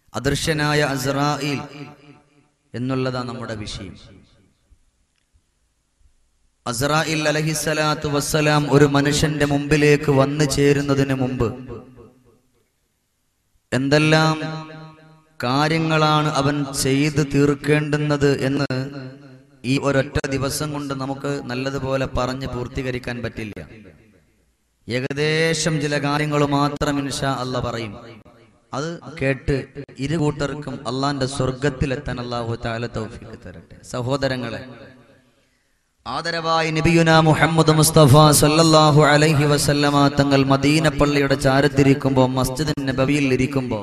അദൃശ്യനായ അസ്രായിൽ എന്നുള്ളതാണ് നമ്മുടെ വിഷയം അസ്രായിൽ അലഹിസലാത്തു വസ്സലാം ഒരു മനുഷ്യന്റെ മുമ്പിലേക്ക് വന്നു ചേരുന്നതിന് മുമ്പ് എന്തെല്ലാം കാര്യങ്ങളാണ് അവൻ ചെയ്തു തീർക്കേണ്ടുന്നത് എന്ന് ഈ ഒരൊറ്റ ദിവസം കൊണ്ട് നമുക്ക് നല്ലതുപോലെ പറഞ്ഞ് പൂർത്തീകരിക്കാൻ പറ്റില്ല ഏകദേശം ചില കാര്യങ്ങൾ മാത്രം ഇൻഷാ അല്ല പറയും അത് കേട്ട് ഇരു കൂട്ടർക്കും അള്ളാന്റെ സ്വർഗത്തിലെത്താൻ അള്ളാഹു താല തൗഫീഖ് തരട്ടെ സഹോദരങ്ങളെ ആദരവായി നബിയുന മുഹമ്മദ് മുസ്തഫ സല്ലല്ലാഹു അലൈഹി വസല്ലമ തങ്ങൾ മദീന പള്ളിയുടെ ചാരത്തിരിക്കുമ്പോൾ മസ്ജിദ് നബവിയിൽ ഇരിക്കുമ്പോൾ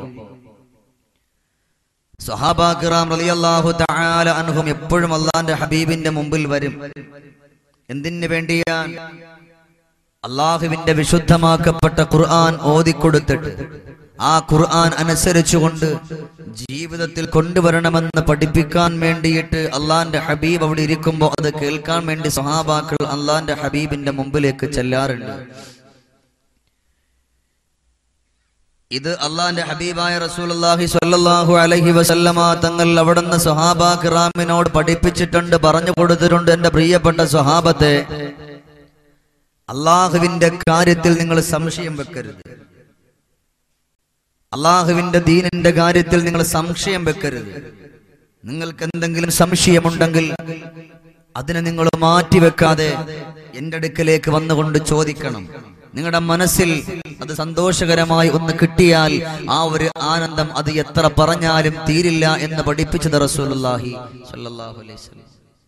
സഹാബാക്കിറാം റളിയല്ലാഹു തആല അൻഹും എപ്പോഴും അള്ളാന്റെ ഹബീബിന്റെ മുമ്പിൽ വരും എന്തിനു വേണ്ടിയാൻ അള്ളാഹുവിന്റെ വിശുദ്ധമാക്കപ്പെട്ട ഖുർആൻ ഓതിക്കൊടുത്തിട്ട് ആ ഖുർആൻ അനുസരിച്ചുകൊണ്ട് ജീവിതത്തിൽ കൊണ്ടുവരണമെന്ന് പഠിപ്പിക്കാൻ വേണ്ടിയിട്ട് അള്ളാന്റെ ഹബീബ് അവിടെ ഇരിക്കുമ്പോൾ അത് കേൾക്കാൻ വേണ്ടി സഹാബാക്കൾ അള്ളാന്റെ ഹബീബിന്റെ മുമ്പിലേക്ക് ചെല്ലാറുണ്ട് ഇത് അള്ളാന്റെ ഹബീബായ റസൂലുള്ളാഹി സ്വല്ലല്ലാഹു അലൈഹി വസല്ലമ തങ്ങൾ അവിടുന്ന് സ്വഹാബ കിറാമിനോട് പഠിപ്പിച്ചിട്ടുണ്ട് പറഞ്ഞു കൊടുത്തിട്ടുണ്ട് എന്റെ പ്രിയപ്പെട്ട സ്വഹാബത്തെ അള്ളാഹുവിന്റെ കാര്യത്തിൽ നിങ്ങൾ സംശയം വെക്കരുത് അള്ളാഹുവിന്റെ ദീനിന്റെ കാര്യത്തിൽ നിങ്ങൾ സംശയം വെക്കരുത് നിങ്ങൾക്ക് എന്തെങ്കിലും സംശയമുണ്ടെങ്കിൽ അതിനെ നിങ്ങൾ മാറ്റിവെക്കാതെ എന്റെ അടുക്കലേക്ക് വന്നുകൊണ്ട് ചോദിക്കണം നിങ്ങളുടെ മനസ്സിൽ അത് സന്തോഷകരമായി ഒന്ന് കിട്ടിയാൽ ആ ഒരു ആനന്ദം അത് എത്ര പറഞ്ഞാലും തീരില്ല എന്ന് പഠിപ്പിച്ചത് റസൂലുള്ളാഹി സ്വല്ലല്ലാഹു അലൈഹി വസല്ലം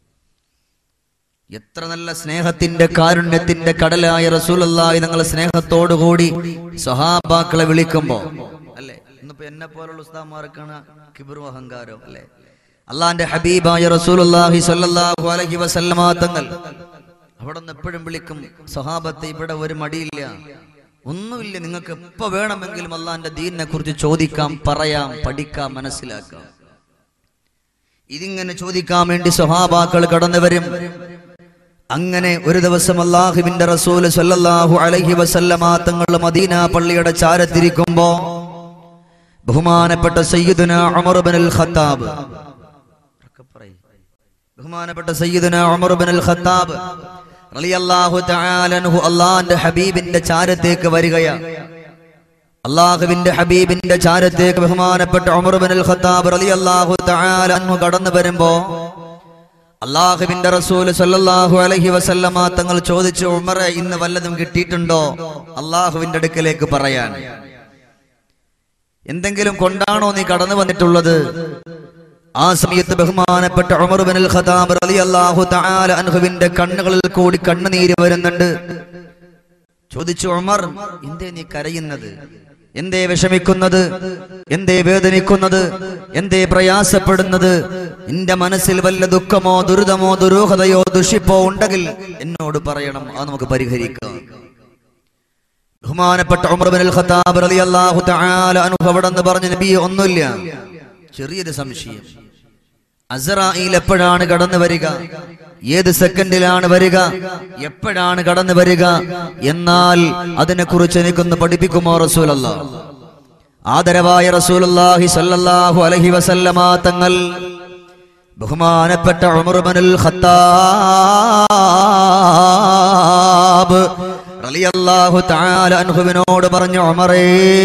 എത്ര നല്ല സ്നേഹത്തിന്റെ കാരുണ്യത്തിന്റെ കടലായ റസൂലുള്ളാഹി ഞങ്ങൾ സ്നേഹത്തോടുകൂടി സ്വഹാബാക്കളെ വിളിക്കുമ്പോ അല്ലെ ഇന്നിപ്പോ എന്നെ പോലുള്ള ഉസ്താമാർക്കാണ് കിബറും അഹങ്കാരവും അല്ലെ അള്ളാന്റെ ഹബീബായ റസൂലുള്ളാഹി സ്വല്ലല്ലാഹു അലൈഹി വസല്ലമ തങ്ങൾ അവിടെ നിന്ന് എപ്പോഴും വിളിക്കും സ്വഹാബത്തെ ഇവിടെ ഒരു മടിയില്ല ഒന്നുമില്ല നിങ്ങൾക്ക് എപ്പോ വേണമെങ്കിലും അള്ളാന്റെ ദീനിനെ കുറിച്ച് ചോദിക്കാം പറയാം പഠിക്കാം മനസ്സിലാക്കാം ഇതിങ്ങനെ ചോദിക്കാൻ വേണ്ടി സ്വഹാബാക്കൾ കടന്നു വരും അങ്ങനെ ഒരു ദിവസം അള്ളാഹുവിന്റെ റസൂല് സല്ലല്ലാഹു അലൈഹി വസല്ലമ തങ്ങൾ മദീന പള്ളിയുടെ ചാരത്തിരിക്കുമ്പോ ബഹുമാനപ്പെട്ട സയ്യിദുന ഉമർ ഇബ്നുൽ ഖത്താബ് ഉറക്കെ പറയ്. ബഹുമാനപ്പെട്ട സയ്യിദുന ഉമർ ഇബ്നുൽ ഖത്താബ് റളിയല്ലാഹു തആല അൻഹു അള്ളാഹിന്റെ ഹബീബിന്റെ ചാരത്തേക്ക് വരികയാണ് അള്ളാഹുവിന്റെ ഹബീബിന്റെ ചാരത്തേക്ക് ബഹുമാനപ്പെട്ട ഉമർ ഇബ്നുൽ ഖത്താബ് റളിയല്ലാഹു തആല അൻഹു കടന്നു വരുമ്പോ അള്ളാഹുവിന്റെ റസൂല് സല്ലല്ലാഹു അലൈഹി വസല്ലമ തങ്ങൾ ചോദിച്ചു ഉമറെ ഇന്ന് വല്ലതും കിട്ടിയിട്ടുണ്ടോ അള്ളാഹുവിന്റെ അടുക്കലേക്ക് പറയാൻ എന്തെങ്കിലും കൊണ്ടാണോ നീ കടന്നു വന്നിട്ടുള്ളത് ആ സമയത്ത് ബഹുമാനപ്പെട്ട ഉമർ ബിൻ ഖത്താബ് റളിയല്ലാഹു തആല അൻഹുവിന്റെ കണ്ണുകളിൽ കൂടി കണ്ണുനീര് വരുന്നുണ്ട് ചോദിച്ചു ഉമർ എന്തേ നീ കരയുന്നത് എന്തേ വിഷമിക്കുന്നത് എന്തേ വേദനിക്കുന്നത് എന്തേ പ്രയാസപ്പെടുന്നത് നിന്റെ മനസ്സിൽ വല്ല ദുഃഖമോ ദുരിതമോ ദുരൂഹതയോ ദുഷിപ്പോ ഉണ്ടെങ്കിൽ എന്നോട് പറയണം അത് നമുക്ക് പരിഹരിക്കാം ബഹുമാനപ്പെട്ട ഉമർ ബിൻ ഖത്താബ് റളിയല്ലാഹു തആല അൻഹു അവിടെ നിന്ന് പറഞ്ഞു നബി ഒന്നുമില്ല ചെറിയൊരു സംശയം അസറായിൽ എപ്പോഴാണ് കടന്നു വരിക ഏത് സെക്കൻഡിലാണ് വരിക എപ്പോഴാണ് കടന്നു വരിക എന്നാൽ അതിനെക്കുറിച്ച് എനിക്കൊന്ന് പഠിപ്പിക്കുമോ റസൂലല്ല ആദരവായ റസൂലുള്ളാഹി സ്വല്ലല്ലാഹു അലൈഹി വസല്ലമ തങ്ങൾ ബഹുമാനപ്പെട്ട ഉമർ ഇബ്നുൽ ഖത്താബ് റളിയല്ലാഹു തആല അൻഹുവിനോട് പറഞ്ഞു ഉമറേ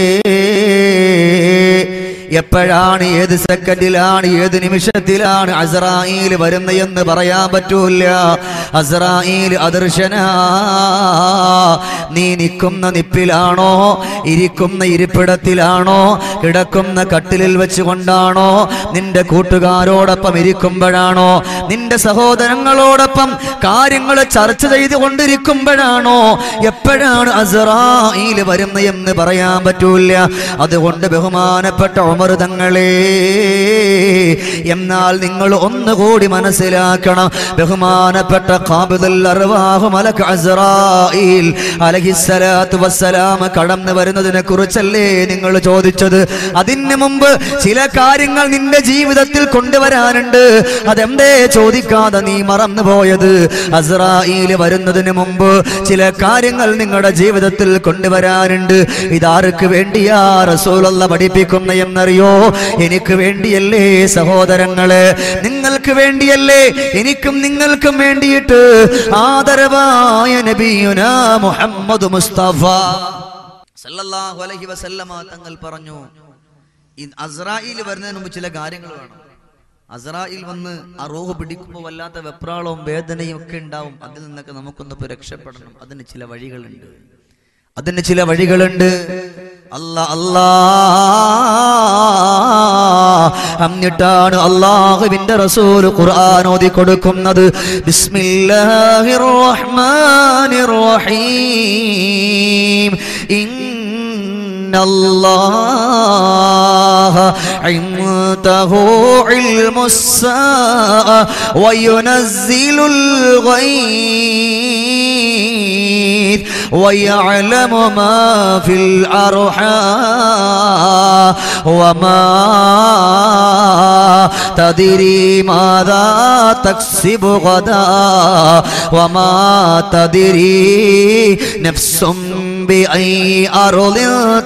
എപ്പോഴാണ് ഏത് സെക്കൻഡിലാണ് ഏത് നിമിഷത്തിലാണ് അസറായിൽ വരുന്നതെന്ന് പറയാൻ പറ്റൂല അസറായിൽ അദർശന നീ നിൽക്കുന്ന നിപ്പിലാണോ ഇരിക്കുന്ന ഇരിപ്പിടത്തിലാണോ കിടക്കുന്ന കട്ടിലിൽ വെച്ചുകൊണ്ടാണോ നിന്റെ കൂട്ടുകാരോടൊപ്പം ഇരിക്കുമ്പോഴാണോ നിന്റെ സഹോദരങ്ങളോടൊപ്പം കാര്യങ്ങൾ ചർച്ച ചെയ്തുകൊണ്ടിരിക്കുമ്പോഴാണോ എപ്പോഴാണ് അസറായിൽ വരുന്നതെന്ന് പറയാൻ പറ്റൂല അതുകൊണ്ട് ബഹുമാനപ്പെട്ട ഉമർ തങ്ങളെ എന്നാൽ നിങ്ങൾ ഒന്നുകൂടി മനസ്സിലാക്കണം ബഹുമാനപ്പെട്ട ഖാബിദുൽ അർവാഹു മലക്ക് അസ്റായിൽ അലഹിസ്സലാത്തു വസ്സലാം കടന്നു വരുന്നതിനെ കുറിച്ചല്ലേ നിങ്ങൾ ചോദിച്ചത് അതിന് മുമ്പ് ചില കാര്യങ്ങൾ നിന്റെ ജീവിതത്തിൽ കൊണ്ടുവരാനുണ്ട് അതെന്തേ ചോദിക്കാതെ നീ മറന്നു പോയത് അസ്റായിൽ വരുന്നതിന് മുമ്പ് ചില കാര്യങ്ങൾ നിങ്ങളുടെ ജീവിതത്തിൽ കൊണ്ടുവരാനുണ്ട് ഇതാർക്ക് വേണ്ടിയാ റസൂലുള്ള പഠിപ്പിക്കുന്ന എന്നത് എന്തിനാണെന്നറിയോ എനിക്ക് വേണ്ടിയല്ലേ സഹോദരങ്ങള് നിങ്ങൾക്ക് വേണ്ടിയല്ലേ എനിക്കും നിങ്ങൾക്കും വേണ്ടിയിട്ട് ആദരവായ നബിയുന മുഹമ്മദ് മുസ്തഫ സല്ലല്ലാഹു അലൈഹി വസല്ലമ തങ്ങൾ പറഞ്ഞു ഈ അസ്രായിൽ വരുന്നതിന് മുമ്പ് ചില കാര്യങ്ങൾ വേണം അസ്രായിൽ വന്ന് ആ റൂഹ് പിടിക്കുമ്പോൾ വല്ലാത്ത വെപ്രാളവും വേദനയും ഒക്കെ ഉണ്ടാവും അതിൽ നിന്നൊക്കെ നമുക്കൊന്ന് ഇപ്പൊ രക്ഷപ്പെടണം അതിന് ചില വഴികളുണ്ട് അതിന് ചില വഴികളുണ്ട് അല്ല അല്ലാ എന്നിട്ടാണ് അള്ളാഹുവിന്റെ റസൂൽ ഖുർആൻ ഓതി കൊടുക്കുന്നത് ബിസ്മില്ലാഹിർ റഹ്മാനിർ റഹീം ഇന്ന الله عنده علم الساعة وينزل الغيث ويعلم ما في الأرحام وما تدري ماذا تكسب غدا وما تدري نفس بأي أرض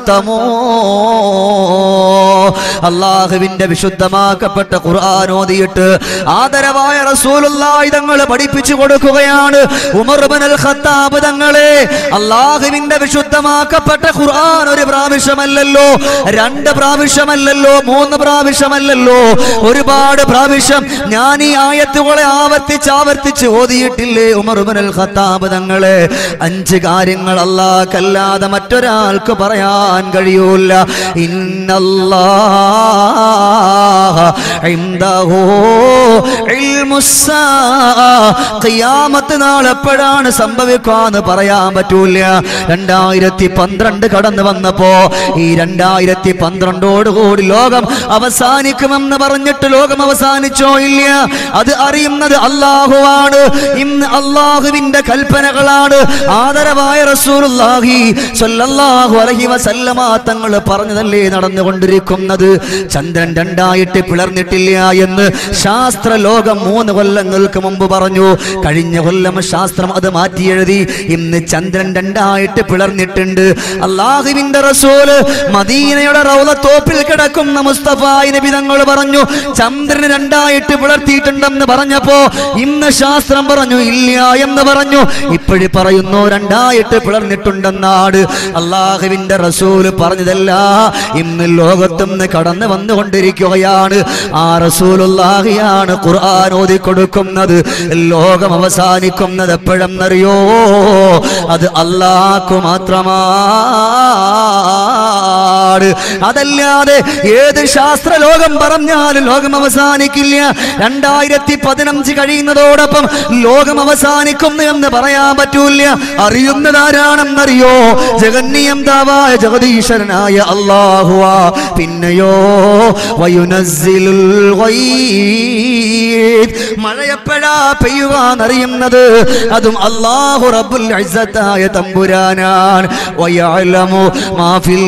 تموت അള്ളാഹുവിന്റെ വിശുദ്ധമാക്കപ്പെട്ട ഖുർആൻ ഓതിയിട്ട് ആദരവായ റസൂലുള്ളാഹി തങ്ങൾ പഠിപ്പിച്ചു കൊടുക്കുകയാണ് ഉമർ ഇബ്നുൽ ഖത്താബ് തങ്ങളെ അള്ളാഹുവിന്റെ വിശുദ്ധമാക്കപ്പെട്ട ഖുർആൻ ഒരു പ്രാവശ്യമല്ലല്ലോ രണ്ട് പ്രാവശ്യമല്ലല്ലോ മൂന്ന് പ്രാവശ്യമല്ലല്ലോ ഒരുപാട് പ്രാവശ്യം ഞാൻ ഈ ആയത്തുകളെ ആവർത്തിച്ച് ആവർത്തിച്ച് ഓതിയിട്ടില്ലേ ഉമർ ഇബ്നുൽ ഖത്താബ് തങ്ങളെ അഞ്ച് കാര്യങ്ങൾ അല്ലാഹ്ക്കല്ലാതെ മറ്റൊരാൾക്ക് പറയാൻ കഴിയൂല ഇന്നല്ലാഹ ഇൻദഹു ഇൽമുസ്സാ ഖിയാമത്ത് നാൾ എപ്പോഴാണ് സംഭവിക്കാന്ന് പറയാൻ പറ്റൂല രണ്ടായിരത്തി പന്ത്രണ്ട് കടന്നു വന്നപ്പോ ഈ രണ്ടായിരത്തി പന്ത്രണ്ടോട് കൂടി ലോകം അവസാനിക്കുമെന്ന് പറഞ്ഞിട്ട് ലോകം അവസാനിച്ചോ ഇല്ല അത് അറിയുന്നത് അള്ളാഹുവാണ് ഇന്ന് അള്ളാഹുവിന്റെ കൽപ്പനകളാണ് ആദരവായ റസൂലുള്ളാഹി സ്വല്ലല്ലാഹു അലൈഹി വസല്ലമ തങ്ങൾ പറഞ്ഞതല്ലേ നടന്നുകൊണ്ടിരിക്കുന്നത് ചന്ദ്രൻ രണ്ടായിട്ട് പിളർന്നിട്ടില്ല എന്ന് ശാസ്ത്ര ലോകം മൂന്ന് കൊല്ലങ്ങൾക്ക് മുമ്പ് പറഞ്ഞു കഴിഞ്ഞ കൊല്ലം ശാസ്ത്രം അത് മാറ്റി എഴുതി ഇന്ന് ചന്ദ്രൻ രണ്ടായിട്ട് പിളർന്നിട്ടുണ്ട് അള്ളാഹുവിന്റെ റസൂല് മദീനയുടെ റൗലത്തോപ്പിൽ കിടക്കുന്ന മുസ്തഫായി നബി തങ്ങൾ പറഞ്ഞു ചന്ദ്രൻ രണ്ടായിട്ട് പിളർത്തിയിട്ടുണ്ടെന്ന് പറഞ്ഞപ്പോ ഇന്ന് ശാസ്ത്രം പറഞ്ഞു ഇല്ല എന്ന് പറഞ്ഞു ഇപ്പോഴി പറയുന്നു രണ്ടായിട്ട് പിളർന്നിട്ടുണ്ടെന്നാണ് അള്ളാഹുവിന്റെ റസൂല് പറഞ്ഞതല്ല ഇന്ന് ലോകത്തുനിന്ന് കടന്നു വന്നുകൊണ്ടിരിക്കുകയാണ് ആ റസൂലുള്ളാഹിയാണ് ഖുർആൻ ഓതി കൊടുക്കുന്നത് ലോകം അവസാനിക്കുന്നത് എപ്പോഴെന്നറിയോ അത് അള്ളാഹ്ക്കു മാത്രമാണ് അതല്ലാതെ ഏത് ശാസ്ത്ര ലോകം പറഞ്ഞാലും ലോകം അവസാനിക്കില്ല രണ്ടായിരത്തി പതിനഞ്ച് കഴിയുന്നതോടൊപ്പം ലോകം അവസാനിക്കുന്നു എന്ന് പറയാൻ പറ്റൂല അറിയുന്നത് ആരാണെന്നറിയോ ജഗന്നിയന്താവായ ജഗദീശ്വരനായ അള്ളാഹുവാ പിന്നെയോ വയുനസ്സിലുൽ ഗൈദ്. മഴ എപ്പോഴാ പെയ്യുവാന്നറിയുന്നത് അതും അള്ളാഹു റബ്ബുൽ ഇസ്സത്തായ തമ്പുരാനാണ് വയഅലമു മാ ഫിൽ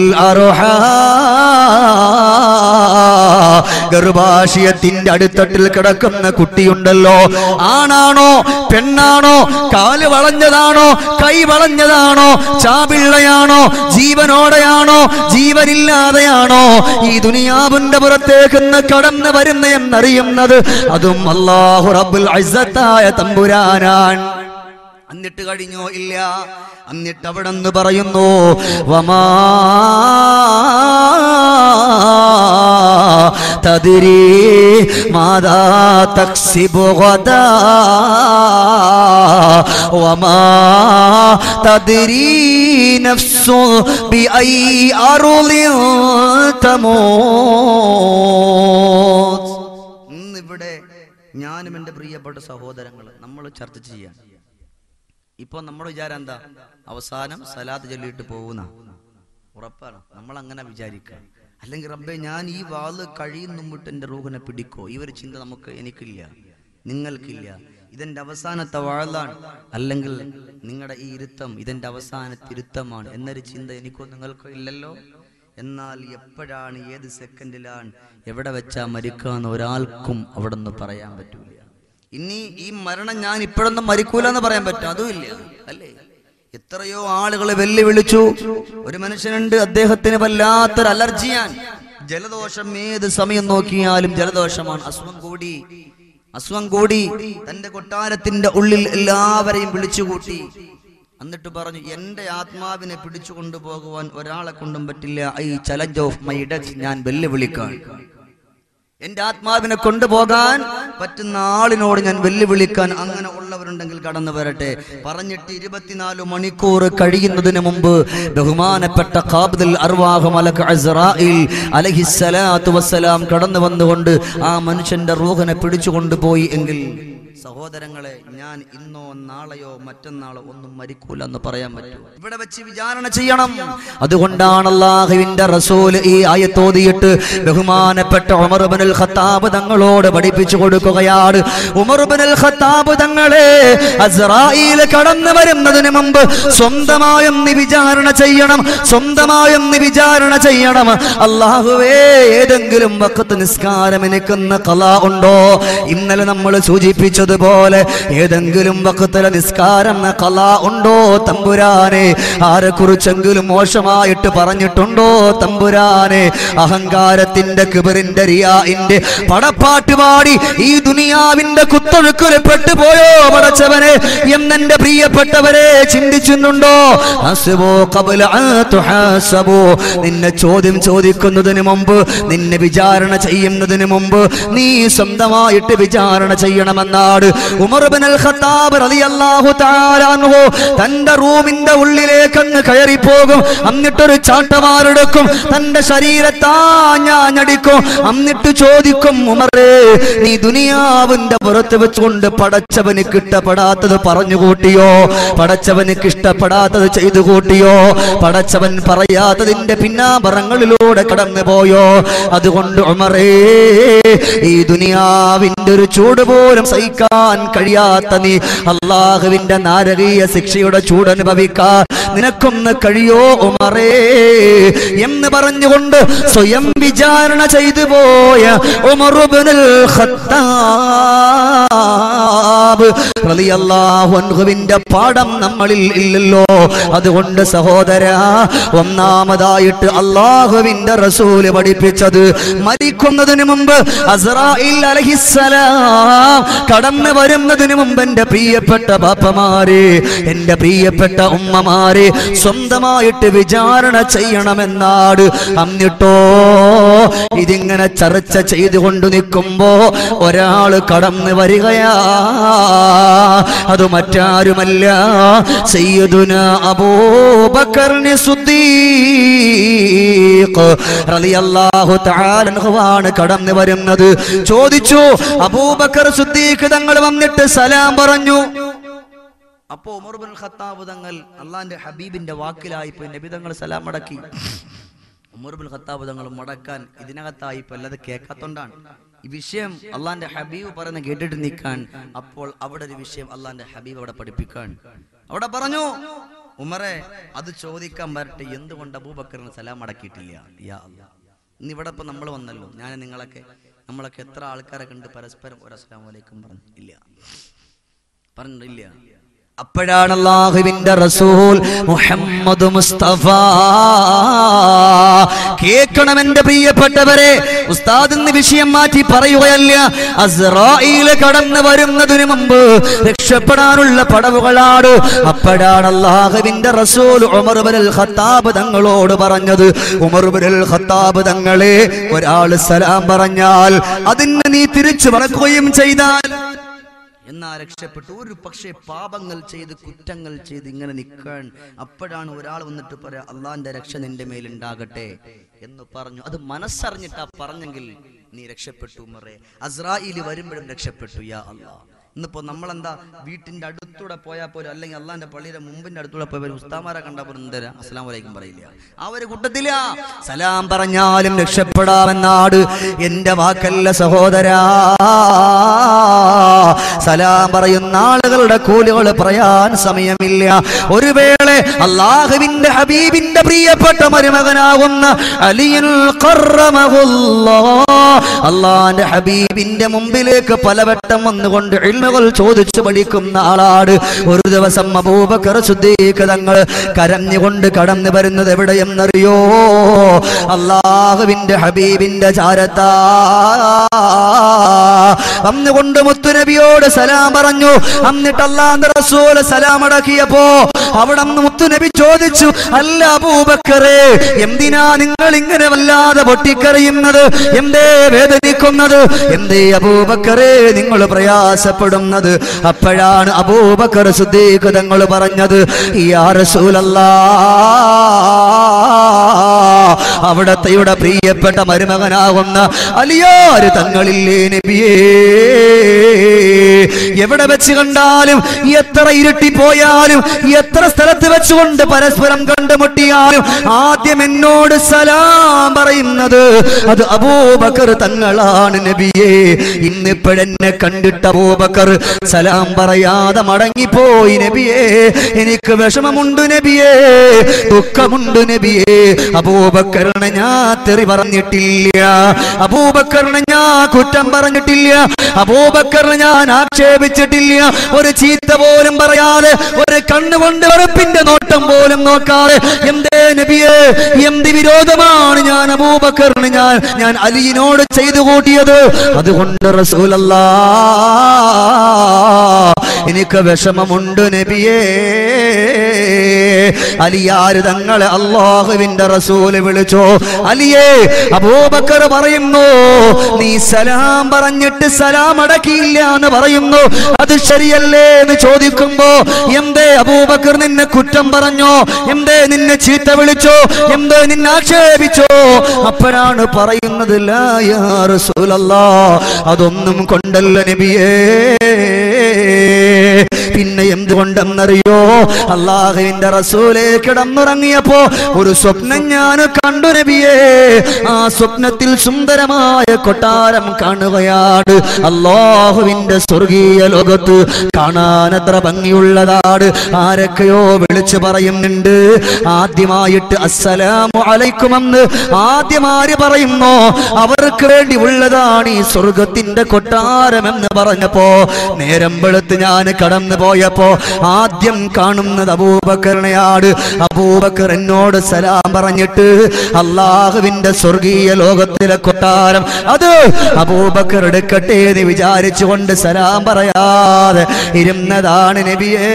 അർഹാം. ഗർഭാശയത്തിന്റെ അടിത്തട്ടിൽ കിടക്കുന്ന കുട്ടിയുണ്ടല്ലോ ആണാണോ പെണ്ണാണോ കാല് വളഞ്ഞതാണോ കൈ വളഞ്ഞതാണോ ചാപിള്ളയാണോ ജീവനോടെയാണോ ജീവനില്ലാതെയാണോ ഈ ദുനിയാവിന്റെ പുറത്തേക്ക് ഇന്ന് കടന്നു വരുന്ന എന്നറിയുന്നത് അതും അള്ളാഹു റബ്ബുൽ ഇസ്സത്തായ തമ്പുരാനാണ് എന്നിട്ട് കഴിഞ്ഞോ ഇല്ല എന്നിട്ട് അവിടെ നിന്ന് പറയുന്നു വമാ തതിരി മാതാ തക്സിബു ഗദാ വമാ തതിരി നഫ്സു ബിഐ അറുളിൻ തമൂത്ത് ഇന്നിവിടെ ഞാനും എൻ്റെ പ്രിയപ്പെട്ട സഹോദരങ്ങൾ നമ്മൾ ചർച്ച ചെയ്യാൻ ഇപ്പൊ നമ്മുടെ വിചാരം എന്താ അവസാനം സലാത്ത് ചൊല്ലിയിട്ട് പോകുന്ന ഉറപ്പാണ് നമ്മൾ അങ്ങനെ വിചാരിക്കുക അല്ലെങ്കിൽ റബ്ബെ ഞാൻ ഈ വാള് കഴിയും മുമ്പിട്ട് എൻ്റെ റൂഹിനെ പിടിക്കോ ഈ ഒരു ചിന്ത നമുക്ക് എനിക്കില്ല നിങ്ങൾക്കില്ല ഇതെന്റെ അവസാനത്തെ വാഴലാണ് അല്ലെങ്കിൽ നിങ്ങളുടെ ഈ ഇരുത്തം ഇതെന്റെ അവസാനത്തെ ഇരുത്തമാണ് എന്നൊരു ചിന്ത എനിക്കോ നിങ്ങൾക്കോ ഇല്ലല്ലോ എന്നാൽ എപ്പോഴാണ് ഏത് സെക്കൻഡിലാണ് എവിടെ വെച്ചാ മരിക്കാന്ന് ഒരാൾക്കും അവിടെ നിന്ന് പറയാൻ പറ്റൂല ഇനി ഈ മരണം ഞാൻ ഇപ്പോഴൊന്നും മരിക്കൂല എന്ന് പറയാൻ പറ്റും അതുമില്ല അല്ലേ എത്രയോ ആളുകളെ വെല്ലുവിളിച്ചു ഒരു മനുഷ്യനുണ്ട് അദ്ദേഹത്തിന് വല്ലാത്തൊരു അലർജിയാൻ ജലദോഷം ഏത് സമയം നോക്കിയാലും ജലദോഷമാണ് അസുഖം കൂടി അസുഖം കൂടി തന്റെ കൊട്ടാരത്തിന്റെ ഉള്ളിൽ എല്ലാവരെയും വിളിച്ചുകൂട്ടി എന്നിട്ട് പറഞ്ഞു എന്റെ ആത്മാവിനെ പിടിച്ചു കൊണ്ടുപോകുവാൻ ഒരാളെ കൊണ്ടും പറ്റില്ല I challenge of my death ഞാൻ വെല്ലുവിളിക്കാൻ എന്റെ ആത്മാവിനെ കൊണ്ടുപോകാൻ പറ്റുന്ന ആളിനോട് ഞാൻ വെല്ലുവിളിക്കാൻ അങ്ങനെ ഉള്ളവരുണ്ടെങ്കിൽ കടന്നു വരട്ടെ പറഞ്ഞിട്ട് ഇരുപത്തിനാല് മണിക്കൂർ കഴിയുന്നതിന് മുമ്പ് ബഹുമാനപ്പെട്ട ഖാബിദുൽ അർവാഹ് മലക് അസ്റായിൽ അലഹിസ്സലാത്തു വസ്സലാം കടന്നു വന്നുകൊണ്ട് ആ മനുഷ്യന്റെ റൂഹനെ പിടിച്ചു കൊണ്ടുപോയി എങ്കിൽ സഹോദരങ്ങളെ ഞാൻ ഇന്നോ നാളെയോ മറ്റന്നാളോ ഒന്നും മരിക്കൂല എന്ന് പറയാൻ പറ്റും ഇവിടെ വെച്ച് വിചാരണ ചെയ്യണം അതുകൊണ്ടാണ് അള്ളാഹുവിന്റെ റസൂൽ ഈ ആയത്തോതിയിട്ട് ബഹുമാനപ്പെട്ട ഉമർബിനുൽ ഖത്താബ് തങ്ങളോട് പഠിപ്പിച്ചു കൊടുക്കുകയാണ് ഉമർബിനുൽ ഖത്താബ് തങ്ങളെ അസ്രായിൽ കടന്നു വരുന്നതിന് മുമ്പ് സ്വന്തമായും നീ വിചാരണ ചെയ്യണം സ്വന്തമായും നീ വിചാരണ ചെയ്യണം അള്ളാഹുവേ ഏതെങ്കിലും വക്കത്ത് നിസ്കാരം എനിക്കുന്ന കല ഉണ്ടോ ഇന്നലെ നമ്മൾ സൂചിപ്പിച്ചതുപോലെ ഏതെങ്കിലും വക്കത്തിലെ നിസ്കാരം കല ഉണ്ടോ തമ്പുരാനെ ആരെ കുറിച്ചെങ്കിലും മോശമായിട്ട് പറഞ്ഞിട്ടുണ്ടോ തമ്പുരാനെ അഹങ്കാരത്തിന്റെ കിബറിന്റെ റിയാഇന്റെ പടപ്പാട്ട് പാടി ഈ ദുനിയാവിന്റെ കുത്തൊഴുക്കിൽ പെട്ടുപോയോ പടച്ചവനെ എന്നെന്റെ പ്രിയപ്പെട്ടവരെ ചിന്തിച്ചുന്നുണ്ടോ ഹസ്ബോ ഖബല അൻ തുഹാസബോ നിന്നെ ചോദ്യം ചോദിക്കുന്നതിന് മുമ്പ് നിന്നെ വിചാരണ ചെയ്യുന്നതിന് മുമ്പ് നീ സ്വന്തമായിട്ട് വിചാരണ ചെയ്യണമെന്നാണ് ഉമർ ബിൻ അൽ ഖത്താബ് റളിയല്ലാഹു തആല അൻഹു തന്റെ റൂമിന്റെ ഉള്ളിലേക്ക് അങ്ങ് കയറി പോകും എന്നിട്ടൊരു ചാട്ടമാരെടുക്കും തന്റെ ശരീരത്താ ഞാഞ്ഞടിക്കും എന്നിട്ട് ചോദിക്കും ഉമറേ നീ ദുനിയാവിന്റെ പുറത്ത് വെച്ചുകൊണ്ട് പടച്ചവന് ഇഷ്ടപ്പെടാത്തത് പറഞ്ഞു കൂട്ടിയോ പടച്ചവന് ഇഷ്ടപ്പെടാത്തത് ചെയ്തു കൂട്ടിയോ പടച്ചവൻ പറയാത്തതിന്റെ പിന്നാമ്പറങ്ങളിലൂടെ കടന്നു പോയോ അതുകൊണ്ട് ഉമറേ ഈ ദുനിയാവിന്റെ ഒരു ചൂട് പോലും സഹിക്കാൻ കഴിയാത്ത നീ അള്ളാഹുവിന്റെ നാരകീയ ശിക്ഷയുടെ ചൂടനുഭവിക്കാൻ നിനക്കൊന്ന് കഴിയോ ഉമറേ എന്ന് പറഞ്ഞുകൊണ്ട് സ്വയം വിചാരണ ചെയ്തു പോയ ഉമറുബിനുൽ ഖത്താബ് റളിയല്ലാഹു അൻഹുവിന്റെ പാഠം നമ്മളിൽ ഇല്ലല്ലോ അതുകൊണ്ട് സഹോദര ഒന്നാമതായിട്ട് അള്ളാഹുവിന്റെ റസൂല് പഠിപ്പിച്ചത് മരിക്കുന്നതിന് മുമ്പ് അസ്രായിൽ അലഹിസ്സലാം കടന്നു വരുന്നതിന് മുമ്പ് എന്റെ പ്രിയപ്പെട്ട ബാപ്പമാരെ എന്റെ പ്രിയപ്പെട്ട ഉമ്മമാരെ സ്വന്തമായിട്ട് വിചാരണ ചെയ്യണമെന്നാട് എന്നിട്ടോ ഇതിങ്ങനെ ചർച്ച ചെയ്തുകൊണ്ട് നിൽക്കുമ്പോ ഒരാള് കടന്നു വരികയാ അത് മറ്റാരുമല്ല സയ്യിദുന അബൂബക്കറിന് സുദ്ദീഖ് റളിയല്ലാഹു തആല അൻഹുവാണ് കടന്നു വരുന്നത് ചോദിച്ചു അബൂബക്കർ സുദ്ദീഖ് തങ്ങൾ വന്നിട്ട് സലാം പറഞ്ഞു അപ്പോ ഉമർ ബിൻ ഖത്താബ് തങ്ങൾ അള്ളാന്റെ ഹബീബിന്റെ വാക്കിലായി പോയി നബി തങ്ങൾ സലാം മടക്കി ഉമർ ബിൻ ഖത്താബ് തങ്ങൾ മടക്കാൻ ഇതിനകത്തായി ഇപ്പൊ അല്ലാതെ കേൾക്കാത്തോണ്ടാണ് ഈ വിഷയം അള്ളാന്റെ ഹബീബ് പറയുന്ന കേട്ടിട്ട് നിൽക്കാൻ അപ്പോൾ അവിടെ ഒരു വിഷയം അള്ളാന്റെ ഹബീബ് അവിടെ പഠിപ്പിക്കാൻ അവിടെ പറഞ്ഞു ഉമറെ അത് ചോദിക്കാൻ വരട്ടെ എന്തുകൊണ്ട് അബൂബക്കറിന് സലാം മടക്കിയിട്ടില്ല യാ അല്ലാ ഇന്ന് ഇവിടെ ഇപ്പൊ നമ്മൾ വന്നല്ലോ ഞാൻ നിങ്ങളൊക്കെ നമ്മളൊക്കെ എത്ര ആൾക്കാരെ കണ്ട് പരസ്പരം ഒരു അസ്സലാമു അലൈക്കും പറഞ്ഞു ഇല്ല പറഞ്ഞിട്ടില്ല അപ്പോഴാണ് അള്ളാഹുവിന്റെ റസൂൽ മുഹമ്മദ് മുസ്തഫ കേൾക്കണം എന്റെ പ്രിയപ്പെട്ടവരെ ഉസ്താദ് ഇന്ന് വിഷയം മാറ്റി പറയുകയല്ല അസ്രായില് കടന്നു വരുന്നതിന് മുമ്പ് രക്ഷപ്പെടാനുള്ള പടവുകളാണ് അപ്പോഴാണ് അള്ളാഹുവിന്റെ റസൂൽ ഉമർ ബിൻ ഖത്താബ് തങ്ങളോട് പറഞ്ഞത് ഉമർ ബിൻ ഖത്താബ് തങ്ങളെ ഒരാൾ സലാം പറഞ്ഞാൽ അതിന് നീ തിരിച്ചു മറക്കുകയും ചെയ്താൽ എന്നാ രക്ഷപ്പെട്ടു ഒരു പക്ഷേ പാപങ്ങൾ ചെയ്ത് കുറ്റങ്ങൾ ചെയ്ത് ഇങ്ങനെ നിൽക്കാൻ അപ്പോഴാണ് ഒരാൾ വന്നിട്ട് പറയാ അള്ളാന്റെ രക്ഷ നിന്റെ മേലുണ്ടാകട്ടെ എന്ന് പറഞ്ഞു അത് മനസ്സറിഞ്ഞിട്ടാ പറഞ്ഞെങ്കിൽ നീ രക്ഷപ്പെട്ടു മറേ അസ്രായില് വരുമ്പോഴും രക്ഷപ്പെട്ടു യാ അള്ളാ ഇന്നിപ്പോ നമ്മളെന്താ വീട്ടിന്റെ അടുത്തൂടെ പോയാൽ പോലും അല്ലെങ്കിൽ അള്ളാന്റെ പള്ളിയുടെ മുമ്പിന്റെ അടുത്തൂടെ പോയി ഉസ്താമാരെ കണ്ടാൽ പോലും എന്തരാ അസ്ലാം വലൈക്കും പറയില്ല ആ ഒരു കൂട്ടത്തില സലാം പറഞ്ഞാലും രക്ഷപ്പെടാമെന്നാട് എന്റെ വാക്കല്ല സഹോദരാ സലാം പറയുന്ന ആളുകളുടെ കൂലുകൾ പറയാൻ സമയമില്ല ഒരു വേള അള്ളാഹുവിന്റെ ഹബീബിന്റെ പ്രിയപ്പെട്ട മരുമകനാകുന്ന അലിയൻ അള്ളാന്റെ ഹബീബിന്റെ മുമ്പിലേക്ക് പലവട്ടം വന്നുകൊണ്ട് ഇൽമുകൾ ചോദിച്ചു പഠിക്കുന്ന ആളാണ് ഒരു ദിവസം അബൂബക്കർ സുദ്ദീഖ് തങ്ങൾ കരഞ്ഞുകൊണ്ട് കടന്നു വരുന്നത് എവിടെയെന്നറിയോ അള്ളാഹുവിന്റെ ഹബീബിന്റെ ചാരത്താ വന്നുകൊണ്ട് മുത്തുനബിയോട് സലാം പറഞ്ഞു എന്നിട്ട് അള്ളാന്റെ റസൂല് സലാം അടക്കിയപ്പോ അവിടെ നിന്ന് മുത്തുനബി ചോദിച്ചു അല്ല അബൂബക്കറേ എന്തിനാ നിങ്ങൾ ഇങ്ങനെ വല്ലാതെ പൊട്ടിക്കറിയുന്നത് എന്തേ വേദനിക്കുന്നത് എന്തേ അബൂബക്കറേ നിങ്ങൾ പ്രയാസപ്പെടുന്നത് അപ്പോഴാണ് അബൂബക്കർ സുദ്ദീഖ് തങ്ങൾ പറഞ്ഞത് യാ റസൂലല്ലാ അവിടത്തെയുടെ പ്രിയപ്പെട്ട മരുമകനാകുന്ന അലിയാര് തങ്ങളില്ലേ നബിയേ എവിടെ വെച്ച് കണ്ടാലും എത്ര ഇരുട്ടിപ്പോയാലും എത്ര സ്ഥലത്ത് വെച്ചുകൊണ്ട് പരസ്പരം കണ്ടുമുട്ടിയാലും ആദ്യം എന്നോട് സലാം പറയുന്നത് അത് അബൂബക്കർ തങ്ങളാണ് നബിയേ ഇന്നിപ്പോഴെന്നെ കണ്ടിട്ട് അബൂബക്കർ സലാം പറയാതെ മടങ്ങിപ്പോയി നബിയേ എനിക്ക് വിഷമമുണ്ട് നബിയേ ദുഃഖമുണ്ട് നബിയേ അബൂബക്കറിനെ ഞാൻ തെറി പറഞ്ഞിട്ടില്ല അബൂബക്കറിനെ ഞാൻ കുറ്റം പറഞ്ഞിട്ടില്ല അബൂബക്കറിനെ ഞാൻ ആക്ഷേപിച്ചിട്ടില്ല ഒരു ചീത്ത പോലും പറയാതെ ഒരു കണ്ണുകൊണ്ട് വെറുപ്പിന്റെ നോട്ടം പോലും നോക്കാതെ എന്തേ നബിയെ എന്ത് വിരോധമാണ് ഞാൻ അബൂബക്കറിന് ഞാൻ ഞാൻ അലിയിനോട് ചെയ്തു കൂട്ടിയത് അതുകൊണ്ട് റസൂലല്ലാ എനിക്ക് വിഷമമുണ്ട് നബിയേ അലിയാര് തങ്ങളെ അള്ളാഹുവിന്റെ റസൂല് വിളിച്ചോ അലിയേ അബൂബക്കർ പറയുന്നു നീ സലാം പറഞ്ഞിട്ട് സലാം അടക്കിയില്ല എന്ന് പറയുന്നു അത് ശരിയല്ലേ എന്ന് ചോദിക്കുമ്പോ എന്തേ അബൂബക്കർ നിന്നെ കുറ്റം പറഞ്ഞോ എന്തേ നിന്നെ ചീത്ത വിളിച്ചോ എന്തേ നിന്നെ ആക്ഷേപിച്ചോ അപ്പോഴാണ് പറയുന്നത് ലാ യാ റസൂലല്ലാ അതൊന്നും കൊണ്ടല്ല നബിയേ പിന്നെ എന്തുകൊണ്ടെന്നറിയോ അള്ളാഹുവിന്റെ റസൂലെ കിടന്നുറങ്ങിയപ്പോ ഒരു സ്വപ്നം ഞാൻ കണ്ടു നബിയേ ആ സ്വപ്നത്തിൽ സുന്ദരമായ കൊട്ടാരം കാണുകയാണ് അള്ളാഹുവിന്റെ സ്വർഗീയ ലോകത്ത് കാണാനത്ര ഭംഗിയുള്ളതാണ് ആരൊക്കെയോ വിളിച്ചു പറയുന്നുണ്ട് ആദ്യമായിട്ട് അസ്സലാമു അലൈക്കുമെന്ന് ആദ്യം ആര് പറയുന്നു അവർക്ക് വേണ്ടി ഉള്ളതാണ് ഈ സ്വർഗത്തിന്റെ കൊട്ടാരം എന്ന് പറഞ്ഞപ്പോ നേരം വെളുത്ത് ഞാൻ കടന്നു പോയപ്പോ ആദ്യം കാണുന്നത് അബൂബക്കറിനെയാണ് അബൂബക്കർ എന്നോട് സലാം പറഞ്ഞിട്ട് അള്ളാഹുവിന്റെ സ്വർഗീയ ലോകത്തിലെ കൊട്ടാരം അത് അബൂബക്കർ എടുക്കട്ടെ എന്ന് വിചാരിച്ചുകൊണ്ട് സലാം പറയാതെ ഇരുന്നതാണ് നബിയേ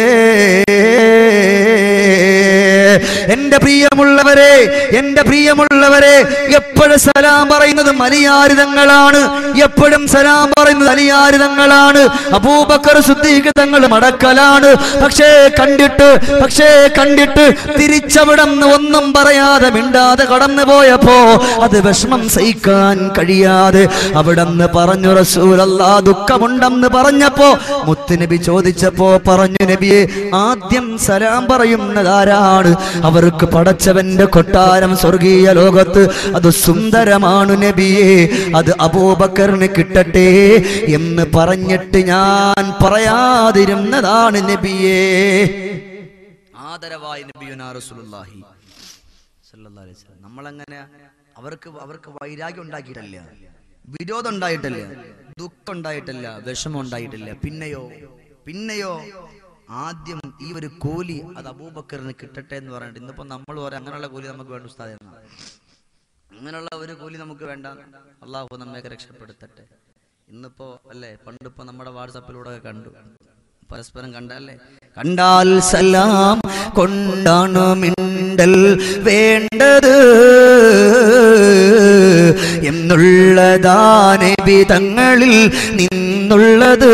എന്റെ പ്രിയമുള്ളവരെ എന്റെ പ്രിയമുള്ളവരെ എപ്പോഴും സലാം പറയുന്നത് മലിയാരിതങ്ങളാണ് എപ്പോഴും സലാം പറയുന്നത് അലിയാരിതങ്ങളാണ് അബൂബക്കർ സുദ്ദീഖ് തങ്ങൾ മടക്കലാണ് പക്ഷേ കണ്ടിട്ട് പക്ഷേ കണ്ടിട്ട് തിരിച്ചവിടന്ന് ഒന്നും പറയാതെ മിണ്ടാതെ കടന്നു പോയപ്പോ അത് വിഷമം സഹിക്കാൻ കഴിയാതെ അവിടന്ന് പറഞ്ഞു റസൂലല്ലാ ദുഃഖമുണ്ടെന്ന് പറഞ്ഞപ്പോ മുത്തുനബി ചോദിച്ചപ്പോ പറഞ്ഞു നബിയെ ആദ്യം സലാം പറയുന്നത് ആരാണ് അവർക്ക് പടച്ചവന്റെ കൊട്ടാരം സ്വർഗീയ ലോകത്ത് അത് സുന്ദരമാണ് നബിയെ അത് അബൂബക്കറിന് കിട്ടട്ടെ എന്ന് പറഞ്ഞിട്ട് ഞാൻ പറയാതിരുന്നതാണ് നബിയെ ആദരവായ നബിയുനാ റസൂലുള്ളാഹി സല്ലല്ലാഹു അലൈഹി വസല്ലം നമ്മളങ്ങനെ അവർക്ക് അവർക്ക് വൈരാഗ്യം ഉണ്ടാക്കിയിട്ടല്ല വിരോധം ഉണ്ടായിട്ടല്ല ദുഃഖം ഉണ്ടായിട്ടല്ല വിഷമം ഉണ്ടായിട്ടില്ല പിന്നെയോ പിന്നെയോ ആദ്യം ഈ ഒരു കൂലി അത് അബൂബക്കറിന് കിട്ടട്ടെ എന്ന് പറഞ്ഞിട്ട് ഇന്നിപ്പോ നമ്മൾ പറയാം അങ്ങനെയുള്ള കൂലി നമുക്ക് വേണ്ട ഉസ്താദ് എന്നാ. അങ്ങനെയുള്ള ഒരു കൂലി നമുക്ക് വേണ്ട അള്ളാഹു നമ്മയൊക്കെ രക്ഷപ്പെടുത്തട്ടെ ഇന്നിപ്പോ അല്ലേ പണ്ടിപ്പോ നമ്മുടെ വാട്സപ്പിലൂടെ ഒക്കെ കണ്ടു പരസ്പരം കണ്ടല്ലേ കണ്ടാൽ സലാം കൊണ്ടാണ് മിണ്ടൽ വേണ്ടത് എന്നുള്ളതാ നബി തങ്ങളിൽ നിന്നുള്ളത്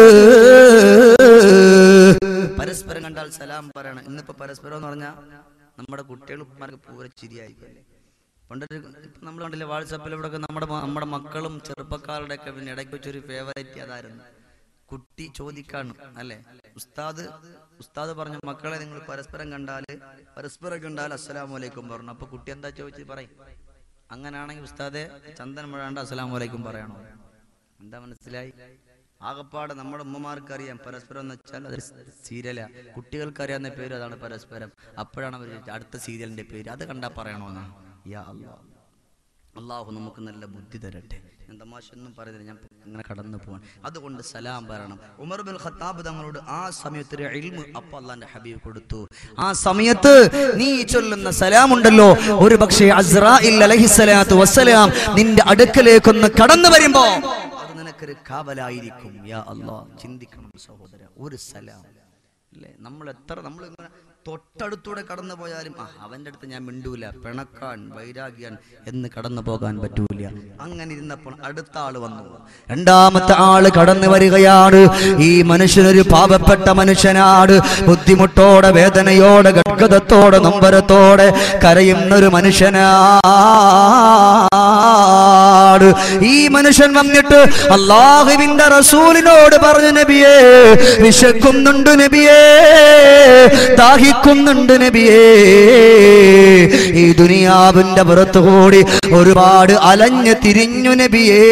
പരസ്പരം കണ്ടാൽ സലാം പറയണം ഇന്നിപ്പോ പരസ്പരം എന്ന് പറഞ്ഞാൽ നമ്മുടെ കുട്ടികൾക്ക് പൂര ചിരിയായി പണ്ടൊരു ഇപ്പൊ നമ്മൾ കണ്ടില്ലേ വാട്സാപ്പിൽ ഇവിടെ നമ്മുടെ മ- നമ്മുടെ മക്കളും ചെറുപ്പക്കാരുടെ ഒക്കെ പിന്നെ ഇടയ്ക്ക് വെച്ചൊരു ഫേവറേറ്റ് അതായിരുന്നു കുട്ടി ചോദിക്കാണ് അല്ലെ ഉസ്താദ് ഉസ്താദ് പറഞ്ഞു മക്കളെ നിങ്ങൾ പരസ്പരം കണ്ടാല് പരസ്പരം കണ്ടാൽ അസ്സലാമു അലൈക്കും പറഞ്ഞു അപ്പൊ കുട്ടി എന്താ ചോദിച്ച് പറയും അങ്ങനാണെങ്കിൽ ഉസ്താദെ ചന്ദൻ മുഴാണ്ട് അസ്സലാമു അലൈക്കും പറയണോ എന്താ മനസ്സിലായി ആകപ്പാട് നമ്മുടെ ഉമ്മമാർക്ക് അറിയാം പരസ്പരം എന്ന് വെച്ചാൽ അതൊരു സീരിയലാ കുട്ടികൾക്ക് അറിയാവുന്ന പേര് അതാണ് പരസ്പരം അപ്പോഴാണ് അവർ ചോദിച്ചത് അടുത്ത സീരിയലിന്റെ പേര് അത് കണ്ടാ പറയണോന്ന് യാ അല്ലാ അള്ളാഹു നമുക്ക് നല്ല ബുദ്ധി തരട്ടെ ഞാൻ തമാശ ഒന്നും പറയുന്നില്ല ഞാൻ അങ്ങനെ കടന്നു പോവാൻ അതുകൊണ്ട് സലാം പറയണം ഉമർ ബിൻ ഖത്താബ് തങ്ങളോട് ആ സമയത്ത് ഒരു ഇൽമ് അപ്പൊ അള്ളാന്റെ ഹബീബ് കൊടുത്തു ആ സമയത്ത് നീ ചൊല്ലുന്ന സലാം ഉണ്ടല്ലോ ഒരു പക്ഷേ അസ്രാഇൽ അലഹിസ്സലാത്തു വസ്സലാം നിന്റെ അടുക്കലേക്കൊന്ന് കടന്നു വരുമ്പോ അത് നിനക്കൊരു കാവലായിരിക്കും യാ അള്ളാഹ് ചിന്തിക്കണം സഹോദര ഒരു സലാം അല്ലേ നമ്മൾ എത്ര നമ്മൾ ഇങ്ങനെ തൊട്ടടുത്തൂടെ കടന്നു പോയാലും ആ അവൻ്റെ അടുത്ത് ഞാൻ മിണ്ടൂല പിണക്കാൻ വൈരാഗ്യാൻ എന്ന് കടന്നു പോകാൻ പറ്റൂല അങ്ങനെ ഇരുന്നപ്പോൾ അടുത്ത ആള് വന്നു രണ്ടാമത്തെ ആള് കടന്നു വരികയാണ് ഈ മനുഷ്യനൊരു പാവപ്പെട്ട മനുഷ്യനാണ് ബുദ്ധിമുട്ടോടെ വേദനയോടെ ഗദ്ഗതത്തോടെ നമ്പരത്തോടെ കരയുന്നൊരു മനുഷ്യനാട് ഈ മനുഷ്യൻ വന്നിട്ട് അള്ളാഹുവിന്റെ റസൂലിനോട് പറഞ്ഞു നബിയേ വിശക്കുന്നുണ്ട് നബിയേ ദാഹിക്കുന്നുണ്ട് നബിയേ ഈ ദുനിയാവിന്റെ പുറത്തുകൂടി ഒരുപാട് അലഞ്ഞു തിരിഞ്ഞു നബിയേ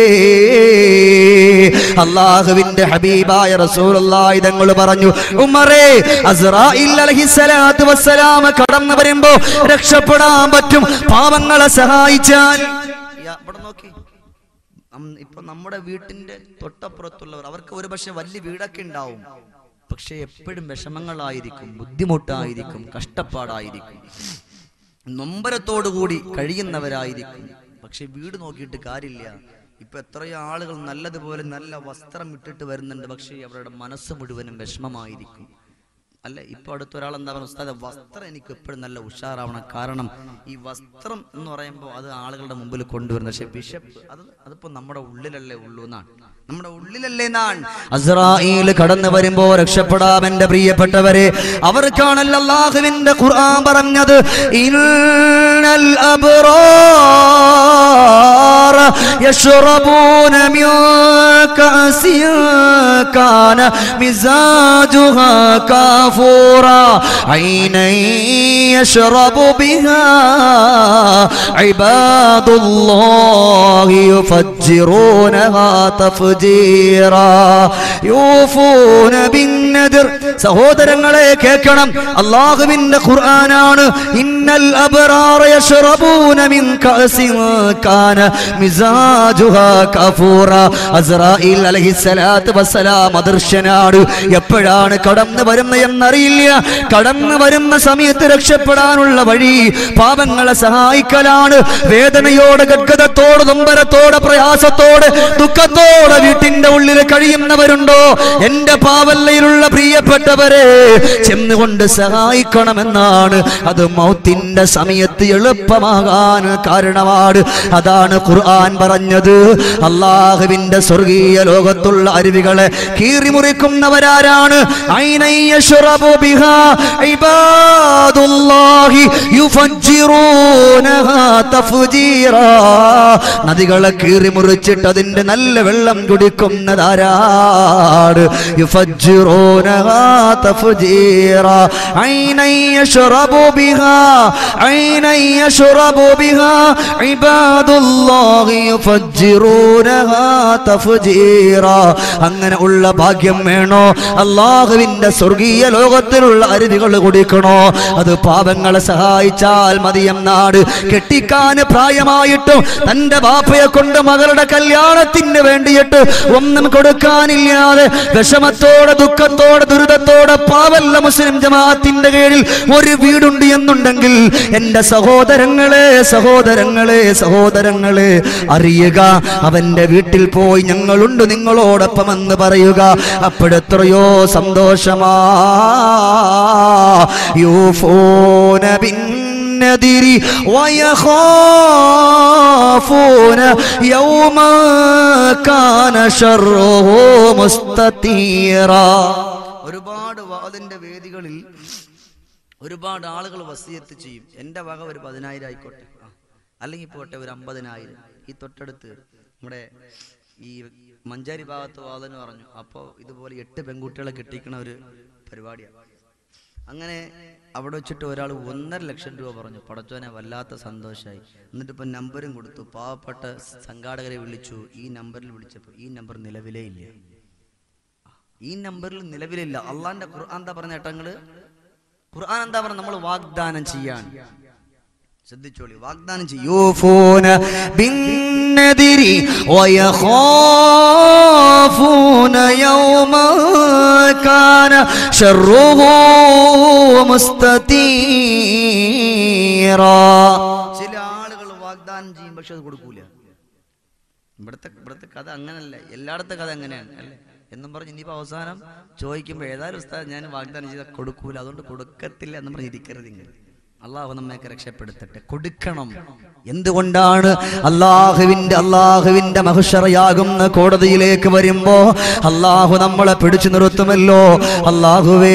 അള്ളാഹുവിന്റെ ഹബീബായ റസൂലുള്ളാഹി തങ്ങൾ പറഞ്ഞു ഉമറേ അസ്രായിൽ അലൈഹിസ്സലാത്തു വസ്സലാം കടന്നു വരുമ്പോ രക്ഷപ്പെടാൻ പറ്റും പാവങ്ങളെ സഹായിച്ചാൽ യാ, ഇവിടെ നോക്കി അം- ഇപ്പൊ നമ്മുടെ വീട്ടിന്റെ തൊട്ടപ്പുറത്തുള്ളവർ അവർക്ക് ഒരു പക്ഷെ വലിയ വീടൊക്കെ ഉണ്ടാവും പക്ഷെ എപ്പോഴും വിഷമങ്ങളായിരിക്കും ബുദ്ധിമുട്ടായിരിക്കും കഷ്ടപ്പാടായിരിക്കും നൊമ്പരത്തോടുകൂടി കഴിയുന്നവരായിരിക്കും പക്ഷെ വീട് നോക്കിയിട്ട് കാര്യമില്ല ഇപ്പൊ എത്രയോ ആളുകൾ നല്ലതുപോലെ നല്ല വസ്ത്രം ഇട്ടിട്ട് വരുന്നുണ്ട് പക്ഷേ അവരുടെ മനസ്സ് മുഴുവനും വിഷമമായിരിക്കും അല്ല ഇപ്പൊ അടുത്ത ഒരാൾ എന്താ പറയുക ഉസ്താദെ വസ്ത്രം എനിക്ക് എപ്പോഴും നല്ല ഉഷാറാവണം കാരണം ഈ വസ്ത്രം എന്ന് പറയുമ്പോൾ അത് ആളുകളുടെ മുമ്പിൽ കൊണ്ടുവരുന്നത് പക്ഷെ ബിഷപ്പ് അത് അതിപ്പോ നമ്മുടെ ഉള്ളിലല്ലേ ഉള്ളൂ എന്നാണ് നമ്മുടെ ഉള്ളിലല്ലേ എന്നാണ് അസ്രായിൽ കടന്നു വരുമ്പോ രക്ഷപ്പെടാം എന്റെ പ്രിയപ്പെട്ടവരെ അവർക്കാണല്ലോ അള്ളാഹുവിന്റെ ഖുർആൻ പറഞ്ഞത് ഇന്നൽ അബ്റാർ يشربون من كأس كان مزاجها كافورا عينا يشرب بها عباد الله يفجرونها تفجيرا يوفون بالنذر സഹോദരങ്ങളെ കേൾക്കണം അള്ളാഹുവിന്റെ ഖുർആനാണ് ഇന്നൽ അബ്റാറ യശ്റബൂന മിൻ കഅസിൻ കാന മിസാജുഹാ കഫൂറ അസ്രായിൽ അലൈഹിസ്സലാത്തു വസ്സലാം അദർശനാണ് എപ്പോഴാണ് കടന്നു വരുന്നത് എന്നറിയില്ല കടന്നു വരുന്ന സമയത്ത് രക്ഷപ്പെടാനുള്ള വഴി പാപങ്ങളെ സഹായിക്കലാണ് വേദനയോടെ ഗദ്ഗതത്തോടെ നൊമ്പരത്തോടെ പ്രയാസത്തോടെ ദുഃഖത്തോടെ വീട്ടിന്റെ ഉള്ളിൽ കഴിയുന്നവരുണ്ടോ എന്റെ പാവല്ലയിലുള്ള പ്രിയപ്പെട്ടവരെ ചെന്നുകൊണ്ട് സഹായിക്കണമെന്നാണ് അത് മൗത്തിന്റെ സമയത്ത് എളുപ്പമാകാൻ കാരണമാണ് അതാണ് ഖുർആൻ പറഞ്ഞത് അള്ളാഹുവിന്റെ സ്വർഗീയ ലോകത്തുള്ള അരുവികളെ കീറിമുറിക്കുന്നവരാരാണ് ഐനയ്യശ്റബു ബിഹാ ഇബാദുല്ലാഹി യുഫജ്ജിറൂനഹാ തഫ്ജീറാ നദികളെ കീറിമുറിച്ചിട്ട് അതിന്റെ നല്ല വെള്ളം കുടിക്കുന്നതാരാണ് യുഫജ്ജിറൂനഹാ തഫ്ജീറാ ഐനൻ യശ്റബു ബിഹാ ഐനൻ യശ്റബു ബിഹാ ഇബാദുല്ലാഹി യുഫജ്ജിറൂനഹാ തഫ്ജീറാ അങ്ങനെ ഉള്ള ഭാഗ്യം വേണോ അള്ളാഹുവിന്റെ സ്വർഗീയ ലോകത്തിലുള്ള അരുവികൾ കുടിക്കണോ അത് പാപങ്ങളെ സഹായിച്ചാൽ മതിയം നാട് കെട്ടിക്കാൻ പ്രായമായിട്ടും തന്റെ ബാപ്പയെ കൊണ്ട് മകളുടെ കല്യാണത്തിന് വേണ്ടിയിട്ട് ഒന്നും കൊടുക്കാനില്ലാതെ വിഷമത്തോടെ ദുഃഖത്തോടെ ദുരിതത്തോടെ പാവല്ല മുസ്ലിം ജമാഅത്തിന്റെ കീഴിൽ ഒരു വീടുണ്ട് എന്നുണ്ടെങ്കിൽ എന്റെ സഹോദരങ്ങളെ സഹോദരങ്ങളെ സഹോദരങ്ങളെ അറിയുക അവന്റെ വീട്ടിൽ പോയി ഞങ്ങളുണ്ട് നിങ്ങളോടൊപ്പം എന്ന് പറയുക അപ്പോഴെത്രയോ സന്തോഷമാ യൂഫോന بالنذر ويخافون يوما كان شره مستطيرا ഒരുപാട് വാദിന്റെ വേദികളിൽ ഒരുപാട് ആളുകൾ വസിയത്ത് ചെയ്യും എൻ്റെ വക ഒരു പതിനായിരം ആയിക്കോട്ടെ ആ. അല്ലെങ്കിൽ പോട്ടെ ഒരു അമ്പതിനായിരം ഈ തൊട്ടടുത്ത് നമ്മുടെ ഈ മഞ്ചാരി ഭാഗത്ത് വാദന് പറഞ്ഞു അപ്പോൾ ഇതുപോലെ എട്ട് പെൺകുട്ടികളെ കെട്ടിക്കണ ഒരു പരിപാടിയാണ് അങ്ങനെ അവിടെ വെച്ചിട്ട് ഒരാൾ ഒന്നര ലക്ഷം രൂപ പറഞ്ഞു പടച്ചോനെ വല്ലാത്ത സന്തോഷമായി എന്നിട്ട് ഇപ്പം നമ്പരും കൊടുത്തു പാവപ്പെട്ട സംഘാടകരെ വിളിച്ചു ഈ നമ്പറിൽ വിളിച്ചപ്പോൾ ഈ നമ്പർ നിലവിലേ ഇല്ല ഈ നമ്പറിൽ നിലവിലില്ല അള്ളാന്റെ ഖുർആൻ എന്താ പറഞ്ഞ ഏട്ടങ്ങള് ഖുർആൻ എന്താ പറഞ്ഞ നമ്മൾ വാഗ്ദാനം ചെയ്യാൻ ശ്രദ്ധിച്ചോളി വാഗ്ദാനം ചെയ്യൂഫൂന ബിന്നദിരി വയഖാഫൂന യൗമ കാന ശർറുഹു മുസ്തതീറാ ചില ആളുകൾ വാഗ്ദാനം ചെയ്യും പക്ഷെ അത് കൊടുക്കൂല ഇവിടുത്തെ ഇവിടുത്തെ കഥ അങ്ങനല്ല എല്ലായിടത്തെ കഥ അങ്ങനെയാണ് അല്ലേ എന്നും പറഞ്ഞ് ഇനിയിപ്പോൾ അവസാനം ചോദിക്കുമ്പോൾ ഏതായാലും ഉസ്താദ് ഞാൻ വാഗ്ദാനം ചെയ്താൽ കൊടുക്കൂല അതുകൊണ്ട് കൊടുക്കത്തില്ല എന്ന് പറഞ്ഞ് ഇരിക്കരുത് ഇങ്ങനെ അള്ളാഹു നമ്മയൊക്കെ രക്ഷപ്പെടുത്തട്ടെ കൊടുക്കണം എന്തുകൊണ്ടാണ് അള്ളാഹുവിന്റെ അള്ളാഹുവിന്റെ മഹുഷറയാകുന്ന കോടതിയിലേക്ക് വരുമ്പോ അള്ളാഹു നമ്മളെ പിടിച്ചു നിർത്തുമല്ലോ അള്ളാഹുവേ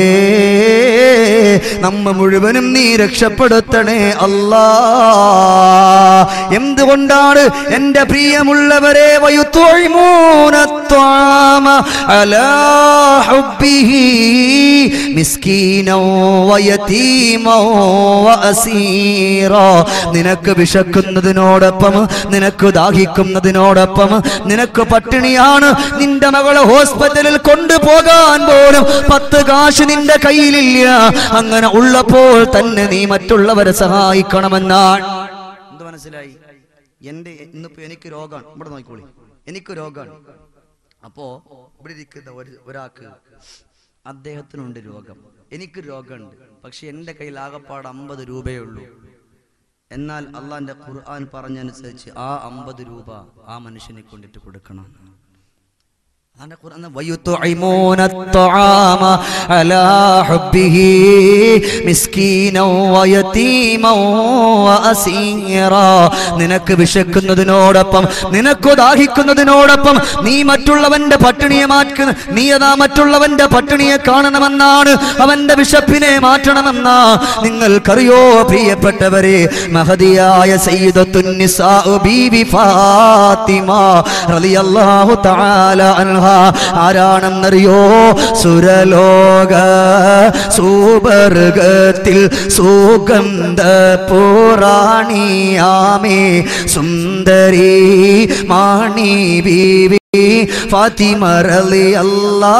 നമ്മ മുഴുവനും നീ രക്ഷപ്പെടുത്തണേ അല്ലാ എന്തുകൊണ്ടാണ് എന്റെ പ്രിയമുള്ളവരെ വയുത്തൊഴിമൂന الطعام على حبه مسكينا ويتيما وأسيرا നിനക്ക് വിശക്കുന്നതിനോടൊപ്പം നിനക്ക് ദാഹിക്കുന്നതിനോടൊപ്പം നിനക്ക് പട്ടിണിയാണ് നിന്റെ മകളെ ഹോസ്പിറ്റലിൽ കൊണ്ടുപോകാൻ പോലും പത്ത് കാശ് നിന്റെ കയ്യിലില്ല അങ്ങനെ ഉള്ളപ്പോൾ തന്നെ നീ മറ്റുള്ളവരെ സഹായിക്കണമെന്നാണ് എന്ത് മനസ്സിലായി എന്റെ ഇന്നിപ്പോ എനിക്ക് രോഗമാണ് ഇവിടെ നോക്കിക്കോളി എനിക്ക് രോഗമാണ് അപ്പോ ഇവിടെ ഇരിക്കുന്ന ഒരു ഒരാൾക്ക് അദ്ദേഹത്തിനുണ്ട് രോഗം എനിക്ക് രോഗമുണ്ട് പക്ഷെ എൻ്റെ കയ്യിൽ ആകപ്പാട് അമ്പത് രൂപയേ ഉള്ളൂ എന്നാൽ അള്ളാന്റെ ഖുർആൻ പറഞ്ഞനുസരിച്ച് ആ അമ്പത് രൂപ ആ മനുഷ്യനെ കൊണ്ടിട്ട് കൊടുക്കണം അതാണ് ഖുർആൻ വയുത്ഇമൂന الطعام على حبه مسكينا ويتيما واسيرا നിനക്ക് വിശക്കുന്നതിനോടൊപ്പം നിനക്ക് ദാഹിക്കുന്നതിനോടൊപ്പം നീ മറ്റുള്ളവന്റെ പട്ടിണിയെ മാറ്റുന്ന നീ അതാ മറ്റുള്ളവന്റെ പട്ടിണിയെ കാണണമെന്നാണ് അവന്റെ വിശപ്പിനെ മാറ്റണമെന്നാ നിങ്ങൾക്കറിയോ പ്രിയപ്പെട്ടവരെ മഹതിയായ സയ്യിദത്തുൻ നിസാഉ ബീവി ഫാത്തിമ റളിയല്ലാഹു തആല അൻഹ ആരാണെന്നറിയോ സുരലോക സൂപർഗത്തിൽ സുഗന്ധ പുറാണിയാമേ സുന്ദരി മാണി ബീവി ഫാത്തിമ റളിയല്ലാ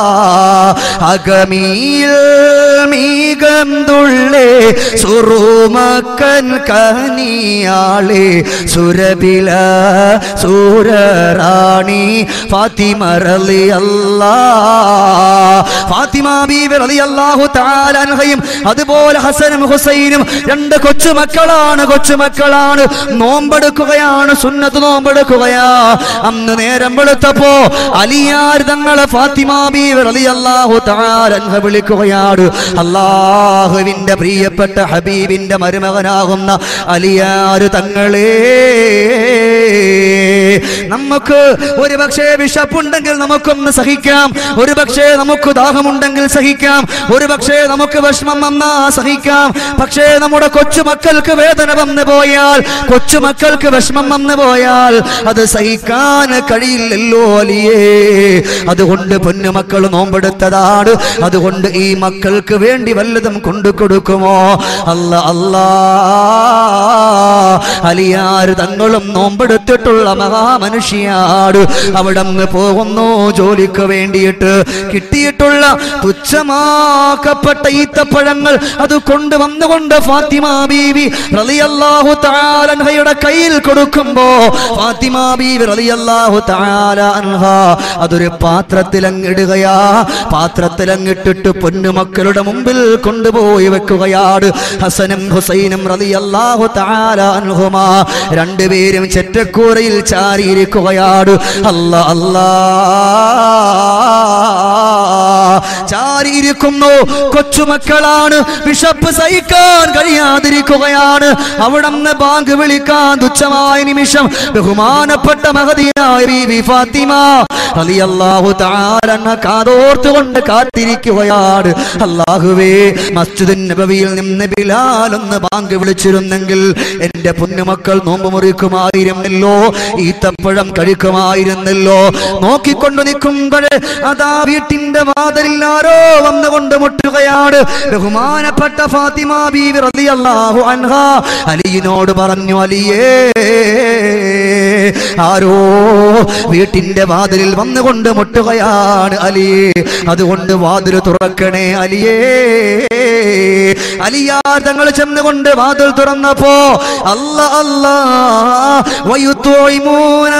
അഗമിയിൽ മീകന്തുള്ളേ സുറുമക്കൻ കനിയാളെ സുരബില സൂരറാണി ഫാത്തിമ റളിയല്ലാ ഫാത്തിമ ബീവി റളിയല്ലാഹു തആല അൻഹയും അതുപോലെ ഹസനും ഹുസൈനും രണ്ട് കൊച്ചുമക്കളാണ് കൊച്ചുമക്കളാണ് നോമ്പെടുക്കുകയാണ് സുന്നത്ത് നോമ്പെടുക്കുകയാ അന്ന് നേരം വെളുത്തപ്പോ അലിയാർ തങ്ങളെ ഫാത്തിമ ബീവി റളിയല്ലാഹു തആല അൻഹ വിളിക്കുകയാണ് അള്ളാഹുവിന്റെ പ്രിയപ്പെട്ട ഹബീബിന്റെ മരുമകനാകുന്ന അലിയാർ തങ്ങളെ നമുക്ക് ഒരു പക്ഷേ വിശപ്പുണ്ടെങ്കിൽ നമുക്കൊന്ന് സഹിക്കാം ഒരു പക്ഷേ നമുക്ക് ദാഹമുണ്ടെങ്കിൽ സഹിക്കാം ഒരു പക്ഷേ നമുക്ക് വിഷമം വന്നാ സഹിക്കാം പക്ഷേ നമ്മുടെ കൊച്ചുമക്കൾക്ക് വേദന വന്നു പോയാൽ കൊച്ചുമക്കൾക്ക് വിഷമം വന്നു പോയാൽ അത് സഹിക്കാൻ കഴിയില്ലല്ലോ അലിയേ അതുകൊണ്ട് പൊന്നുമക്കൾ നോമ്പെടുത്തതാണ് അതുകൊണ്ട് ഈ മക്കൾക്ക് വേണ്ടി വല്ലതും കൊണ്ടു കൊടുക്കുമോ അല്ല അല്ലാ അലിയാര് തങ്ങളും നോമ്പെടുത്തിട്ടുള്ള മഹാമനുഷ്യാണ് അവിടെ അങ്ങ് പോകുന്നു ജോലിക്ക് വേണ്ടിയിട്ട് കിട്ടിയിട്ടുള്ള തുച്ഛമാക്കപ്പെട്ട ഈത്തപ്പഴങ്ങൾ അത് കൊണ്ടുവന്നുകൊണ്ട് ഫാത്തിമ ബീവി റളിയല്ലാഹു തആല അൻഹയുടെ കയ്യിൽ കൊടുക്കുമ്പോ ഫാത്തിമ ബീവി റളിയല്ലാഹു തആല അൻഹ അതൊരു പാത്രത്തിൽ അങ്ങിടുകയാ പാത്രത്തിൽ അങ്ങിട്ടിട്ട് പൊന്നുമക്കളുടെ മുമ്പിൽ കൊണ്ടുപോയി വെക്കുകയാണ് ഹസനും ഹുസൈനും റളിയല്ലാഹു തആല അൻഹുമാ രണ്ടുപേരും ചെറ്റക്കൂരയിൽ ചാരിയിരിക്കുകയാണ് അല്ല അല്ലാ ചാരിയിരിക്കുന്നു കൊച്ചുമക്കളാണ് വിശപ്പ് സഹിക്കാൻ കഴിയാതിരിക്കുകയാണ് അവിടെ നിന്ന് ബാങ്ക് വിളിക്കാൻ തുച്ഛമായ നിമിഷം ബഹുമാനപ്പെട്ട മഹതിയായ ബീവി ഫാത്തിമ റളിയല്ലാഹു തആല അൻഹ കാതോർത്തുകൊണ്ട് കാത്തിരിക്കുകയാണ് അല്ലാഹുവേ മസ്ജിദുൻ നബവിയിൽ നിന്ന് ബിലാൽ ഒന്ന് ബാങ്ക് വിളിച്ചിരുന്നെങ്കിൽ എന്റെ പൊന്നുമക്കൾ നോമ്പ് മുറിക്കുമായിരുന്നല്ലോ ഈത്തപ്പഴം കഴിക്കുമായിരുന്നല്ലോ നോക്കിക്കൊണ്ട് നിൽക്കുമ്പോൾ അതാ വീട്ടിന്റെ വാതിലിൽ ആരോ വന്നുകൊണ്ട് മുട്ടുകയാണ് ബഹുമാനപ്പെട്ട ഫാത്തിമ ബീവി റളിയല്ലാഹു അൻഹ അലിയിനോട് പറഞ്ഞു അലിയേ ആരോ വീട്ടിന്റെ വാതിലിൽ വന്നുകൊണ്ട് മുട്ടുകയാണ് അലിയേ അതുകൊണ്ട് വാതിൽ തുറക്കണേ അലിയേ അലിയാ തങ്ങൾ ചെന്നുകൊണ്ട് വാതിൽ തുറന്നപ്പോ അല്ല അല്ല വയുത്തോയ്മൂന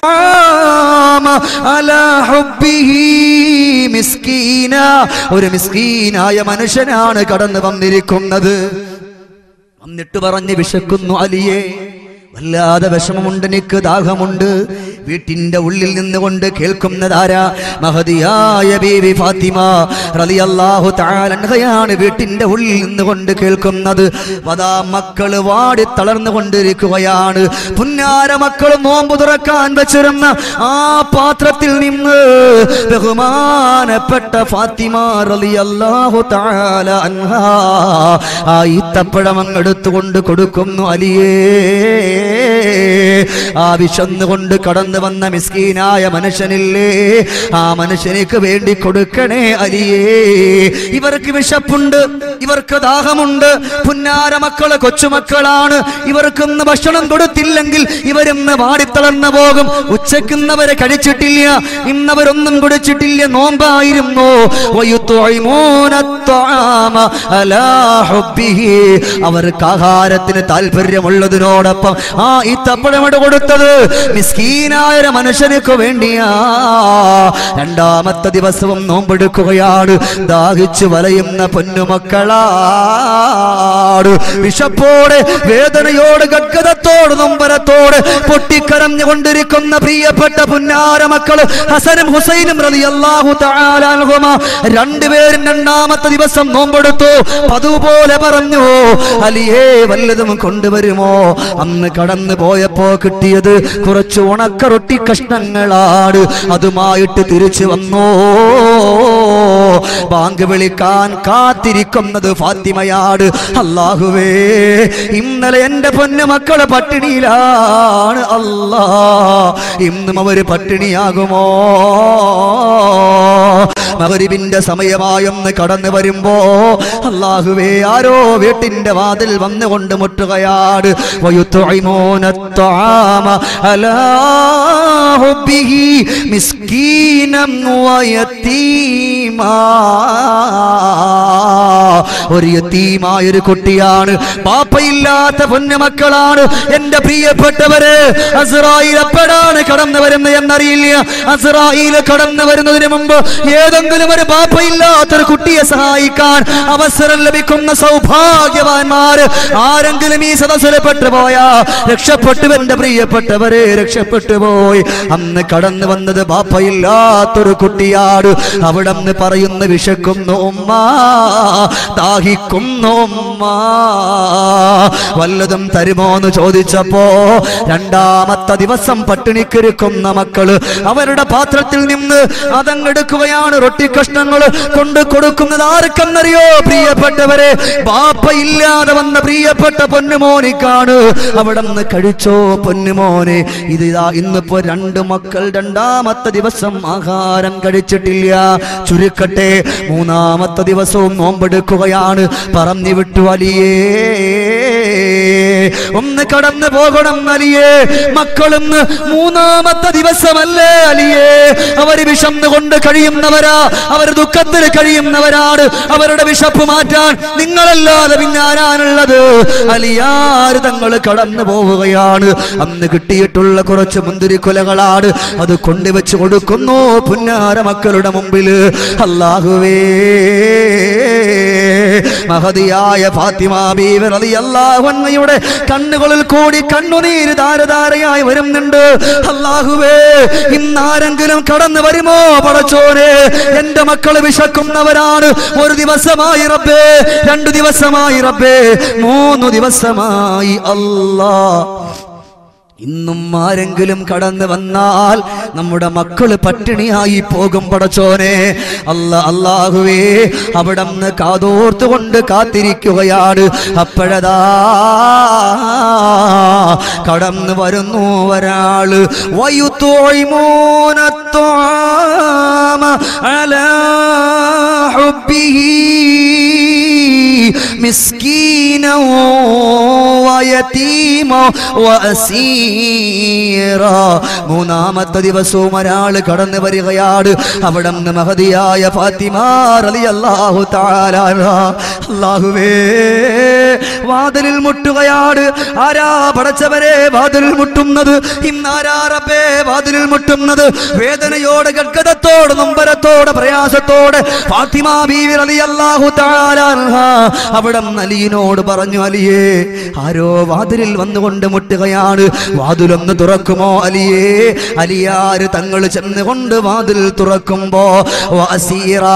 അലാ ഹുബ്ബിഹി മിസ്കീന ഒരു മിസ്കീനായ മനുഷ്യനാണ് കടന്നു വന്നിരിക്കുന്നത് വന്നിട്ട് പറഞ്ഞ് വിശക്കുന്നു അലിയേ വല്ലാതെ വിഷമമുണ്ട് എനിക്ക് ദാഹമുണ്ട് വീട്ടിന്റെ ഉള്ളിൽ നിന്നുകൊണ്ട് കേൾക്കുന്നതാരാ മഹതിയായ ബീവി ഫാത്തിമ റളിയല്ലാഹു തആല അൻഹയാണ് വീട്ടിന്റെ ഉള്ളിൽ നിന്നുകൊണ്ട് കേൾക്കുന്നത് വദാ മക്കള് വാടി തളർന്നുകൊണ്ടിരിക്കുകയാണ് പുന്നാര മക്കൾ നോമ്പ് തുറക്കാൻ വെച്ചിരുന്ന ആ പാത്രത്തിൽ നിന്ന് ബഹുമാനപ്പെട്ട ഫാത്തിമ റളിയല്ലാഹു തആല അൻഹ ആ ഈത്തപ്പഴം അങ്ങ് എടുത്തുകൊണ്ട് കൊടുക്കുന്നു അലിയേ ആ വിശന്നുകൊണ്ട് കടന്നു വന്ന മിസ്കീനായ മനുഷ്യനില്ലേ ആ മനുഷ്യനിക്ക് വേണ്ടി കൊടുക്കണേ അലിയേ ഇവർക്ക് വിശപ്പുണ്ട് ഇവർക്ക് ദാഹമുണ്ട് പുന്നാര മക്കള് കൊച്ചുമക്കളാണ് ഇവർക്കൊന്ന് ഭക്ഷണം കൊടുത്തില്ലെങ്കിൽ ഇവരിന്ന് വാടിത്തളർന്നു പോകും ഉച്ചക്കുന്നവരെ കഴിച്ചിട്ടില്ല ഇന്നവരൊന്നും കുടിച്ചിട്ടില്ല നോമ്പായിരുന്നു വയുത്തൊഴിമൂന الطعام على حبه അവർക്ക് ആഹാരത്തിന് താല്പര്യമുള്ളതിനോടൊപ്പം ആ ഈ തപ്പഴമട് കൊടുത്തത് മിസ്കീനായ ഒരു മനുഷ്യനക്ക് വേണ്ടിയാ രണ്ടാമത്തെ ദിവസവും നോമ്പെടുക്കുകയാണ് ദാഹിച്ചു വലയുന്ന പൊന്നുമക്കളാട് വിശപ്പോടെ വേദനയോട് ഗദ്ഗതത്തോട് നൊമ്പരത്തോട് പൊട്ടിക്കരഞ്ഞുകൊണ്ടിരിക്കുന്ന പ്രിയപ്പെട്ട പുന്നാര മക്കള് ഹസനും ഹുസൈനും റളിയല്ലാഹു തആല അൻഹുമ രണ്ടുപേരും രണ്ടാമത്തെ ദിവസം നോമ്പെടുത്തു പതുപോലെ പറഞ്ഞു അലിയേ വല്ലതും കൊണ്ടുവരുമോ അന്ന് കടന്നു പോയപ്പോ കിട്ടിയത് കുറച്ച് ഉണക്ക റൊട്ടി കഷ്ണങ്ങളാണ് അതുമായിട്ട് തിരിച്ചു വന്നോ ബാങ്ക് വിളിക്കാൻ കാത്തിരിക്കുന്നത് ഫാത്തിമയാണ് അള്ളാഹുവേ ഇന്നലെ എന്റെ പൊന്നു മക്കളെ പട്ടിണിയിലാണ് അല്ലാ ഇന്നും അവര് പട്ടിണിയാകുമോ മകരിബിന്റെ സമയമായൊന്ന് കടന്നു വരുമ്പോ അള്ളാഹുവേ ആരോ വീട്ടിന്റെ വാതിൽ വന്നുകൊണ്ട് മുട്ടുകയാണ് വയുത്തുഇമൂന الطعام على حبه مسكينا ويتيما ഒരു യത്തീമായ ഒരു കുട്ടിയാണ് പാപ്പയില്ലാത്ത പൊന്നുമക്കളാണ് എന്റെ പ്രിയപ്പെട്ടവര് അസ്രായിൽ എപ്പോഴാണ് കടന്നു വരുന്നത് എന്നറിയില്ല അസ്രായിൽ കടന്നു വരുന്നതിന് മുമ്പ് ഏതെങ്കിലും ഒരു പാപ്പയില്ലാത്തൊരു കുട്ടിയെ സഹായിക്കാൻ അവസരം ലഭിക്കുന്ന സൗഭാഗ്യവാന്മാര് ആരെങ്കിലും ഈ സദസ്സിൽ പെട്ടുപോയാ രക്ഷപ്പെട്ടു എന്റെ പ്രിയപ്പെട്ടവരെ രക്ഷപ്പെട്ടു പോയി അന്ന് കടന്നു വന്നത് ബാപ്പയില്ലാത്തൊരു കുട്ടിയാണ് അവിടെ നിന്ന് പറയുന്ന വിശക്കുന്നു ഉമ്മ ദാഹിക്കുന്നു ഉമ്മ വല്ലതും തരുമോ എന്ന് ചോദിച്ചപ്പോ രണ്ടാമത്തെ ദിവസം പട്ടിണിക്കിരിക്കുന്ന മക്കള് അവരുടെ പാത്രത്തിൽ നിന്ന് അതങ്ങെടുക്കുകയാണ് റൊട്ടി കഷ്ണങ്ങൾ കൊണ്ട് കൊടുക്കുന്നത് ആർക്കെന്നറിയോ പ്രിയപ്പെട്ടവരെ ബാപ്പ ഇല്ലാതെ വന്ന പ്രിയപ്പെട്ട പൊന്നുമോനിക്കാണ് അവിടെ നിന്ന് കഴിച്ചോ പൊന്നുമോനെ ഇത് ഇതാ ഇന്നിപ്പോ രണ്ട് മക്കൾ രണ്ടാമത്തെ ദിവസം ആഹാരം കഴിച്ചിട്ടില്ല ചുരുക്കട്ടെ മൂന്നാമത്തെ ദിവസവും നോമ്പെടുക്കുകയാണ് പറഞ്ഞു വിട്ടു അലിയേ ഒന്ന് കടന്നു പോകണം അലിയേ മക്കളൊന്ന് മൂന്നാമത്തെ ദിവസമല്ലേ അലിയേ അവര് വിഷന്നുകൊണ്ട് കഴിയുന്നവരാ അവർ ദുഃഖത്തിൽ കഴിയുന്നവരാണ് അവരുടെ വിശപ്പ് മാറ്റാൻ നിങ്ങളല്ലാതെ പിന്നാരാനുള്ളത് അലിയാർ തങ്ങൾ കടന്നു പോവുകയാണ് അന്ന് കിട്ടിയിട്ടുള്ള കുറച്ച് മുന്തിരിക്കുലകളാണ് അത് കൊണ്ടുവച്ച് കൊടുക്കുന്നു പുന്നാര മക്കളുടെ മുമ്പില് അല്ലാഹുവേ മഹതിയായ ഫാത്തിമ ബീവി റളിയല്ലാഹു അൻഹയുടെ കണ്ണുകളിൽ കൂടി കണ്ണുനീര് ധാരധാരയായി വരുന്നുണ്ട് അല്ലാഹുവേ ഇന്നാരെങ്കിലും കടന്നു വരുമോ പടച്ചോനെ എന്റെ മക്കള് വിശക്കുന്നവരാണ് ഒരു ദിവസമായി റബ്ബേ രണ്ടു ദിവസമായി റബ്ബേ മൂന്ന് ദിവസമായി അല്ലാ ഇന്നും ആരെങ്കിലും കടന്നു വന്നാൽ നമ്മുടെ മക്കള് പട്ടിണിയായി പോകും പടച്ചോനെ അല്ല അല്ലാഹുവേ അവിടെ നിന്ന് കാതോർത്തുകൊണ്ട് കാത്തിരിക്കുകയാണ് അപ്പോഴതാ കടന്നു വരുന്നു ഒരാള് വയുത്തോയ്മോനത്തോമ അലാ حبه مسكينا ويتيما وأسيرا മൂന്നാമത്തെ ദിവസവും ഒരാൾ കടന്നു വരികയാണ് അവിടെ നിന്ന് മഹതിയായ ഫാത്തിമ റളിയല്ലാഹു തആല അൻഹാ. അല്ലാഹുവേ വാതിലിൽ മുട്ടുകയാണ് ആരാ പടച്ചവരെ വാതിലിൽ മുട്ടുന്നത് ഇന്നാരാ റബ്ബേ വാതിലിൽ മുട്ടുന്നത് വേദനയോടെ ഗദ്ഗതത്തോടെ നൊമ്പരത്തോടെ പ്രയാസത്തോടെ ഫാത്തിമ ബീവി റളിയല്ലാഹു തആല അൻഹാ അവിടെ അലിയിനോട് പറഞ്ഞു അലിയേ ആരോ വാതിലിൽ വന്നുകൊണ്ട് മുട്ടുകയാണ് വാതിലൊന്ന് തുറക്കുമോ അലിയേ അലിയാര് തങ്ങൾ ചെന്നുകൊണ്ട് വാതിൽ തുറക്കുമ്പോ വസീറാ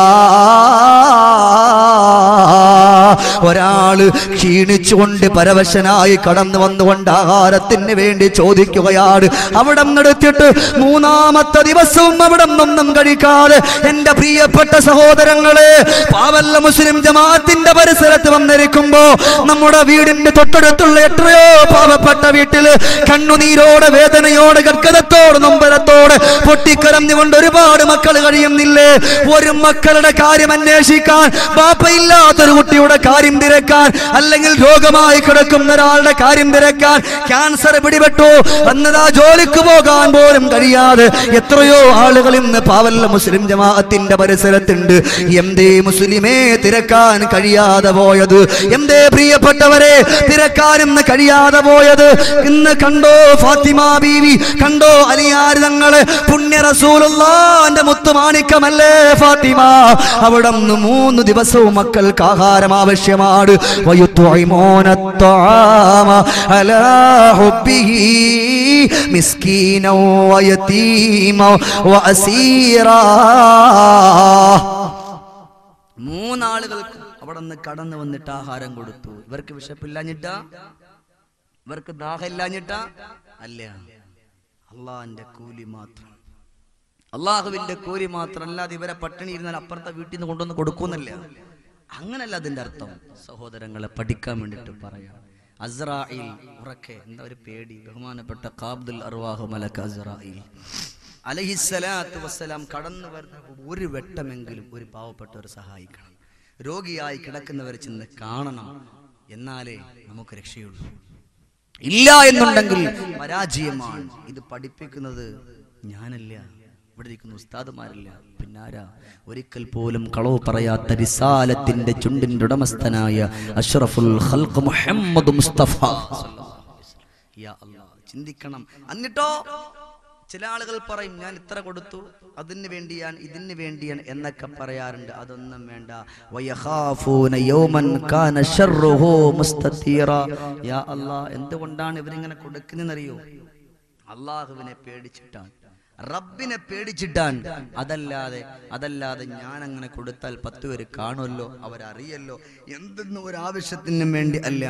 ഒരാള് ക്ഷീണിച്ചുകൊണ്ട് പരവശനായി കടന്നു വന്നുകൊണ്ട് ആഹാരത്തിന് വേണ്ടി ചോദിക്കുകയാണ് അവിടെ നടത്തിയിട്ട് മൂന്നാമത്തെ ദിവസവും അവിടെ നിന്നും കഴിക്കാതെ എന്റെ പ്രിയപ്പെട്ട സഹോദരങ്ങളെ പാവല്ല മുസ്ലിം ജമാഅത്തിന്റെ പരിസരത്ത് വന്നിരിക്കുമ്പോ നമ്മുടെ വീടിന്റെ തൊട്ടടുത്തുള്ള എത്രയോ പാവപ്പെട്ട വീട്ടില് കണ്ണുനീരോടെ വേദനയോടെ ഗർഗതത്തോടെ നൊമ്പരത്തോടെ പൊട്ടിക്കരഞ്ഞുകൊണ്ട് ഒരുപാട് മക്കൾ കഴിയുന്നില്ലേ ഒരു മക്കളുടെ കാര്യം അന്വേഷിക്കാൻ ബാപ്പയില്ലാത്തൊരു കുട്ടിയുടെ കാര്യം തിരക്കാൻ അല്ലെങ്കിൽ രോഗമായി കിടക്കുന്ന ഒരാളുടെ കാര്യം തിരക്കാൻ ക്യാൻസർ പിടിപെട്ടു അന്നതാ ജോലിക്ക് പോകാൻ പോലും കഴിയാതെ എത്രയോ ആളുകൾ ഇന്ന് പാവല്ല മുസ്ലിം ജമാഅത്തിന്റെ പരിസരത്തുണ്ട് എന്തേ മുസ്ലിമേ തിരക്കാൻ കഴിയാതെ പോയത് എന്തേ പ്രിയപ്പെട്ടവരെ തിരക്കാൻ ഇന്ന് കഴിയാതെ പോയത് ഇന്ന് കണ്ടോ ഫാത്തിമ ബീവി കണ്ടോ അലിയാർ തങ്ങള് പുണ്യ റസൂലുള്ളാന്റെ മുത്തുമാണിക്കമല്ലേ ഫാത്തിമ അവിടെ നിന്ന് മൂന്ന് ദിവസവും മക്കൾക്ക് ആഹാരം ആവശ്യമാണ് വയുത്തുഇമൂന الطعام على حبه مسكينا ويتيما وأسيرا മൂന്നാളുകൾക്ക് അവിടെ നിന്ന് കടന്നു വന്നിട്ട് ആഹാരം കൊടുത്തു ഇവർക്ക് വിശപ്പില്ലാഞ്ഞിട്ടാ ഇവർക്ക് ദാഹമില്ലാഞ്ഞിട്ടാ അല്ല അള്ളാഹിന്റെ കൂലി മാത്രം അള്ളാഹുവിന്റെ കൂലി മാത്രം അല്ലാതെ ഇവരെ പട്ടിണി ഇരുന്നാൽ അപ്പുറത്തെ വീട്ടിൽ നിന്ന് കൊണ്ടുവന്ന് കൊടുക്കുന്നില്ല അങ്ങനല്ല അതിന്റെ അർത്ഥം സഹോദരങ്ങളെ പഠിക്കാൻ വേണ്ടിട്ട് പറയാം അസ്രായിൽ ഉറക്കെ എന്താ ഒരു പേടി ബഹുമാനപ്പെട്ട കാബ്ദുൽ അർവാഹു മലക്ക് അസ്രായിൽ അലഹിസ്സലാത്തു വസ്സലാം കടന്നു വരുന്ന ഒരു വെട്ടമെങ്കിലും ഒരു പാവപ്പെട്ടവർ സഹായിക്കണം രോഗിയായി കിടക്കുന്നവരെ ചെന്ന് കാണണം എന്നാലേ നമുക്ക് രക്ഷയുള്ളൂ ഇല്ല എന്നുണ്ടെങ്കിൽ പരാജയമാണ് ഇത് പഠിപ്പിക്കുന്നത് ഞാനല്ല ഇവിടെ ഇരിക്കുന്ന ഉസ്താദുമാരില്ല പിന്നാരാ ഒരിക്കൽ പോലും കളവ് പറയാത്ത റിസാലത്തിന്റെ ചുണ്ടിന്റെ ഉടമസ്ഥനായ അഷ്റഫുൽ ഖൽഖ് മുഹമ്മദ് മുസ്തഫ യാ അല്ലാഹ് ചിന്തിക്കണം എന്നിട്ടോ ചില ആളുകൾ പറയും ഞാൻ ഇത്ര കൊടുത്തു അതിന് വേണ്ടിയാണ് ഇതിന് വേണ്ടിയാണ് എന്നൊക്കെ പറയാറുണ്ട് അതൊന്നും വേണ്ട വയഖാഫൂന യൗമൻ കാന ശർറുഹു മുസ്തതീറ യാ അല്ലാഹ് എന്തുകൊണ്ടാണ് ഇവരിങ്ങനെ കൊടുക്കുന്നതെന്നറിയോ അള്ളാഹുവിനെ പേടിച്ചിട്ടാണ് റബ്ബിനെ പേടിച്ചിട്ടാണ് അതല്ലാതെ അതല്ലാതെ ഞാൻ അങ്ങനെ കൊടുത്താൽ പത്ത് പേര് കാണുമല്ലോ അവരറിയല്ലോ എന്തെന്ന് ഒരു ആവശ്യത്തിനും വേണ്ടി അല്ല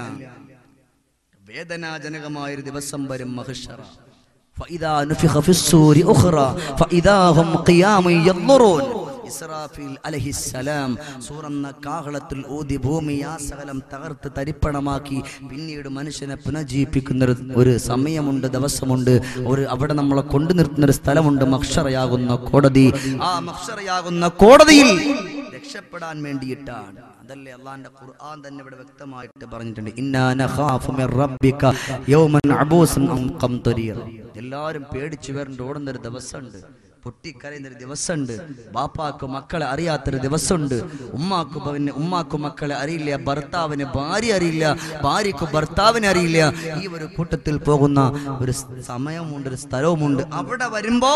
വേദനാജനകമായൊരു ദിവസം വരും മഹിഷറ فإذا نفخ في الصور أخرى فإذا هم قيام ينظرون ഇസ്രാഫീൽ അലഹിസ്സലാം സൂറന്ന കാഹളത്തിൽ ഊതി ഭൂമി ആ സകലം തകർത്ത് തരിപ്പണമാക്കി പിന്നീട് മനുഷ്യനെ പുനർജീവിപ്പിക്കുന്ന ഒരു ഒരു സമയമുണ്ട് ദിവസമുണ്ട് ഒരു അവിടെ നമ്മളെ കൊണ്ടു നിർത്തുന്ന ഒരു സ്ഥലമുണ്ട് മക്ഷറയാകുന്ന കോടതി ആ മക്ഷറയാകുന്ന കോടതിയിൽ രക്ഷപ്പെടാൻ വേണ്ടിയിട്ടാണ് അതല്ലേ അള്ളാന്റെ ഖുർആൻ തന്നെ ഇവിടെ വ്യക്തമായിട്ട് പറഞ്ഞിട്ടുണ്ട് ഇന്നാ നഖാഫു മിർ റബ്ബിക യൗമൻ അബൂസൻ ഖംതരീർ എല്ലാവരും പേടിച്ചു വരണ്ട് ഓടുന്ന ഒരു ദിവസമുണ്ട് പൊട്ടിക്കരയുന്ന ഒരു ദിവസമുണ്ട് ബാപ്പാക്ക് മക്കളെ അറിയാത്തൊരു ദിവസമുണ്ട് ഉമ്മാക്ക് പിന്നെ ഉമ്മാക്ക് മക്കളെ അറിയില്ല ഭർത്താവിന് ഭാര്യ അറിയില്ല ഭാര്യക്ക് ഭർത്താവിനെ അറിയില്ല ഈ ഒരു കൂട്ടത്തിൽ പോകുന്ന ഒരു സമയമുണ്ട് ഒരു സ്ഥലവുമുണ്ട് അവിടെ വരുമ്പോ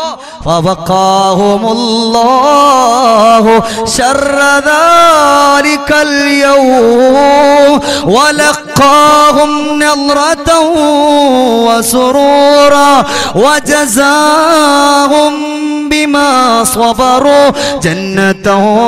ഫവഖാഹുമുല്ലാഹു ശർറ ذلك اليوم ولقاهم نظرة وسرورا وجزاهم بما صبروا جنة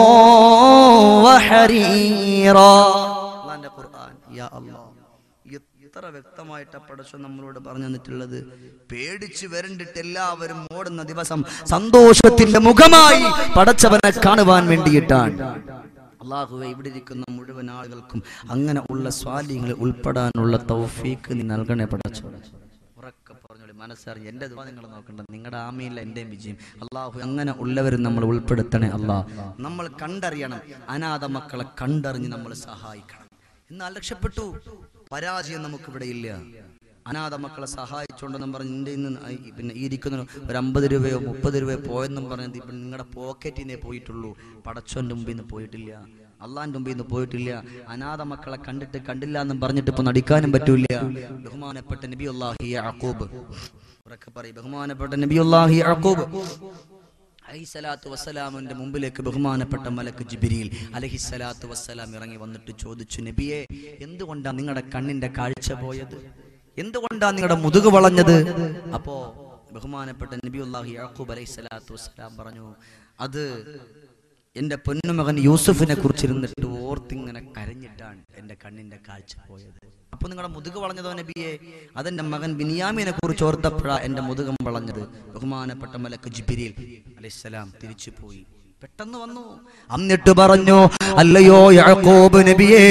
وحريرا يا الله എത്ര വ്യക്തമായിട്ട് പടച്ചു നമ്മളോട് പറഞ്ഞു തന്നിട്ടുള്ളത് പേടിച്ചു വരണ്ടിട്ട് എല്ലാവരും ഓടുന്ന ദിവസം സന്തോഷത്തിന്റെ മുഖമായി പടച്ചവനെ കാണുവാൻ വേണ്ടിയിട്ടാണ് അള്ളാഹുവെ ഇവിടെ ഇരിക്കുന്ന മുഴുവൻ ആളുകൾക്കും അങ്ങനെ ഉള്ള സ്വാലിങ്ങളിൽ ഉൾപ്പെടാനുള്ള തൗഫീക്ക് നീ നൽകണേ പടച്ചു ഉറക്കെ പറഞ്ഞോളി മനസ്സറിഞ്ഞ് എൻ്റെ ദുആ നിങ്ങൾ നോക്കണ്ട നിങ്ങളുടെ ആമയില്ല എൻ്റെ വിജയം അള്ളാഹു അങ്ങനെ ഉള്ളവരും നമ്മൾ ഉൾപ്പെടുത്തണേ അള്ളാഹ് നമ്മൾ കണ്ടറിയണം അനാഥ മക്കളെ കണ്ടറിഞ്ഞ് നമ്മൾ സഹായിക്കണം എന്നാൽ രക്ഷപ്പെട്ടു പരാജയം നമുക്കിവിടെ ഇല്ല അനാഥ മക്കളെ സഹായിച്ചോണ്ടെന്നും പറഞ്ഞ് നിന്റെ ഇന്ന് ന- ഈ പിന്നെ ഈ ഇരിക്കുന്ന ഒരു അമ്പത് രൂപയോ മുപ്പത് രൂപയോ പോയെന്നും പറഞ്ഞത് ഇപ്പം നിങ്ങളുടെ പോക്കറ്റിനെ പോയിട്ടുള്ളൂ പടച്ചോന്റെ മുമ്പിൽ നിന്ന് പോയിട്ടില്ല അള്ളാന്റെ മുമ്പിൽ നിന്ന് പോയിട്ടില്ല അനാഥ മക്കളെ കണ്ടിട്ട് കണ്ടില്ല എന്നും പറഞ്ഞിട്ട് ഇപ്പൊ നടിക്കാനും പറ്റൂല ബഹുമാനപ്പെട്ട നബി അള്ളാഹി യാക്കൂബ് ഉറക്കെ പറയും ബഹുമാനപ്പെട്ട നബി അള്ളാഹി യാക്കൂബ് അലഹിസലാത്തു വസ്സലാമിന്റെ മുമ്പിലേക്ക് ബഹുമാനപ്പെട്ട മലക്ക് ജിബിരിയിൽ അലഹിസലാത്തു വസ്സലാം ഇറങ്ങി വന്നിട്ട് ചോദിച്ചു നബിയെ എന്തുകൊണ്ടാ നിങ്ങളുടെ കണ്ണിന്റെ കാഴ്ച പോയത് എന്തുകൊണ്ടാ നിങ്ങളുടെ മുതുക് വളഞ്ഞത് അപ്പോ ബഹുമാനപ്പെട്ട നബിയുല്ലാഹി യാക്കൂബ് അലൈഹിസ്സലാത്തു വസ്സലാം പറഞ്ഞു അത് എന്റെ പൊന്നുമകൻ യൂസുഫിനെ കുറിച്ചിരുന്നിട്ട് ഓർത്തിങ്ങനെ കരഞ്ഞിട്ടാണ് എന്റെ കണ്ണിന്റെ കാഴ്ച പോയത് അപ്പൊ നിങ്ങളുടെ മുതുക് വളഞ്ഞതോ നബിയെ അതെന്റെ മകൻ ബിനിയാമിനെ കുറിച്ച് ഓർത്തപ്പോഴാ എന്റെ മുതുകം വളഞ്ഞത് ബഹുമാനപ്പെട്ട മലക്ക് ജിബിരിൽ അലൈഹിസ്സലാം തിരിച്ചു പോയി പെട്ടെന്ന് വന്നു എന്നിട്ട് പറഞ്ഞു അല്ലയോ യാക്കോബ് നബിയേ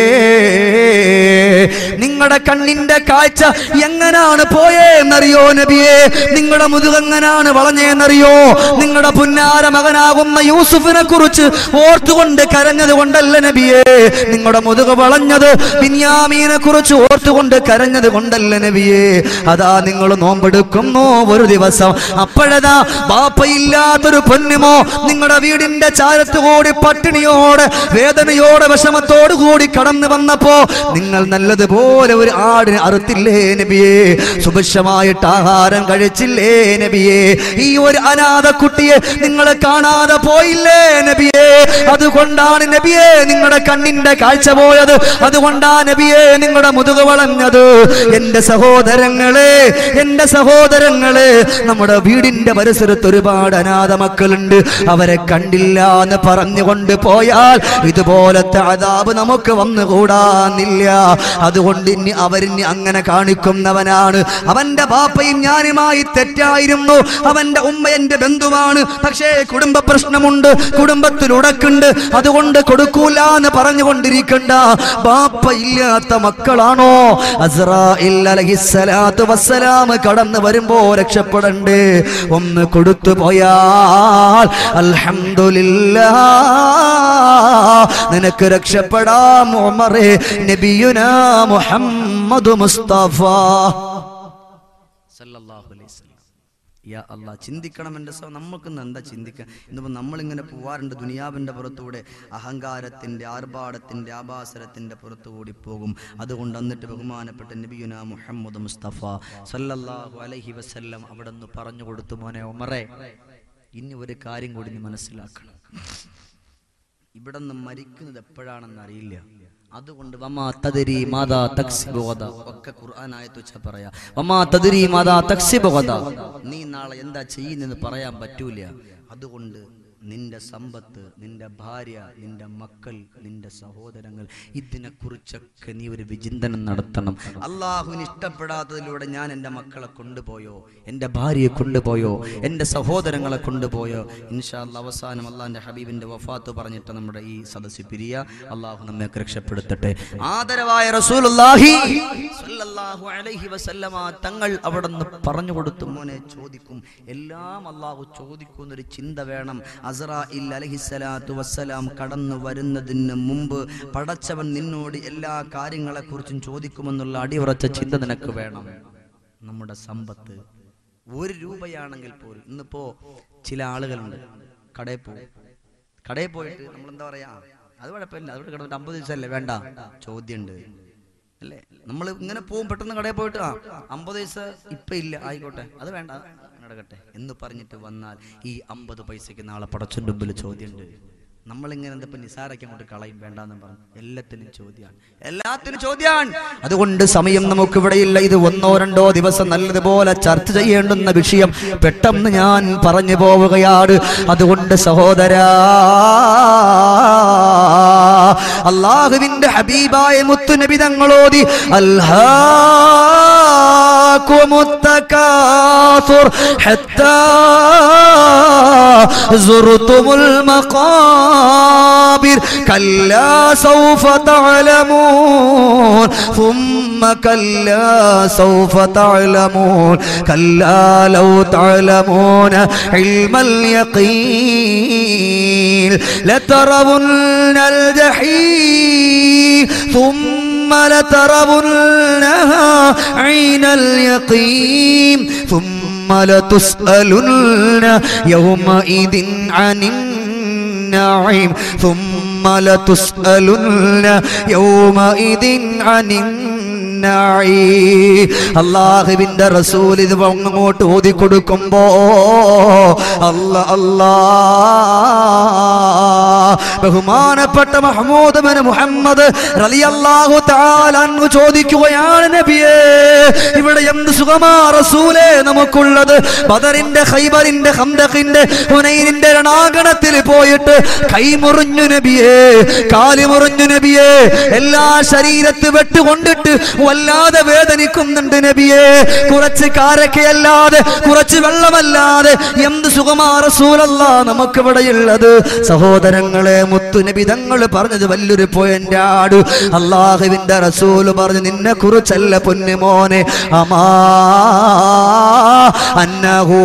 നിങ്ങളുടെ കണ്ണിന്റെ കാഴ്ച എങ്ങനാണ് പോയേന്നറിയോ നബിയേ നിങ്ങളുടെ മുതുകെങ്ങനാണ് വളഞ്ഞേന്നറിയോ നിങ്ങളുടെ പുന്നാര മകനാകുന്ന യൂസുഫിനെ കുറിച്ച് ഓർത്തുകൊണ്ട് കരഞ്ഞത് കൊണ്ടല്ല നബിയേ നിങ്ങളുടെ മുതുക വളഞ്ഞത് ബിന്യാമീനെ കുറിച്ച് ഓർത്തുകൊണ്ട് കരഞ്ഞത് കൊണ്ടല്ല നബിയേ അതാ നിങ്ങൾ നോമ്പെടുക്കുന്നു ഒരു ദിവസം അപ്പോഴതാ ബാപ്പയില്ലാത്തൊരു പൊന്നുമോ നിങ്ങളുടെ വീടിന്റെ ചാരത്ത് കൂടി പട്ടിണിയോടെ വേദനയോടെ വിഷമത്തോടു കൂടി കടന്നു വന്നപ്പോ നിങ്ങൾ നല്ലതുപോലെ ഒരു ആടിനെ അറുത്തില്ലേ നബിയേ സുഭിക്ഷമായിട്ട് ആഹാരം കഴിച്ചില്ലേ നബിയേ ഈ ഒരു അനാഥ കുട്ടിയെ നിങ്ങൾ കാണാതെ പോയില്ലേ നബിയേ അതുകൊണ്ടാണ് നബിയേ നിങ്ങളുടെ കണ്ണിന്റെ കാഴ്ച പോയത് അതുകൊണ്ടാ നബിയേ നിങ്ങളുടെ മുതുക വളഞ്ഞത് എന്റെ സഹോദരങ്ങളെ എന്റെ സഹോദരങ്ങളെ നമ്മുടെ വീടിന്റെ പരിസരത്ത് ഒരുപാട് അനാഥ മക്കളുണ്ട് അവരെ കണ്ടില്ല എന്ന് പറഞ്ഞുകൊണ്ട് പോയാൽ ഇതുപോലത്തെ അതാപ് നമുക്ക് വന്നുകൂടാന്നില്ല അതുകൊണ്ട് ഇനി അവരിനി അങ്ങനെ കാണിക്കുന്നവനാണ് അവന്റെ ബാപ്പയും ഞാനുമായി തെറ്റായിരുന്നു അവന്റെ ഉമ്മ എന്റെ ബന്ധുവാണ് പക്ഷേ കുടുംബ പ്രശ്നമുണ്ട് കുടുംബത്തിൽ ഉടക്കുണ്ട് അതുകൊണ്ട് കൊടുക്കൂല എന്ന് പറഞ്ഞുകൊണ്ടിരിക്കണ്ട ബാപ്പ ഇല്ലാത്ത മക്കളാണോ അസ്രാഇൽ അലഹിസ്സലാത്തു വസ്സലാം കടന്നു വരുമ്പോ രക്ഷപ്പെടണ്ടേ ഒന്ന് കൊടുത്തു പോയാൽ അൽഹംദുലില്ലാ നിനക്ക് രക്ഷപ്പെടാം ഉമറേ നബിയുന മുഹമ്മദ് മുസ്തഫ സല്ലല്ലാഹു അലൈഹി വസല്ലം യാ അല്ലാ ചിന്തിക്കണം എൻ്റെ സഹ നമുക്ക് ഇന്ന് എന്താ ചിന്തിക്കാൻ ഇന്നിപ്പോൾ നമ്മളിങ്ങനെ പോവാറുണ്ട് ദുനിയാവിൻ്റെ പുറത്തൂടെ അഹങ്കാരത്തിൻ്റെ ആർഭാടത്തിൻ്റെ ആഭാസരത്തിൻ്റെ പുറത്തുകൂടി പോകും അതുകൊണ്ട് എന്നിട്ട് ബഹുമാനപ്പെട്ട നബിയുന മുഹമ്മദ് മുസ്തഫ സല്ലല്ലാഹു അലൈഹി വസല്ലം അവിടെ നിന്ന് പറഞ്ഞു കൊടുത്തു മോനെ ഉമറേ ഇനി ഒരു കാര്യം കൂടി നീ മനസ്സിലാക്കണം ഇവിടെ നിന്ന് മരിക്കുന്നത് എപ്പോഴാണെന്ന് അറിയില്ല അതുകൊണ്ട് വമാ തദരി മാതാ തക്സിബു ഗദ ഒക്കെ ഖുർആനായത്ത് വെച്ചാ പറയാ വമാ തദരി മാതാ തക്സിബു ഗദ നീ നാളെ എന്താ ചെയ്യുന്നെന്ന് പറയാൻ പറ്റൂല അതുകൊണ്ട് നിന്റെ സമ്പത്ത് നിന്റെ ഭാര്യ നിന്റെ മക്കൾ നിന്റെ സഹോദരങ്ങൾ ഇതിനെ കുറിച്ചൊക്കെ നീ ഒരു വിചിന്തനം നടത്തണം അള്ളാഹുവിന് ഇഷ്ടപ്പെടാത്തതിലൂടെ ഞാൻ എൻ്റെ മക്കളെ കൊണ്ടുപോയോ എൻ്റെ ഭാര്യയെ കൊണ്ടുപോയോ എൻ്റെ സഹോദരങ്ങളെ കൊണ്ടുപോയോ ഇൻഷാല്ല അവസാനം അള്ളാഹിൻ്റെ ഹബീബിൻ്റെ വഫാത്ത് പറഞ്ഞിട്ട് നമ്മുടെ ഈ സദസ്സ് പിരിയ അള്ളാഹു നമ്മെ രക്ഷപ്പെടുത്തട്ടെ ആദരവായ റസൂലുള്ളാഹി സ്വല്ലല്ലാഹു അലൈഹി വസല്ലമ തങ്ങൾ അവിടെ നിന്ന് പറഞ്ഞു കൊടുത്തു മോനെ ചോദിക്കും എല്ലാം അള്ളാഹു ചോദിക്കുന്നൊരു ചിന്ത വേണം അസറായിൽ അലഹിസ്സലാത്തു വസ്സലാം കടന്നു വരുന്നതിന് മുമ്പ് പടച്ചവൻ നിന്നോട് എല്ലാ കാര്യങ്ങളെക്കുറിച്ചും ചോദിക്കുമെന്നുള്ള അടിയുറച്ച ചിന്ത നിനക്ക് വേണം നമ്മുടെ സമ്പത്ത് ഒരു രൂപയാണെങ്കിൽ പോലും ഇന്നിപ്പോ ചില ആളുകളുണ്ട് കടയിൽ പോകും കടയിൽ പോയിട്ട് നമ്മൾ എന്താ പറയാ അത് കുഴപ്പമില്ല അതോടെ കിടന്നിട്ട് അമ്പത് ദിവസമല്ലേ വേണ്ട ചോദ്യമുണ്ട് അല്ലേ നമ്മൾ ഇങ്ങനെ പോകും പെട്ടെന്ന് കടയിൽ പോയിട്ട് ആ അമ്പത് പൈസ ഇപ്പൊ ഇല്ല ആയിക്കോട്ടെ അത് വേണ്ട നടക്കട്ടെ എന്ന് പറഞ്ഞിട്ട് വന്നാൽ ഈ അമ്പത് പൈസക്ക് നാളെ പടച്ചൻ്റെ മുമ്പിൽ ചോദ്യമുണ്ട് നമ്മളിങ്ങനെ എന്തപ്പോ നിസാരയ്ക്ക് അങ്ങോട്ട് കളയും വേണ്ടെന്ന് പറഞ്ഞു എല്ലാത്തിനും ചോദ്യമാണ് എല്ലാത്തിനും ചോദ്യമാണ് അതുകൊണ്ട് സമയം നമുക്ക് ഇവിടെയില്ല ഇത് ഒന്നോ രണ്ടോ ദിവസം നല്ലതുപോലെ ചർച്ച ചെയ്യേണ്ടുന്ന വിഷയം പെട്ടെന്ന് ഞാൻ പറഞ്ഞു പോവുകയാണ് അതുകൊണ്ട് സഹോദരാ അള്ളാഹുവിന്റെ ഹബീബായ മുത്തുനബി തങ്ങളോതി അൽഹാക്കുമുത്തകാസുർ ഹത്താ زرتم المقابر كلا سوف تعلمون ثم كلا سوف تعلمون كلا لو تعلمون علم اليقين لترون الجحيم ثم ثم لترونها عين اليقين ثم لتسألن يومئذ عن النعيم ثم لتسألن يومئذ عن النعيم അള്ളാഹുവിന്റെ റസൂൽ ഇത് അങ്ങോട്ട് ഓതി കൊടുക്കുമ്പോ അല്ല അല്ലാ ബഹുമാനപ്പെട്ട മഹമ്മൂദ് ബിൻ മുഹമ്മദ് റളിയല്ലാഹു തആല അൻഹു ചോദിക്കുകയാണ് നബിയേ ഇവിടെ എന്ത് സുഖമാ റസൂലേ നമുക്കുള്ളത് ബദറിന്റെ ഖൈബറിന്റെ ഖന്തഖിന്റെ ഹുനൈനിന്റെ രണാകണത്തിൽ പോയിട്ട് കൈമുറിഞ്ഞു നബിയേ കാല് മുറിഞ്ഞു നബിയേ എല്ലാ ശരീരത്ത് വെട്ടുകൊണ്ടിട്ട് വല്ലാതെ വേദനിക്കുന്നുണ്ട് നബിയേ കുറച്ച് കാരക്കയല്ലാതെ കുറച്ച് വെള്ളമല്ലാതെ എന്ത് സുഖമാ റസൂലല്ല നമുക്കിവിടെയുള്ളത് സഹോദരങ്ങളെ മുത്തുനബി തങ്ങൾ പറഞ്ഞത് വലിയൊരു പോയന്റെ ആട് അള്ളാഹുവിന്റെ റസൂല് പറഞ്ഞു നിന്നെ കുറിച്ചല്ല പൊന്നുമോനെ അമാ അന്നഹൂ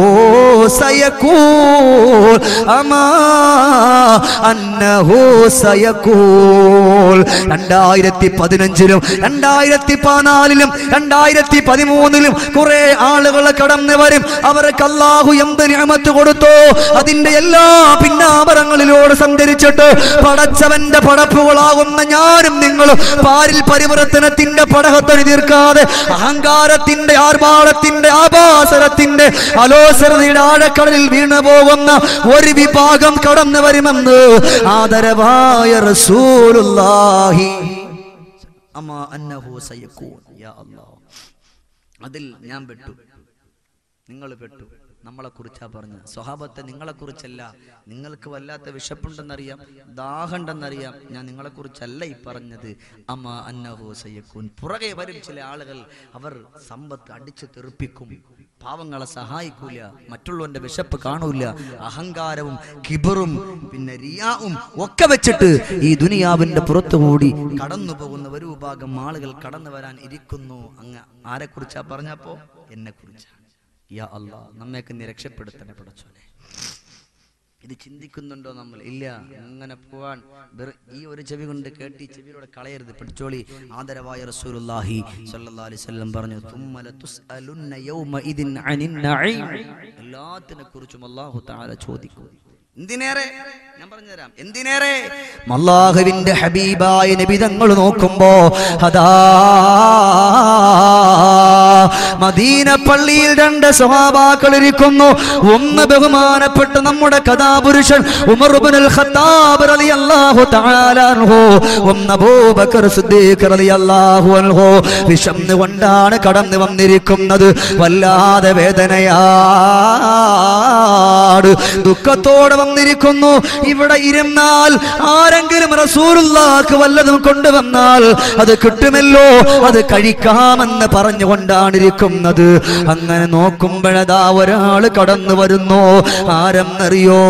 സയക്കൂൽ അമാ അന്നഹൂ സയക്കൂൽ രണ്ടായിരത്തി പതിനഞ്ചിലും രണ്ടായിരത്തി പതിനാലിലും രണ്ടായിരത്തി പതിമൂന്നിലും കുറെ ആളുകൾ കടന്നു വരും അവർക്ക് അള്ളാഹു എന്ത് നിയമത്ത് കൊടുത്തോ അതിന്റെ എല്ലാ പിന്നാമരങ്ങളിലൂടെ സഞ്ചരിച്ചിട്ട് പടച്ചവന്റെ പടപ്പുകളാകുന്ന ഞാനും നിങ്ങളും പാരിൽ പരിവർത്തനത്തിന്റെ പടകത്തൊരു തീർക്കാതെ അഹങ്കാരത്തിന്റെ ആർഭാടത്തിന്റെ ആഭാസരത്തിന്റെ അലോസരതയുടെ ആഴക്കടലിൽ വീണു പോകുന്ന ഒരു വിഭാഗം കടന്നു വരുമെന്ന് ആദരവായ റസൂലുള്ളാഹി അമാ അന്നഹു സയക്കൂൻ യാ അല്ലാഹ് അതിൽ ഞാൻ പെട്ടു നിങ്ങൾ പെട്ടു നമ്മളെ കുറിച്ചാ പറഞ്ഞ സ്വഹാബത്തെ നിങ്ങളെ കുറിച്ചല്ല നിങ്ങൾക്ക് വല്ലാത്ത വിശപ്പുണ്ടെന്നറിയാം ദാഹമുണ്ടെന്നറിയാം ഞാൻ നിങ്ങളെ കുറിച്ചല്ല ഈ പറഞ്ഞത് അമ്മ അന്നഹു സയ്യക്കൂൻ പുറകെ വരും ചില ആളുകൾ അവർ സമ്പത്ത് അടിച്ചു തെറിപ്പിക്കും പാവങ്ങളെ സഹായിക്കൂല മറ്റുള്ളവന്റെ വിശപ്പ് കാണൂല അഹങ്കാരവും കിബറും പിന്നെ റിയാവും ഒക്കെ വെച്ചിട്ട് ഈ ദുനിയാവിന്റെ പുറത്തുകൂടി കടന്നു പോകുന്ന ഒരു വിഭാഗം ആളുകൾ കടന്നു വരാൻ ഇരിക്കുന്നു അങ്ങ് ആരെ കുറിച്ചാ പറഞ്ഞപ്പോ എന്നെ കുറിച്ചാ യാ അല്ലാ നമ്മയൊക്കെ നീ രക്ഷപ്പെടുത്തണേ പടച്ചോനെ ഇത് ചിന്തിക്കുന്നുണ്ടോ നമ്മൾ ഇല്ല അങ്ങനെ പോവാൻ വെറു- ഈ ഒരു ചെവി കൊണ്ട് കേട്ട് ഈ ചെവിയിലൂടെ കളയരുത് പഠിച്ചോളി ആദരവായ റസൂലുള്ളാഹി സ്വല്ലല്ലാഹി അലൈഹി വസല്ലം പറഞ്ഞു തുമ്മല തുസ്അലുന്ന യൗമഇദിൻ അനിൻ നഈം എല്ലാത്തിനെ കുറിച്ചും അല്ലാഹു തആല ചോദിക്കും എന്തിനേറെ ഞാൻ പറഞ്ഞുതരാം എന്തിനേറെ അല്ലാഹുവിന്റെ ഹബീബായ നബി തങ്ങൾ നോക്കുമ്പോ അതാ മദീന പള്ളിയിൽ രണ്ട് സ്വഹാബാക്കൾ ഇരിക്കുന്നു ഒന്ന് ബഹുമാനപ്പെട്ട നമ്മുടെ കഥാപുരുഷൻ ഉമർ ഇബ്നുൽ ഖത്താബ് റളിയല്ലാഹു തആല അൻഹു ഒന്ന് അബൂബക്കർ സിദ്ദീഖ് റളിയല്ലാഹു അൻഹു വിശന്ന് കൊണ്ടാണ് കടന്നു വന്നിരിക്കുന്നത് വല്ലാതെ വേദനയാണ് ദുഃഖത്തോടെ വന്നിരിക്കുന്നു ഇവിടെ ഇരുന്നാൽ ആരെങ്കിലും റസൂലുള്ളാഹ്ക്ക് വല്ലതും കൊണ്ടുവന്നാൽ അത് കിട്ടുമല്ലോ അത് കഴിക്കാമെന്ന് പറഞ്ഞുകൊണ്ടാണ് ഇരിക്കുന്നത് അങ്ങനെ നോക്കുമ്പോഴതാ ഒരാൾ കടന്നു വരുന്നു ആരെന്നറിയോ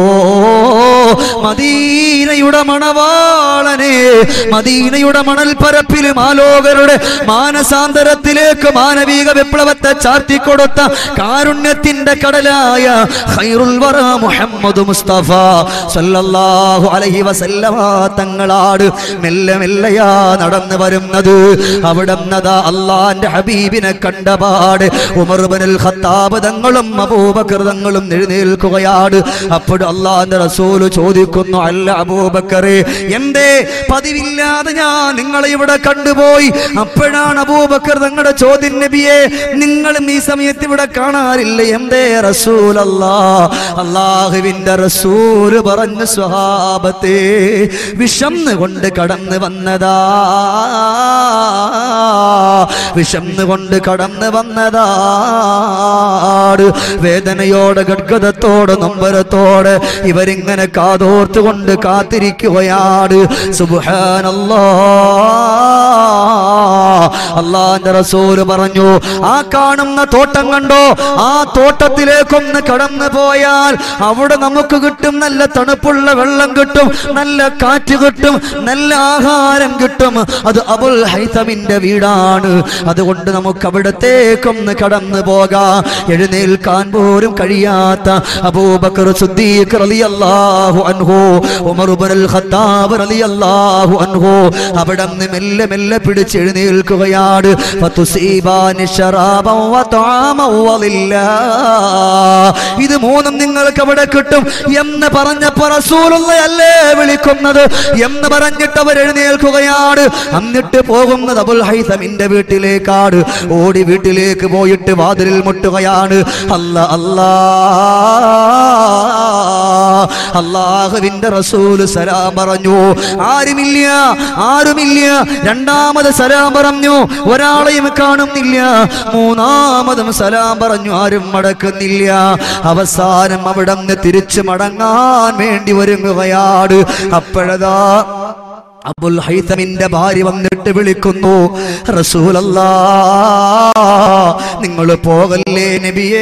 മദീനയുടെ മണവാളനെ മദീനയുടെ മണൽപ്പരപ്പിൽ മാലോകരുടെ മാനസാന്തരത്തിലേക്ക് മാനവിക വിപ്ലവത്തെ ചാർത്തിക്കൊടുത്ത കാരുണ്യത്തിന്റെ കടലായ ഖൈറുൽ വറ മുഹമ്മദ് മുസ്തഫ സല്ലല്ലാഹു അലൈഹി വസല്ലമ തങ്ങളാട് മെല്ലെ മെല്ലെയാ നടന്നു വരുന്നത് അവിടെ അള്ളാന്റെ ഹബീബിനെ കണ്ടപാട് ഉമർ ഇബ്നുൽ ഖത്താബ് തങ്ങളും അബൂബക്കർ തങ്ങളും എഴുന്നേൽക്കുകയാണ് അപ്പോൾ അള്ളാന്റെ റസൂല് ചോദിക്കുന്നു അല്ല അബൂബക്കറെ എന്തേ പതിവില്ലാതെ ഞാൻ നിങ്ങളെ ഇവിടെ കണ്ടുപോയി അപ്പോഴാണ് അബൂബക്കർ തങ്ങളുടെ ചോദ്യം നബിയെ നിങ്ങളും ഈ സമയത്ത് ഇവിടെ കാണാറില്ല എന്തേ റസൂൽ അല്ലാ അള്ളാഹുവിന്റെ റസൂല് പറഞ്ഞ സ്വഹാബത്തെ വിഷന്ന് കൊണ്ട് കടന്നു വന്നതാ വിഷന്ന് കൊണ്ട് കടന്നു വന്നതാണ് വേദനയോടെ ഗഡ്ഗതത്തോടെ നൊമ്പരത്തോടെ ഇവരിങ്ങനെ കാതോർത്തുകൊണ്ട് കാത്തിരിക്കുകയാണ് സുബ്ഹാനല്ലാ അള്ളാന്റെ റസൂല് പറഞ്ഞു ആ കാണുന്ന തോട്ടം കണ്ടോ ആ തോട്ടത്തിലേക്കൊന്ന് കടന്നു പോയാൽ അവിടെ നമുക്ക് കിട്ടും നല്ല തണുപ്പുള്ള വെള്ളം കിട്ടും നല്ല കാറ്റ് കിട്ടും നല്ല ആഹാരം കിട്ടും അത് അബുൽ ഹൈതമിന്റെ വീടാണ് അതുകൊണ്ട് നമുക്ക് അവിടത്തേക്കൊന്ന് കടന്നു പോകാം എഴുന്നേൽക്കാൻ പോലും കഴിയാത്ത അബൂബക്കർ സിദ്ദീഖ് റളിയല്ലാഹു അൻഹു ഉമർ ഇബ്നുൽ ഖത്താബ് റളിയല്ലാഹു അൻഹു അവിടെ നിന്ന് മെല്ലെ മെല്ലെ പിടിച്ച് എഴുന്നേൽക്കുകയാണ് ഫതുസീബാനി ശറാബൻ വതആമൻ വലില്ലാ. ഇത് മൂന്നും നിങ്ങൾക്ക് അവിടെ കിട്ടും എന്ന് പറഞ്ഞപ്പോ റസൂലുള്ളയല്ലേ വിളിക്കുന്നത് എന്ന് പറഞ്ഞിട്ട് അവർ എഴുന്നേൽക്കുകയാണ് എന്നിട്ട് പോകുന്നത് അബുൽ ഹൈസമിന്റെ വീട്ടിലേക്കാണ് ഓടി വീട്ടിലേക്ക് പോയിട്ട് വാതിലിൽ മുട്ടുകയാണ് അല്ല അല്ലാ അള്ളാഹുവിന്റെ റസൂല് സലാം പറഞ്ഞു ആരുമില്ല ആരുമില്ല രണ്ടാമത് സലാം പറഞ്ഞു ഒരാളെയും കാണുന്നില്ല മൂന്നാമതും സലാം പറഞ്ഞു ആരും മടക്കുന്നില്ല അവസാനം അവിടെ നിന്ന് തിരിച്ചു മടങ്ങാൻ വേണ്ടി ഒരുങ്ങുകയാണ് അപ്പോഴതാ അബുൽ ഹൈതമിന്റെ ഭാര്യ വന്നിട്ട് വിളിക്കുന്നു റസൂലല്ലാ നിങ്ങൾ പോകല്ലേ നബിയേ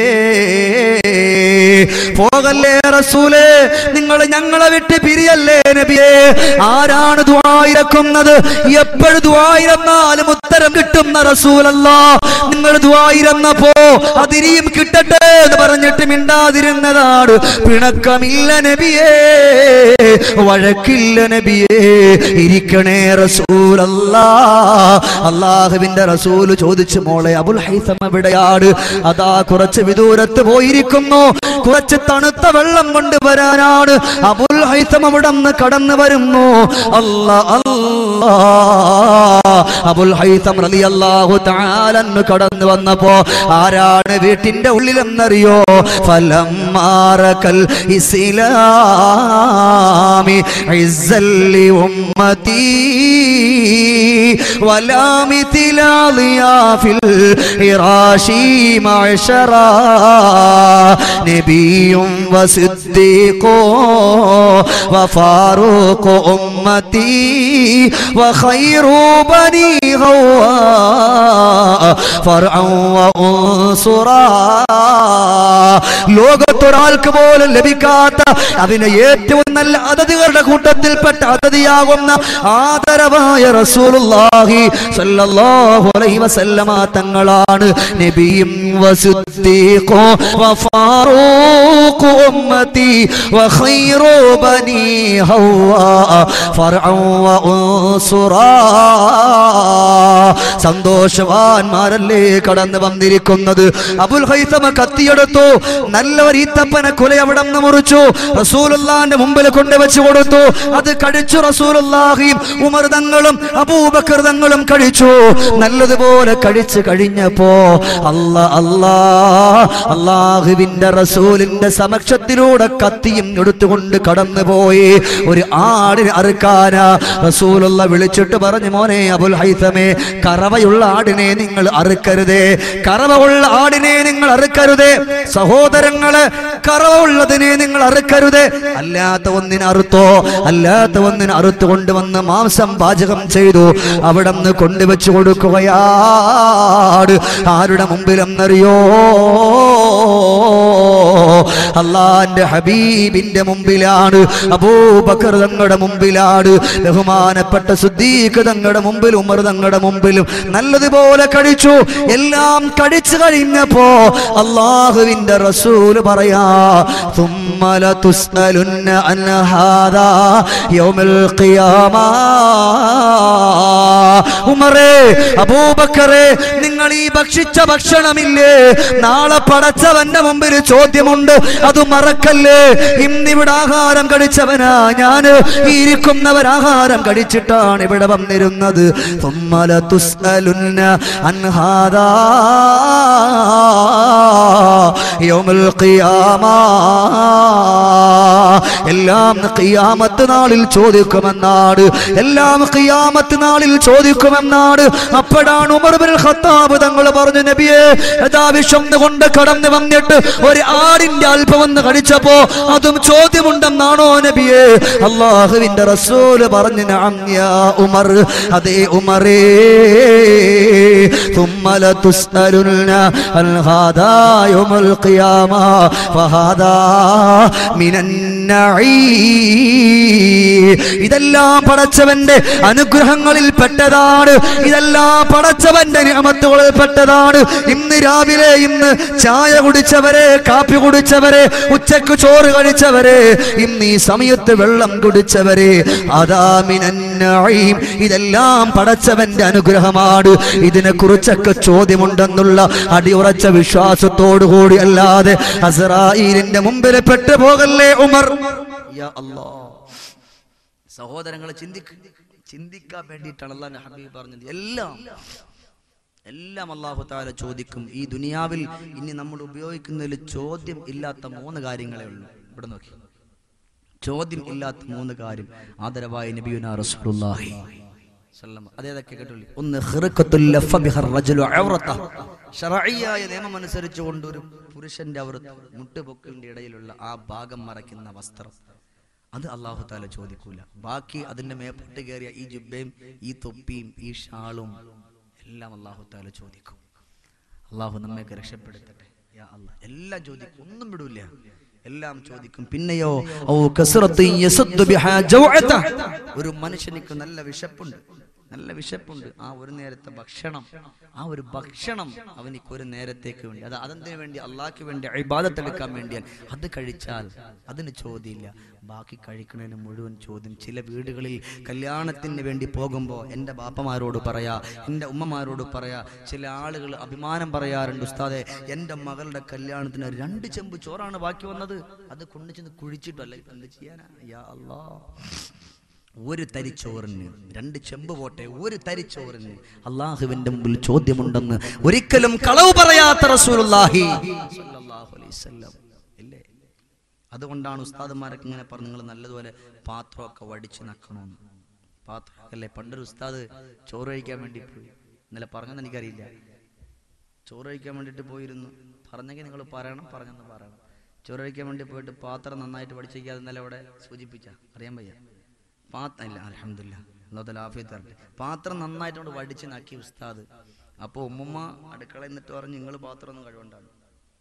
പോകല്ലേ റസൂലേ നിങ്ങൾ ഞങ്ങളെ വിട്ട് പിരിയല്ലേ നബിയേ ആരാണ് ദ്വായിരക്കുന്നത് എപ്പോഴും ദ്വായിരന്നാലും ഉത്തരം കിട്ടുന്ന റസൂലല്ല നിങ്ങൾ ദ്വായിരന്നപ്പോ അതിരിയും കിട്ടട്ടെ എന്ന് പറഞ്ഞിട്ട് മിണ്ടാതിരുന്നതാണ് പിണക്കമില്ല നബിയേ വഴക്കില്ല നബിയേ ഇരിക്കണേ റസൂലല്ലാ അള്ളാഹുവിന്റെ റസൂല് ചോദിച്ചു മോളെ അബുൽ ഹൈസം എവിടെയാണ് അതാ കുറച്ച് വിദൂരത്ത് പോയിരിക്കുന്നു കുറച്ച് തണുത്ത വെള്ളം കൊണ്ടുവരാനാണ് അബുൽ ഹൈസം അവിടെ നിന്ന് കടന്നു വരുന്നു അല്ല അല്ലാ അബുൽ ഹൈസം റളിയല്ലാഹു തആലന്ന് കടന്നു വന്നപ്പോ ആരാണ് വീട്ടിന്റെ ഉള്ളിലെന്നറിയോ ഫലം മാറക്കൽ ഇസ്ലാമി ഇസ്സല്ലി ഉമ്മത്തി ولا مثل ضياف الفراش معشرا نبي وصديق وفاروق أمتي وخير بني هواء فرعا وأنصرا ലോകത്തൊരാൾക്ക് പോലും ലഭിക്കാത്ത അതിന് ഏറ്റവും നല്ല അതിഥികളുടെ കൂട്ടത്തിൽപ്പെട്ട അതിഥിയാകുന്ന ആദരവായ റസൂലുള്ളാഹി സല്ലല്ലാഹു അലൈഹി വസല്ലമ തങ്ങളാണ് നബിയും വസുദ്ദീഖോ വഫാറൂഖു ഉമ്മത്തി വഖൈറു ബനി ഹവ്വാ ഫർഅൻ വഉൻസുറാ സന്തോഷവാന്മാരല്ലേ കടന്നു വന്നിരിക്കുന്നത് അബുൽ ഹൈസമ കത്തിയെടുത്തു നല്ലവർ ഈത്തപ്പനെ കൊല അവിടെ നിന്ന് മുറിച്ചു റസൂലുള്ളാന്റെ മുമ്പിൽ കൊണ്ടുവച്ച് കൊടുത്തു അത് കഴിച്ചു റസൂലുള്ളാഹിയും ഉമർ തങ്ങളും അബൂബക്കർ തങ്ങളും കഴിച്ചു നല്ലതുപോലെ കഴിച്ചു കഴിഞ്ഞപ്പോ അല്ല അല്ലാ അള്ളാഹുവിന്റെ റസൂലിന്റെ സമക്ഷത്തിലൂടെ കത്തിയും എടുത്തുകൊണ്ട് കടന്നുപോയി ഒരു ആടിനെ അറുക്കാനാ റസൂലുള്ള വിളിച്ചിട്ട് പറഞ്ഞു മോനെ അബുൽ ഹൈസമേ കറവയുള്ള ആടിനെ നിങ്ങൾ അറുക്കരുതേ കറവ ഉള്ള ആടിനെ നിങ്ങൾ അറുക്കരുതേ സഹോദരങ്ങള് കറവ ഉള്ളതിനെ നിങ്ങൾ അറുക്കരുതേ അല്ലാത്ത ഒന്നിനെ അറുത്തോ അല്ലാത്ത ഒന്നിനെ അറുത്തു കൊണ്ടുവന്ന് മാംസം പാചകം ചെയ്തു അവിടെ നിന്ന് കൊണ്ടുവച്ച് കൊടുക്കുകയാണ് ആരുടെ മുമ്പിലെന്നറിയോ അള്ളാന്റെ ഹബീബിന്റെ മുമ്പിലാണ് അബൂബക്കർ തങ്ങളുടെ മുമ്പിലാണ് ബഹുമാനപ്പെട്ട സുദ്ദീഖ് തങ്ങളുടെ മുമ്പിൽ ഉമർ തങ്ങളുടെ മുമ്പിലും നല്ലതുപോലെ കഴിച്ചു എല്ലാം കഴിച്ചു കഴിഞ്ഞപ്പോ അള്ളാഹുവിന്റെ റസൂല് പറയാ ثم لتسألن عن هذا يوم القيامة ഉമറേ അബൂബക്കറേ നിങ്ങൾ ഈ ഭക്ഷിച്ച ഭക്ഷണമില്ലേ നാളെ പടച്ചവന്റെ മുമ്പിൽ ചോദ്യമുണ്ട് അത് മറക്കല്ലേ ഇന്നിവിടെ ആഹാരം കഴിച്ചവനാ ഞാന് ഈ ഇരിക്കുന്നവർ ആഹാരം കഴിച്ചിട്ടാണ് ഇവിടെ വന്നിരുന്നത് ثم لتسألن عن هذا يوم القيامة എല്ലാം ഖിയാമത്ത് നാളിൽ ചോദിക്കുമെന്നാണ് എല്ലാം ഖിയാമത്ത് നാളിൽ ചോദിക്കുമെന്നാണ് അപ്പോഴാണ് ഉമർ ബിൻ ഖത്താബ് തങ്ങൾ പറഞ്ഞു നബിയെ യഥാ വിഷം കൊണ്ട് കടന്നു വന്നിട്ട് ഒരു ആടിന്റെ അല്പം ഒന്ന് കടിച്ചപ്പോ അതും ചോദ്യമുണ്ടെന്നാണോ നബിയെ അള്ളാഹുവിന്റെ റസൂല് പറഞ്ഞു "നഅം യാ ഉമർ അതേ ഉമറേ ثم لتسألن عن هذا يوم القيامة فهذا من النعيم ഇതെല്ലാം പടച്ചവന്റെ അനുഗ്രഹങ്ങളിൽ പെട്ടതാണ് ഇതെല്ലാം പടച്ചവന്റെ നിയമത്തുകളിൽ പെട്ടതാണ് ഇന്ന് രാവിലെ ഇന്ന് ചായ കുടിച്ചവരെ കാപ്പി കുടിച്ചവരെ ഉച്ചക്ക് ചോറ് കഴിച്ചവരെ ഇന്ന് ഈ സമയത്ത് വെള്ളം കുടിച്ചവരെ അതാമിനീം ഇതെല്ലാം പടച്ചവന്റെ അനുഗ്രഹമാണ് ഇതിനെ കുറിച്ചൊക്കെ ചോദ്യമുണ്ടെന്നുള്ള അടിയുറച്ച വിശ്വാസത്തോടുകൂടി അല്ലാതെ അസറായിലിന്റെ മുമ്പിൽ പെട്ടുപോകല്ലേ ഉമർ യാ അല്ലാ സഹോദരങ്ങളെ ചിന്തിക്ക ചിന്തിക്കാൻ വേണ്ടിയിട്ടാണ് അള്ളാഹ് ഹബീബ് പറഞ്ഞത് എല്ലാം എല്ലാം അള്ളാഹു താല ചോദിക്കും ഈ ദുനിയാവിൽ ഇനി നമ്മൾ ഉപയോഗിക്കുന്നതിൽ ചോദ്യം ഇല്ലാത്ത മൂന്ന് കാര്യങ്ങളേ ഉള്ളൂ ഇവിടെ നോക്കി ചോദ്യം ഇല്ലാത്ത മൂന്ന് കാര്യം ആദരവായ നബിയുന റസൂലുള്ളാഹി സല്ലല്ലാഹു അതേതൊക്കെ കേട്ടുള്ളൂ ഒന്ന് ഖിർഖത്തുൽ ലഫ ബിഹർ റജുലു ഔറത ശറഈയായ നിയമം അനുസരിച്ച് കൊണ്ട് ഒരു പുരുഷന്റെ ഔറത്ത് മുട്ടുപൊക്കിന്റെ ഇടയിലുള്ള ആ ഭാഗം മറയ്ക്കുന്ന വസ്ത്രം അത് അള്ളാഹു താല ചോദിക്കൂല ബാക്കി അതിന്റെ മേപ്പോട്ട് കയറിയ ഈ ജുബയും ഈ തൊപ്പിയും ഈ ഷാളും എല്ലാം അള്ളാഹു താല ചോദിക്കും അള്ളാഹു നമ്മയൊക്കെ രക്ഷപ്പെടുത്തട്ടെ യാ അല്ലാ. എല്ലാം ചോദിക്കും ഒന്നും വിടൂല എല്ലാം ചോദിക്കും പിന്നെയോ ഔ കസ്റത്തുൻ യസുദ്ദു ബിഹാ ജൗഅത. ഒരു മനുഷ്യനിക്ക് നല്ല വിശപ്പുണ്ട് നല്ല വിശപ്പുണ്ട് ആ ഒരു നേരത്തെ ഭക്ഷണം ആ ഒരു ഭക്ഷണം അവനിക്ക് ഒരു നേരത്തേക്ക് വേണ്ടി അത് അതെന്തിനു വേണ്ടി അള്ളാഹ്ക്ക് വേണ്ടി ഇബാദത്തെടുക്കാൻ വേണ്ടിയാൽ അത് കഴിച്ചാൽ അതിന് ചോദ്യമില്ല ബാക്കി കഴിക്കുന്നതിന് മുഴുവൻ ചോദ്യം ചില വീടുകളിൽ കല്യാണത്തിന് വേണ്ടി പോകുമ്പോൾ എൻ്റെ ബാപ്പമാരോട് പറയാ എൻ്റെ ഉമ്മമാരോട് പറയാ ചില ആളുകൾ അഭിമാനം പറയാറുണ്ട് ഉസ്താദെ എൻ്റെ മകളുടെ കല്യാണത്തിന് രണ്ട് ചെമ്പ് ചോറാണ് ബാക്കി വന്നത് അത് കൊണ്ടു ചെന്ന് കുഴിച്ചിട്ടല്ല ഇപ്പൊ എന്ത് ചെയ്യാനാ യാ അല്ലാ ഒരു തരിച്ചോറിന് രണ്ട് ചെമ്പ് പോട്ടെ ഒരു തരിച്ചോറിന് അള്ളാഹുവിന്റെ മുമ്പിൽ ചോദ്യമുണ്ടെന്ന് ഒരിക്കലും കളവ് പറയാത്ത റസൂലുള്ളാഹി സ്വല്ലല്ലാഹു അലൈഹി വസല്ലം ഇല്ലേ അതുകൊണ്ടാണ് ഉസ്താദന്മാരൊക്കെ ഇങ്ങനെ പറഞ്ഞു നിങ്ങൾ നല്ലതുപോലെ പാത്രമൊക്കെ വടിച്ച് നക്കണമെന്ന് പാത്രം അല്ലേ പണ്ടൊരു ഉസ്താദ് ചോറ് കഴിക്കാൻ വേണ്ടി പോയി ഇന്നലെ പറഞ്ഞെന്ന് എനിക്കറിയില്ല ചോറ് കഴിക്കാൻ വേണ്ടിയിട്ട് പോയിരുന്നു പറഞ്ഞെങ്കിൽ നിങ്ങൾ പറയണം പറഞ്ഞെന്ന് പറയണം ചോറ് കഴിക്കാൻ വേണ്ടി പോയിട്ട് പാത്രം നന്നായിട്ട് പഠിച്ചിരിക്കാതെ ഇന്നലെ അവിടെ സൂചിപ്പിച്ച അറിയാൻ വയ്യ പാത്രം ഇല്ല അലഹമില്ല അല്ലാതെ ആഫിയത്ത് തരട്ടെ പാത്രം നന്നായിട്ട് കൊണ്ട് വടിച്ച് നക്കി ഉസ്താദ് അപ്പോൾ ഉമ്മുമ്മ അടുക്കളയിൽ നിന്നിട്ട് പറഞ്ഞു നിങ്ങൾ പാത്രം ഒന്നും കഴിവണ്ടാണ്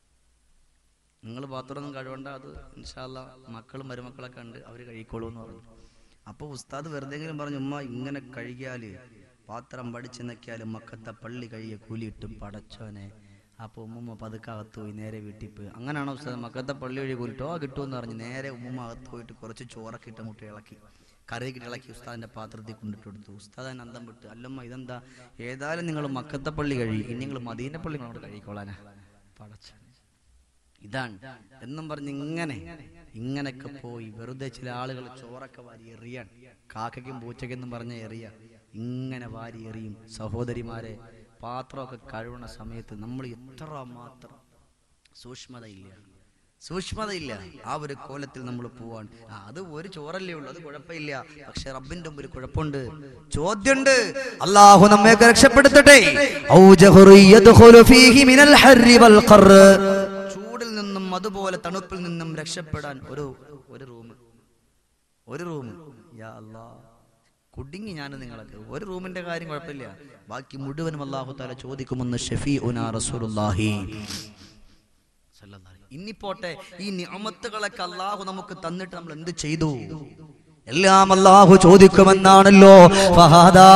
നിങ്ങൾ പാത്രം ഒന്നും കഴിവണ്ട അത് ഇൻഷാല്ല മക്കളും മരുമക്കളൊക്കെ ഉണ്ട് അവർ കഴിക്കോളൂ എന്ന് പറഞ്ഞു അപ്പോൾ ഉസ്താദ് വെറുതെങ്കിലും പറഞ്ഞു ഉമ്മ ഇങ്ങനെ കഴുകിയാല് പാത്രം പഠിച്ച് നക്കിയാൽ മക്കത്തെ പള്ളി കഴുകിയ കൂലി കിട്ടും പടച്ചോനെ അപ്പോൾ ഉമ്മുമ്മ പതുക്കെ അകത്ത് പോയി നേരെ വീട്ടിൽ പോയി അങ്ങനെയാണോ ഉസ്താദ് മക്കത്തെ പള്ളി വഴി കൂലിട്ടോ കിട്ടുമെന്ന് പറഞ്ഞ് നേരെ ഉമ്മുമ്മ അകത്ത് പോയിട്ട് കുറച്ച് ചോറൊക്കെ ഇട്ട് മുട്ട ഇളക്കി കറിയൊക്കെ ഇട്ട് ഇളക്കി ഉസ്താദിന്റെ പാത്രത്തിൽ കൊണ്ടിട്ട് കൊടുത്തു ഉസ്താദ് അതിന് അന്തം വിട്ട് അല്ലമ്മ ഇതെന്താ ഏതായാലും നിങ്ങൾ മക്കത്തെ പള്ളി കഴിയും ഇനി നിങ്ങൾ മദീന പള്ളി അങ്ങോട്ട് കഴിക്കോളാനാ പടച്ചോനെ ഇതാണ് എന്നും പറഞ്ഞ് ഇങ്ങനെ ഇങ്ങനൊക്കെ പോയി വെറുതെ ചില ആളുകൾ ചോറൊക്കെ വാരി എറിയാൻ കാക്കയ്ക്കും പൂച്ചയ്ക്കെന്നും പറഞ്ഞ എറിയ ഇങ്ങനെ വാരി എറിയും സഹോദരിമാരെ പാത്രമൊക്കെ കഴുകണ സമയത്ത് നമ്മൾ എത്ര മാത്രം സൂക്ഷ്മതയില്ല സൂക്ഷ്മതയില്ല ആ ഒരു കോലത്തിൽ നമ്മൾ പോവാൻ ആ, അത് ഒരു ചോറല്ലേ ഉള്ളൂ അത് കുഴപ്പമില്ല പക്ഷെ റബ്ബിന്റെ മുമ്പിൽ കുഴപ്പമുണ്ട് ചോദ്യമുണ്ട് അള്ളാഹു നമ്മെ രക്ഷപ്പെടുത്തട്ടെ ഔ ജഹ്റു യദ്ഖുലു ഫീഹി മിനൽ ഹർരി വൽ ഖർ. ചൂടിൽ നിന്നും അതുപോലെ തണുപ്പിൽ നിന്നും രക്ഷപ്പെടാൻ ഒരു ഒരു റൂം ഒരു റൂം യാ അല്ലാ കുടുങ്ങി ഞാൻ നിങ്ങളൊക്കെ ഒരു റൂമിന്റെ കാര്യം കുഴപ്പമില്ല ബാക്കി മുഴുവനും അള്ളാഹു താല ചോദിക്കുമെന്ന് ഷെഫി ഉനാ റസൂലുള്ളാഹി സല്ലല്ലാഹു അലൈഹി. ഇനി പോട്ടെ ഈ നിഅമത്തുകളൊക്കെ അള്ളാഹു നമുക്ക് തന്നിട്ട് നമ്മൾ എന്ത് ചെയ്തു എല്ലാം അള്ളാഹു ചോദിക്കുമെന്നാണല്ലോ ഫഹദാ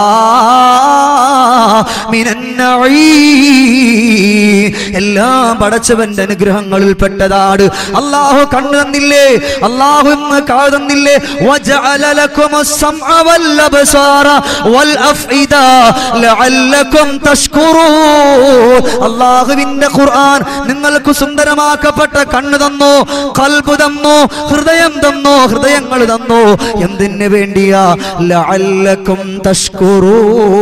മിനൻ നഈം. എല്ലാം പടച്ചവന്റെ അനുഗ്രഹങ്ങളിൽ പെട്ടതാണ് അള്ളാഹു കണ്ണു തന്നില്ലേ അള്ളാഹു ഇന്ന് കാത് തന്നില്ലേ വജഅല ലക്കുമുസ് സമഅ വൽ അബ്സാറ വൽ അഫ്ഇദ ലഅല്ലക്കും തഷ്കുറൂൻ അള്ളാഹുവിന്റെ ഖുർആൻ നിങ്ങൾക്ക് സുന്ദരമാക്കപ്പെട്ട കണ്ണ് തന്നു കൽബ് തന്നു ഹൃദയം തന്നു ഹൃദയങ്ങൾ തന്നു എന്തിനു വേണ്ടിയാ ലഅല്ലക്കും തഷ്കുറൂ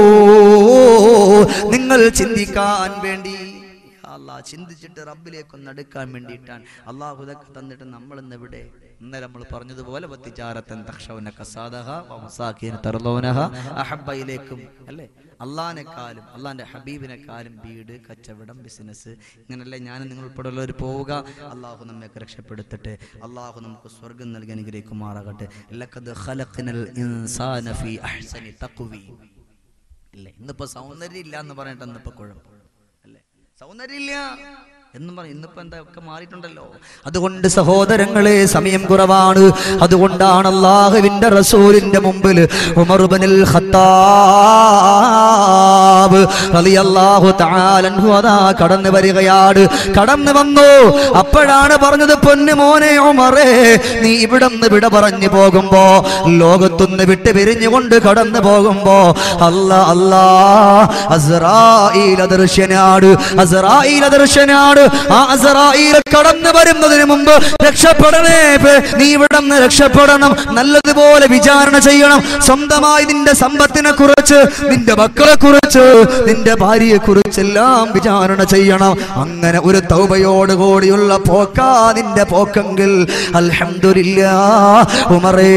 നിങ്ങൾ ചിന്തിക്കാൻ വേണ്ടി യാ അല്ലാ ചിന്തിച്ചിട്ട് റബ്ബിലേക്ക് ഒന്ന് അടുക്കാൻ വേണ്ടിയിട്ടാണ് അള്ളാഹു ഇതൊക്കെ തന്നിട്ട് നമ്മൾ ഇന്ന് എവിടെ ഇന്നലെ നമ്മൾ പറഞ്ഞതുപോലെ വത്തിചാരത്തൻ തക്ഷവന കസാദഹ വമസാക്കിന തർലോനഹ അഹബയിലേക്കും അല്ലേ അള്ളാഹിനെക്കാളും അള്ളാഹിന്റെ ഹബീബിനെക്കാളും വീട് കച്ചവടം ബിസിനസ് ഇങ്ങനല്ലേ ഞാൻ നിങ്ങൾ ഉൾപ്പെടെയുള്ളവർ പോവുക അള്ളാഹു നമ്മയൊക്കെ രക്ഷപ്പെടുത്തട്ടെ അള്ളാഹു നമുക്ക് സ്വർഗം നൽകി അനുഗ്രഹിക്കുമാറാകട്ടെ ലഖദ് ഖലഖ്നൽ ഇൻസാന ഫീ അഹ്സനി തഖ്വീം ഇല്ലേ ഇന്നിപ്പോ സൗന്ദര്യം ഇല്ല എന്ന് പറഞ്ഞിട്ട് ഇന്നിപ്പോ കുഴപ്പം അല്ലേ സൗന്ദര്യം ഇല്ല എന്നും പറഞ്ഞു ഇന്നിപ്പോ എന്താ ഒക്കെ മാറിയിട്ടുണ്ടല്ലോ അതുകൊണ്ട് സഹോദരങ്ങളെ സമയം കുറവാണ് അതുകൊണ്ടാണ് അള്ളാഹുവിന്റെ റസൂലിന്റെ മുമ്പിൽ ഉമർബനിൽ ഖത്താബ് റളിയല്ലാഹു തആല അൻഹു അതാ കടന്നു വരികയാണ് കടന്നു വന്നു അപ്പോഴാണ് പറഞ്ഞത് പൊന്നു മോനെ ഉമറേ നീ ഇവിടുന്ന് വിട പറഞ്ഞു പോകുമ്പോ ലോകത്തുനിന്ന് വിട്ട് പിരിഞ്ഞുകൊണ്ട് കടന്നു പോകുമ്പോ അല്ല അല്ലാ അസ്രായീൽ ദർശനാട് അസ്രായീൽ ദർശനാട് ആ അസ്രായീൽ കടന്നു വരുന്നതിന് മുമ്പ് രക്ഷപ്പെടണേ പേ- നീ ഇവിടുന്ന് രക്ഷപ്പെടണം നല്ലതുപോലെ വിചാരണ ചെയ്യണം സ്വന്തമായി നിന്റെ സമ്പത്തിനെ കുറിച്ച് നിന്റെ മക്കളെ കുറിച്ച് നിന്റെ ഭാര്യയെ കുറിച്ചെല്ലാം വിചാരണ ചെയ്യണം അങ്ങനെ ഒരു തൗബയോട് കൂടിയുള്ള പോക്കാ നിന്റെ പോക്കെങ്കിൽ അൽഹംദുലില്ലാ ഉമറേ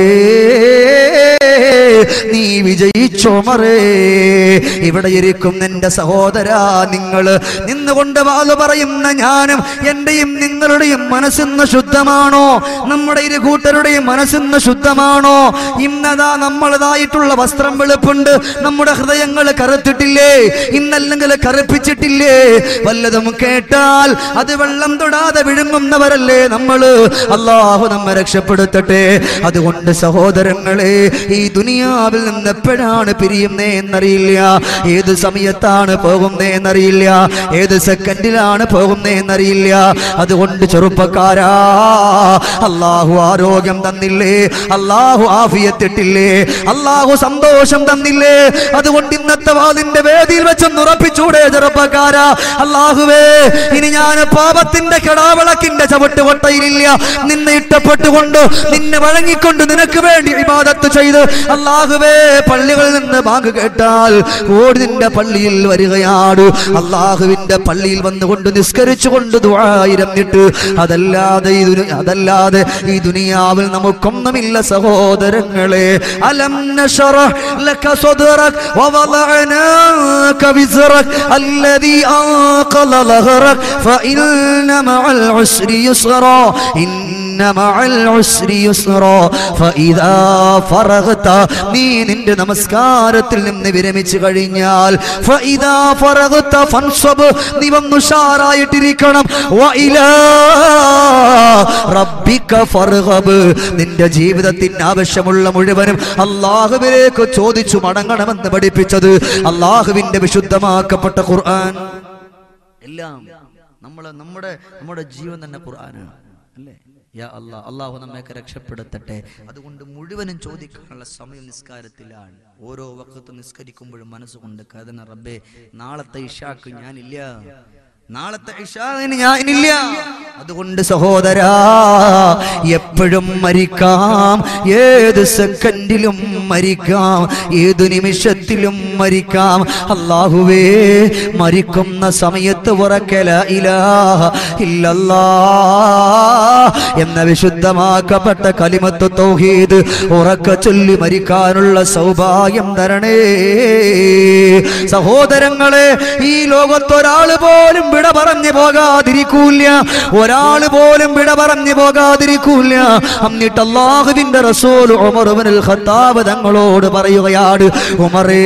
നീ വിജയിച്ചോമറേ ഇവിടെ ഇരിക്കും നിന്റെ സഹോദര നിങ്ങൾ നിന്നുകൊണ്ട് വാത് പറയുന്ന ഞാനും എന്റെയും നിങ്ങളുടെയും മനസ്സിന്ന് ശുദ്ധമാണോ നമ്മുടെ ഇരു കൂട്ടരുടെയും മനസ്സിന്ന് ശുദ്ധമാണോ ഇന്നതാ നമ്മളതായിട്ടുള്ള വസ്ത്രം വെളുപ്പുണ്ട് നമ്മുടെ ഹൃദയങ്ങൾ കറുത്തിട്ടില്ലേ ഇന്നല്ലെങ്കിൽ കറുപ്പിച്ചിട്ടില്ലേ വല്ലതും കേട്ടാൽ അത് വെള്ളം തൊടാതെ വിഴുങ്ങുന്നവരല്ലേ നമ്മള് അള്ളാഹു നമ്മെ രക്ഷപ്പെടുത്തട്ടെ അതുകൊണ്ട് സഹോദരങ്ങളെ ഈ ദുനിയാവിൽ നിന്ന് എപ്പോഴാണ് പിരിയുന്നേ എന്നറിയില്ല ഏത് സമയത്താണ് പോകുന്നേ എന്നറിയില്ല ഏത് സെക്കൻഡിലാണ് പോകുന്നേ എന്നറിയില്ല അതുകൊണ്ട് ചെറുപ്പക്കാരാ അള്ളാഹു ആരോഗ്യം തന്നില്ലേ അള്ളാഹു ആഫിയത്തിട്ടില്ലേ അള്ളാഹു സന്തോഷം തന്നില്ലേ അതുകൊണ്ട് ഇന്നത്തെ വാതിന്റെ വേദിയിൽ വെച്ചൊന്ന് ഉറപ്പിച്ചൂടെ ചെറുപ്പക്കാരാ അള്ളാഹുവേ ഇനി ഞാൻ പാപത്തിന്റെ കടാവിളക്കിന്റെ ചവിട്ടുകൊട്ടയിലില്ല നിന്നെ ഇഷ്ടപ്പെട്ടുകൊണ്ട് നിന്നെ വഴങ്ങിക്കൊണ്ട് നിനക്ക് വേണ്ടി ഇബാദത്ത് ചെയ്ത് അള്ളാഹുവേ പള്ളികളിൽ നിന്ന് ബാങ്ക് കേട്ടാൽ ഓടി നിന്റെ പള്ളിയിൽ വരികയാണ് അള്ളാഹുവിന്റെ പള്ളിയിൽ വന്നുകൊണ്ട് നിസ്കരിച്ചുകൊണ്ട് ദുആയിരന്നിട്ട് അതല്ലാതെ ഈ ദുനി- അതല്ലാതെ ഈ ദുനിയാവിൽ നമുക്കൊന്നുമില്ല സഹോദരങ്ങളെ അലം നശറഹ് ലക صدرك ووضعناك وزرك الذي أنقض ظهرك فإن مع العسر يسرا إن مع العسر يسرا فإذا فرغت നീ നിന്റെ നമസ്കാരത്തിൽ നിന്ന് വിരമിച്ചു കഴിഞ്ഞാൽ فإذا فرغت فانصب നീ വന്ന് ഉഷാറായിട്ടിരിക്കണം وإلى ربك فارغب നിന്റെ ജീവിതത്തിന് ആവശ്യമുള്ള മുഴുവനും അള്ളാഹുവിലേക്ക് ചോദിച്ചു മടങ്ങണമെന്ന് പഠിപ്പിച്ചത് അള്ളാഹുവിന്റെ വിശുദ്ധമാക്കപ്പെട്ട ഖുർആൻ എല്ലാം നമ്മള് നമ്മുടെ നമ്മുടെ ജീവൻ തന്നെ ഖുർആനാണ് അല്ലേ യാ അല്ലാ അള്ളാഹു നമ്മയൊക്കെ രക്ഷപ്പെടുത്തട്ടെ അതുകൊണ്ട് മുഴുവനും ചോദിക്കാനുള്ള സമയം നിസ്കാരത്തിലാണ് ഓരോ വക്കത്ത് നിസ്കരിക്കുമ്പോഴും മനസ്സുകൊണ്ട് കഥന റബ്ബേ നാളത്തെ ഇഷാക്ക് ഞാനില്ല നാളത്തെ ഇഷാന് ഞാനില്ല അതുകൊണ്ട് സഹോദരാ എപ്പോഴും മരിക്കാം ഏത് സെക്കൻഡിലും മരിക്കാം ഏത് നിമിഷത്തിലും മരിക്കാം അള്ളാഹുവേ മരിക്കുന്ന സമയത്ത് ഉറക്കല ഇലാഹ ഇല്ലല്ലാ എന്ന വിശുദ്ധമാക്കപ്പെട്ട കലിമത്ത് തൗഹീദ് ഉറക്ക ചൊല്ലി മരിക്കാനുള്ള സൗഭാഗ്യം തരണേ സഹോദരങ്ങളെ ഈ ലോകത്തൊരാൾ പോലും വിട പറഞ്ഞു പോകാതിരിക്കൂല ഒരാൾ പോലും വിട പറഞ്ഞു പോകാതിരിക്കൂല എന്നിട്ട് അള്ളാഹുവിന്റെ റസൂൽ ഉമർ ഇബ്നുൽ ഖത്താബ് തങ്ങളോട് പറയുകയാണ് ഉമറേ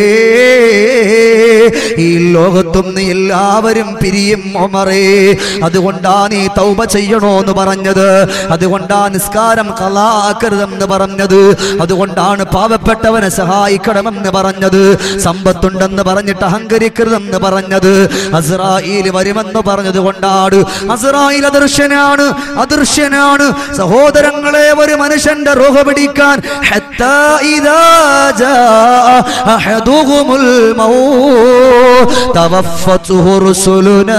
ഈ ലോകത്തുനിന്ന് എല്ലാവരും പിരിയും ഉമറേ അതുകൊണ്ടാ നീ തൗബ ചെയ്യണോ എന്ന് പറഞ്ഞത് അതുകൊണ്ടാ നിസ്കാരം കലാക്കരുതെന്ന് പറഞ്ഞത് അതുകൊണ്ടാണ് പാവപ്പെട്ടവനെ സഹായിക്കണമെന്ന് പറഞ്ഞത് സമ്പത്തുണ്ടെന്ന് പറഞ്ഞിട്ട് അഹങ്കരിക്കരുതെന്ന് പറഞ്ഞത് അസ്രായിൽ വരുമെന്ന് പറഞ്ഞത് കൊണ്ടാണ് അസ്രായിൽ അദൃശ്യനാണ് അദൃശ്യനാണ് സഹോദരങ്ങളെ ഒരു മനുഷ്യന്റെ റോഹ പിടിക്കാൻ ഹത്താ ഇദാ ജാഅ അഹദുഹുമുൽ മൗത്ത് തവഫത്തുഹു റുസുലുനാ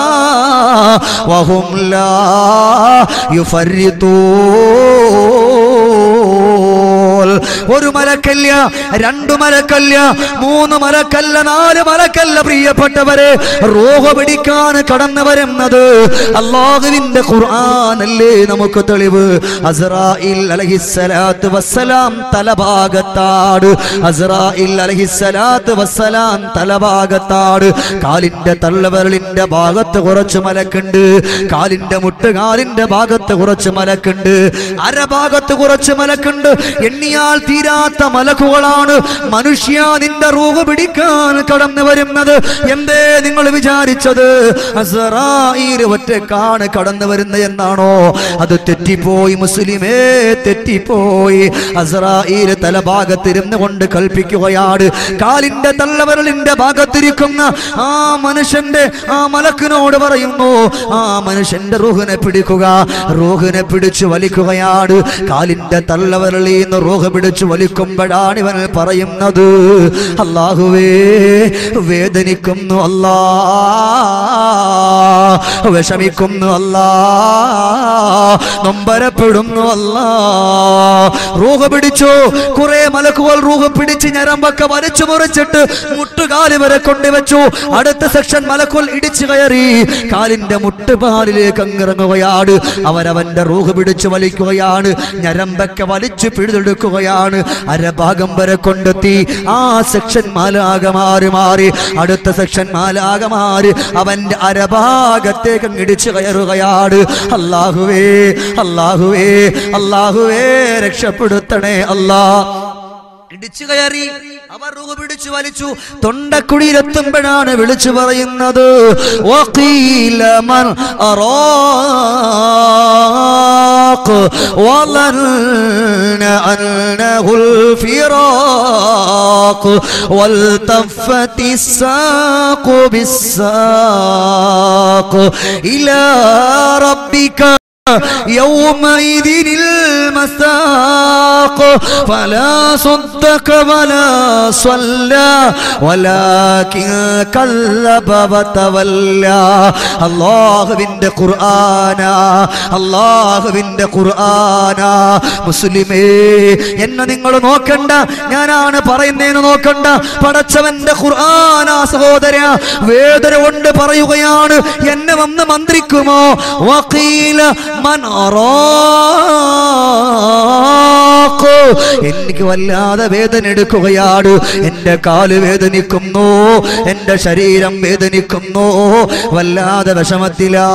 വഹും ലാ യുഫരിത്തൂൻ ഒരു മലക്കല്ല രണ്ടു മലക്കല്ല മൂന്ന് മലക്കല്ല നാല് മലക്കല്ല പ്രിയപ്പെട്ടവരെ റൂഹ് പിടിക്കാൻ കടന്നു വരുന്നത് അള്ളാഹുവിന്റെ ഖുർആനല്ലേ നമുക്ക് തെളിവ് അസ്രായിൽ അലഹിസ്സലാത്ത് വസ്സലാം തലഭാഗത്താട് അസ്രായിൽ അലഹിസ്സലാത്ത് വസ്സലാം തലഭാഗത്താട് കാലിന്റെ തള്ളവരലിന്റെ ഭാഗത്ത് കുറച്ച് മലക്കുണ്ട് കാലിന്റെ മുട്ടുകാലിന്റെ ഭാഗത്ത് കുറച്ച് മലക്കുണ്ട് അരഭാഗത്ത് കുറച്ച് മലക്കുണ്ട് എണ്ണിയാൽ തീരാത്ത മലക്കുകളാണ് മനുഷ്യ നിന്റെ റൂഹ് പിടിക്കാൻ കടന്നു വരുന്നത് എന്തേ നിങ്ങൾ വിചാരിച്ചത് അസറായിൽ ഒറ്റക്കാണ് കടന്നു വരുന്നത് എന്നാണോ അത് തെറ്റിപ്പോയി മുസ്ലിമേ തെറ്റിപ്പോയി അസറായിൽ തലഭാഗത്തിരുന്ന് കൊണ്ട് കൽപ്പിക്കുകയാണ് കാലിന്റെ തള്ളവരലിന്റെ ഭാഗത്തിരിക്കുന്ന ആ മനുഷ്യന്റെ ആ മലക്കിനോട് പറയുന്നു ആ മനുഷ്യന്റെ റൂഹിനെ പിടിക്കുക റൂഹിനെ പിടിച്ചു വലിക്കുകയാണ് കാലിന്റെ തള്ളവരളിൽ നിന്ന് റൂഹ് പിടിച്ചു വലിക്കുമ്പോഴാണ് ഇവൻ പറയുന്നത് അള്ളാഹുവേ വേദനിക്കുന്നു അല്ലാ വിഷമിക്കുന്നു അല്ലാ നൊമ്പരപ്പെടുന്നു അല്ലാ റൂഹ് പിടിച്ചു കുറെ മലക്കുകൾ റൂഹ് പിടിച്ച് ഞരമ്പൊക്കെ വലിച്ചു മുറിച്ചിട്ട് മുട്ടുകാല് വരെ കൊണ്ടുവച്ചു അടുത്ത സെക്ഷൻ മലക്കുകൾ ഇടിച്ചു കയറി കാലിന്റെ മുട്ടുപാലിലേക്ക് അങ്ങിറങ്ങുകയാണ് അവരവന്റെ റൂഹ് പിടിച്ചു വലിക്കുകയാണ് ഞരമ്പൊക്കെ വലിച്ചു പിഴുതെടുക്കുകയാണ് അരഭാഗം വരെ കൊണ്ടെത്തി ആ സെക്ഷൻ മാലാകെ മാറി മാറി അടുത്ത സെക്ഷൻ മാലാകെ മാറി അവന്റെ അരഭാഗത്തേക്ക് അങ്ങ് ഇടിച്ചു കയറുകയാണ് അള്ളാഹുവേ അള്ളാഹുവേ അള്ളാഹുവേ രക്ഷപ്പെടുത്തണേ അല്ലാ ഇടിച്ചു കയറി അവർ റൂഹ് പിടിച്ചു വലിച്ചു തൊണ്ടക്കുടിയിലെത്തുമ്പോഴാണ് വിളിച്ചു പറയുന്നത് വഖീല മൻ അറാഖ് വലന്ന അന്നഹുൽ ഫിറാഖ് വൽതഫത്തി الساق بالساق إلى ربك يومئذ المساق فلا صدق ولا صلى ولكن كذب وتولى അള്ളാഹുവിന്റെ ഖുർആന അള്ളാഹുവിന്റെ ഖുർആന മുസ്ലിമേ എന്നെ നിങ്ങൾ നോക്കണ്ട ഞാനാണ് പറയുന്നതെന്ന് നോക്കണ്ട പടച്ചവന്റെ ഖുർആന സഹോദര വേദന കൊണ്ട് പറയുകയാണ് എന്നെ വന്ന് മന്ത്രിക്കുമോ വക്കീല മൻ അറാഖ്. എനിക്ക് വല്ലാതെ വേദന എടുക്കുകയാണ് എന്റെ കാല് വേദനിക്കുന്നു എന്റെ ശരീരം വേദനിക്കുന്നു വല്ലാതെ വിഷമത്തിലാ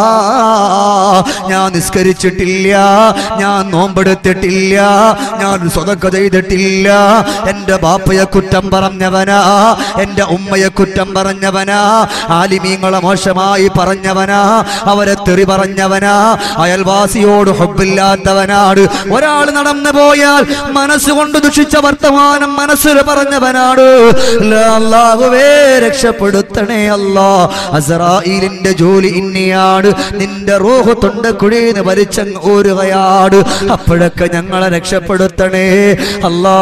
ഞാൻ നിസ്കരിച്ചിട്ടില്ല ഞാൻ നോമ്പെടുത്തിട്ടില്ല ഞാൻ സ്വതക്ക ചെയ്തിട്ടില്ല എന്റെ ബാപ്പയെ കുറ്റം പറഞ്ഞവനാ എന്റെ ഉമ്മയെ കുറ്റം പറഞ്ഞവനാ ആലിമീങ്ങളെ മോശമായി പറഞ്ഞവനാ അവരെ തെറി പറഞ്ഞവനാ അയൽവാസിയോട് ഹൊബില്ലാത്തവനാണ് ഒരാൾ നടന്നു പോയാൽ മനസ്സുകൊണ്ട് ദുഷിച്ച വർത്തമാനം മനസ്സിൽ പറഞ്ഞവനാണ് ലാ അല്ലാഹുവേ രക്ഷപ്പെടുത്തണേ അല്ലാ അസറായിലിന്റെ ജോലി ഇന്നിയാണ് നിന്റെ റൂഹ് തൊണ്ടക്കുഴിന്ന് വലിച്ചങ്ങ് ഊരുകയാണ് അപ്പോഴൊക്കെ ഞങ്ങളെ രക്ഷപ്പെടുത്തണേ അല്ലാ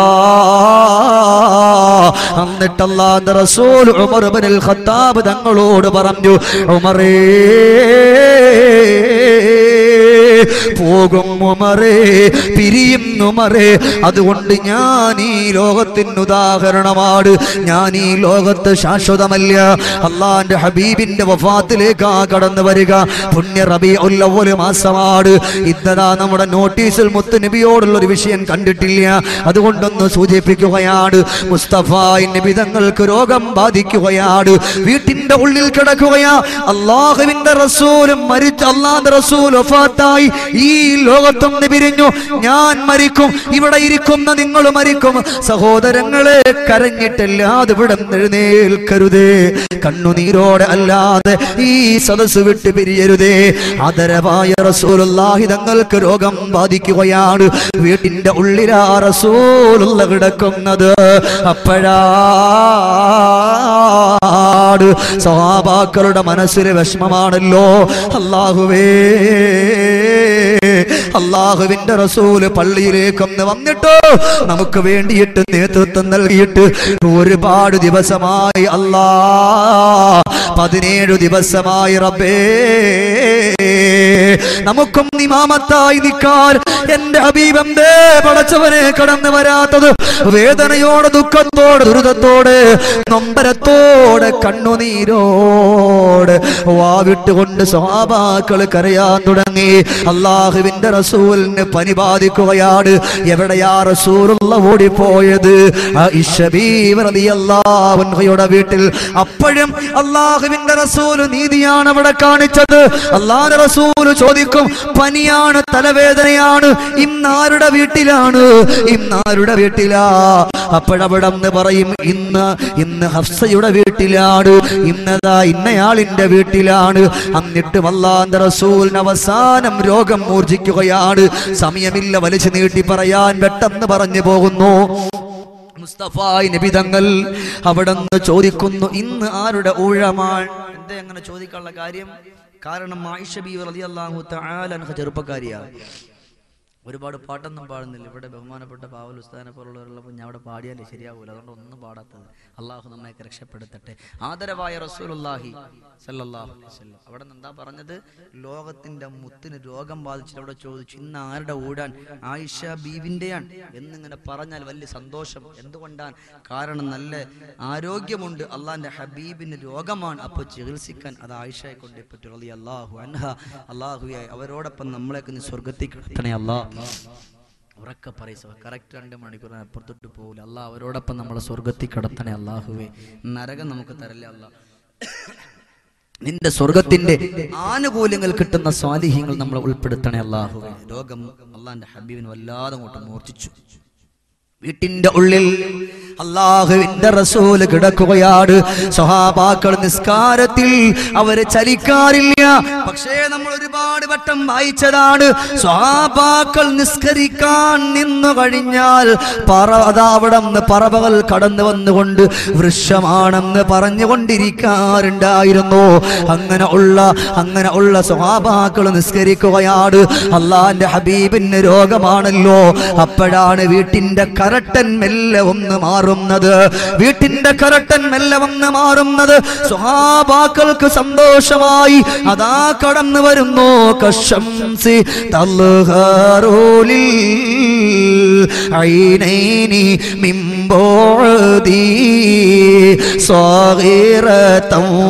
എന്നിട്ടല്ലാന്റെ റസൂൽ ഉമർ ഇബ്നുൽ ഖത്താബ് തങ്ങളോട് പറഞ്ഞു ഉമറേ പോകും ഉമറേ പിരിയും ഉമറേ അതുകൊണ്ട് ഞാൻ ഈ ലോകത്തിന് ഉദാഹരണമാണ് ഞാൻ ഈ ലോകത്ത് ശാശ്വതമല്ല അള്ളാന്റെ ഹബീബിന്റെ വഫാത്തിലേക്കാ കടന്നു വരിക പുണ്യ റബി ഒരു മാസമാണ് ഇന്നതാ നമ്മുടെ നോട്ടീസിൽ മുത്ത് നബിയോടുള്ള ഒരു വിഷയം കണ്ടിട്ടില്ല അതുകൊണ്ടൊന്ന് സൂചിപ്പിക്കുകയാണ് മുസ്തഫ നബി തങ്ങൾക്ക് രോഗം ബാധിക്കുകയാണ് വീട്ടിന്റെ ഉള്ളിൽ കിടക്കുകയാ അള്ളാഹുവിന്റെ റസൂലും മരിച്ച അള്ളാന്റെ റസൂൽ വഫാത്തായി ഈ ലോകത്തും പിരിഞ്ഞു ഞാൻ മരിക്കും ഇവിടെ ഇരിക്കുന്ന നിങ്ങൾ മരിക്കും സഹോദരങ്ങളെ കരഞ്ഞിട്ടല്ലാതെ ഇവിടെ എഴുന്നേൽക്കരുതേ കണ്ണുനീരോടെ അല്ലാതെ ഈ സദസ് വിട്ട് പിരിയരുതേ ആദരവായ റസൂലുള്ളാഹി തങ്ങൾക്ക് രോഗം ബാധിക്കുകയാണ് വീട്ടിന്റെ ഉള്ളിലാ റസൂലുള്ള കിടക്കുന്നത് അപ്പോഴാട് സഹാബാക്കളുടെ മനസ്സിൽ വിഷമമാണല്ലോ അള്ളാഹുവേ അള്ളാഹുവിന്റെ റസൂല് പള്ളിയിലേക്കൊന്ന് വന്നിട്ട് നമുക്ക് വേണ്ടിയിട്ട് നേതൃത്വം നൽകിയിട്ട് ഒരുപാട് ദിവസമായി അല്ലാ പതിനേഴു ദിവസമായി റബ്ബേ നമുക്കും നിമാമത്തായി നിൽക്കാൻ എന്റെ ഹബീബന്തേ പടച്ചവനെ കടന്നു വരാത്തത് വേദനയോടെ ദുഃഖത്തോടെ ദുരിതത്തോടെ നൊമ്പരത്തോടെ കണ്ണുനീരോട് വാവിട്ടുകൊണ്ട് സ്വഭാക്കൾ കരയാൻ തുടങ്ങി അള്ളാഹുവിന്റെ റസൂലിന് പനി ബാധിക്കുകയാണ് എവിടെയാ റസൂലുള്ള ഓടിപ്പോയത് യുടെ വീട്ടിൽ അപ്പോഴും അള്ളാഹുവിന്റെ റസൂല് നീതിയാണ് അവിടെ കാണിച്ചത് അള്ളാഹ് റസൂല് ചോദിക്കും പനിയാണ് തലവേദനയാണ് ഇന്നാരുടെ വീട്ടിലാണ് ഇന്നാരുടെ വീട്ടിലാ അപ്പോഴവിടെ നിന്ന് പറയും ഇന്ന് ഇന്ന് ഹഫ്സയുടെ വീട്ടിലാണ് ഇന്നതാ ഇന്നയാളിന്റെ വീട്ടിലാണ് എന്നിട്ട് വല്ലാന്റെ റസൂലിന് അവസാനം രോഗം മൂർജിക്കുകയാണ് സമയമില്ല വലിച്ചു നീട്ടി പറയാൻ പെട്ടെന്ന് പറഞ്ഞു പോകുന്നു മുസ്തഫായ് നബിതങ്ങൾ അവിടെ നിന്ന് ചോദിക്കുന്നു ഇന്ന് ആരുടെ ഊഴമാണ് എന്തേ അങ്ങനെ ചോദിക്കാനുള്ള കാര്യം കാരണം ആയിഷ ബി റളിയല്ലാഹു തആല അൻഹ ചെറുപ്പക്കാരിയാണ് ഒരുപാട് പാട്ടൊന്നും പാടുന്നില്ല ഇവിടെ ബഹുമാനപ്പെട്ട പാവൽ ഉസ്താദിനെ പോലുള്ളവരുള്ളപ്പോൾ ഞാൻ അവിടെ പാടിയാലേ ശരിയാവൂല അതുകൊണ്ട് ഒന്നും പാടാത്തത് അള്ളാഹു നമ്മയൊക്കെ രക്ഷപ്പെടുത്തട്ടെ ആദരവായ റസൂലുള്ളാഹി സല്ലല്ലാഹു അലൈഹി വസല്ലം അവിടെ നിന്ന് എന്താ പറഞ്ഞത് ലോകത്തിന്റെ മുത്തിന് രോഗം ബാധിച്ചിട്ട് അവിടെ ചോദിച്ചു ഇന്ന് ആരുടെ ഊടാൻ ആയിഷ ബീവിൻ്റെയാണ് എന്നിങ്ങനെ പറഞ്ഞാൽ വലിയ സന്തോഷം എന്തുകൊണ്ടാണ് കാരണം നല്ല ആരോഗ്യമുണ്ട് അള്ളാഹിന്റെ ഹബീബിന് രോഗമാണ് അപ്പോൾ ചികിത്സിക്കാൻ അത് ആയിഷയെ കൊണ്ടേ പറ്റുള്ളൂ അള്ളാഹു അൻഹ അള്ളാഹുയായി അവരോടൊപ്പം നമ്മളെയൊക്കെ നീ സ്വർഗത്തിൽ കിടത്തണേ അള്ളാഹ് ഉറക്കെ പറയും കറക്റ്റ് രണ്ട് മണിക്കൂർ അപ്പുറത്തോട്ട് പോകില്ല അള്ളാഹ് അവരോടൊപ്പം നമ്മളെ സ്വർഗത്തിൽ കിടത്തണേ അള്ളാഹുവേ നരകം നമുക്ക് തരല്ലേ അള്ളാഹ് നിന്റെ സ്വർഗത്തിന്റെ ആനുകൂല്യങ്ങൾ കിട്ടുന്ന സ്വാധീനങ്ങൾ നമ്മൾ ഉൾപ്പെടുത്തണേ അള്ളാഹുവേ രോഗം അള്ളാഹിന്റെ ഹബീബിന് വല്ലാതെ അങ്ങോട്ട് മൂർച്ഛിച്ചു വീട്ടിന്റെ ഉള്ളിൽ അള്ളാഹുവിന്റെ റസൂല് കിടക്കുകയാണ് സ്വഹാബാക്കൾ നിസ്കാരത്തിൽ അവര് ചലിക്കാറില്ല പക്ഷേ നമ്മൾ ഒരുപാട് വട്ടം വായിച്ചതാണ് സ്വഹാബാക്കൾ നിസ്കരിക്കാൻ നിന്നു കഴിഞ്ഞാൽ പറ അതാ അവിടെ നിന്ന് പറവകൾ കടന്നു വന്നുകൊണ്ട് വൃക്ഷമാണെന്ന് പറഞ്ഞുകൊണ്ടിരിക്കാറുണ്ടായിരുന്നു അങ്ങനെ ഉള്ള അങ്ങനെ ഉള്ള സ്വഹാബാക്കൾ നിസ്കരിക്കുകയാണ് അള്ളാന്റെ ഹബീബിന് രോഗമാണല്ലോ അപ്പോഴാണ് വീട്ടിന്റെ കരട്ടൻ മെല്ലെ ഒന്ന് മാറുന്നത് വീട്ടിന്റെ കരട്ടൻ മെല്ലെ ഒന്ന് മാറുന്നത് സ്വഹാബാക്കൾക്ക് സന്തോഷമായി അതാ കടന്നു വരുന്നു കശംസി തൽഹാറൂലിൽ ഐനൈനി മിമ്പോഴതി صغيرة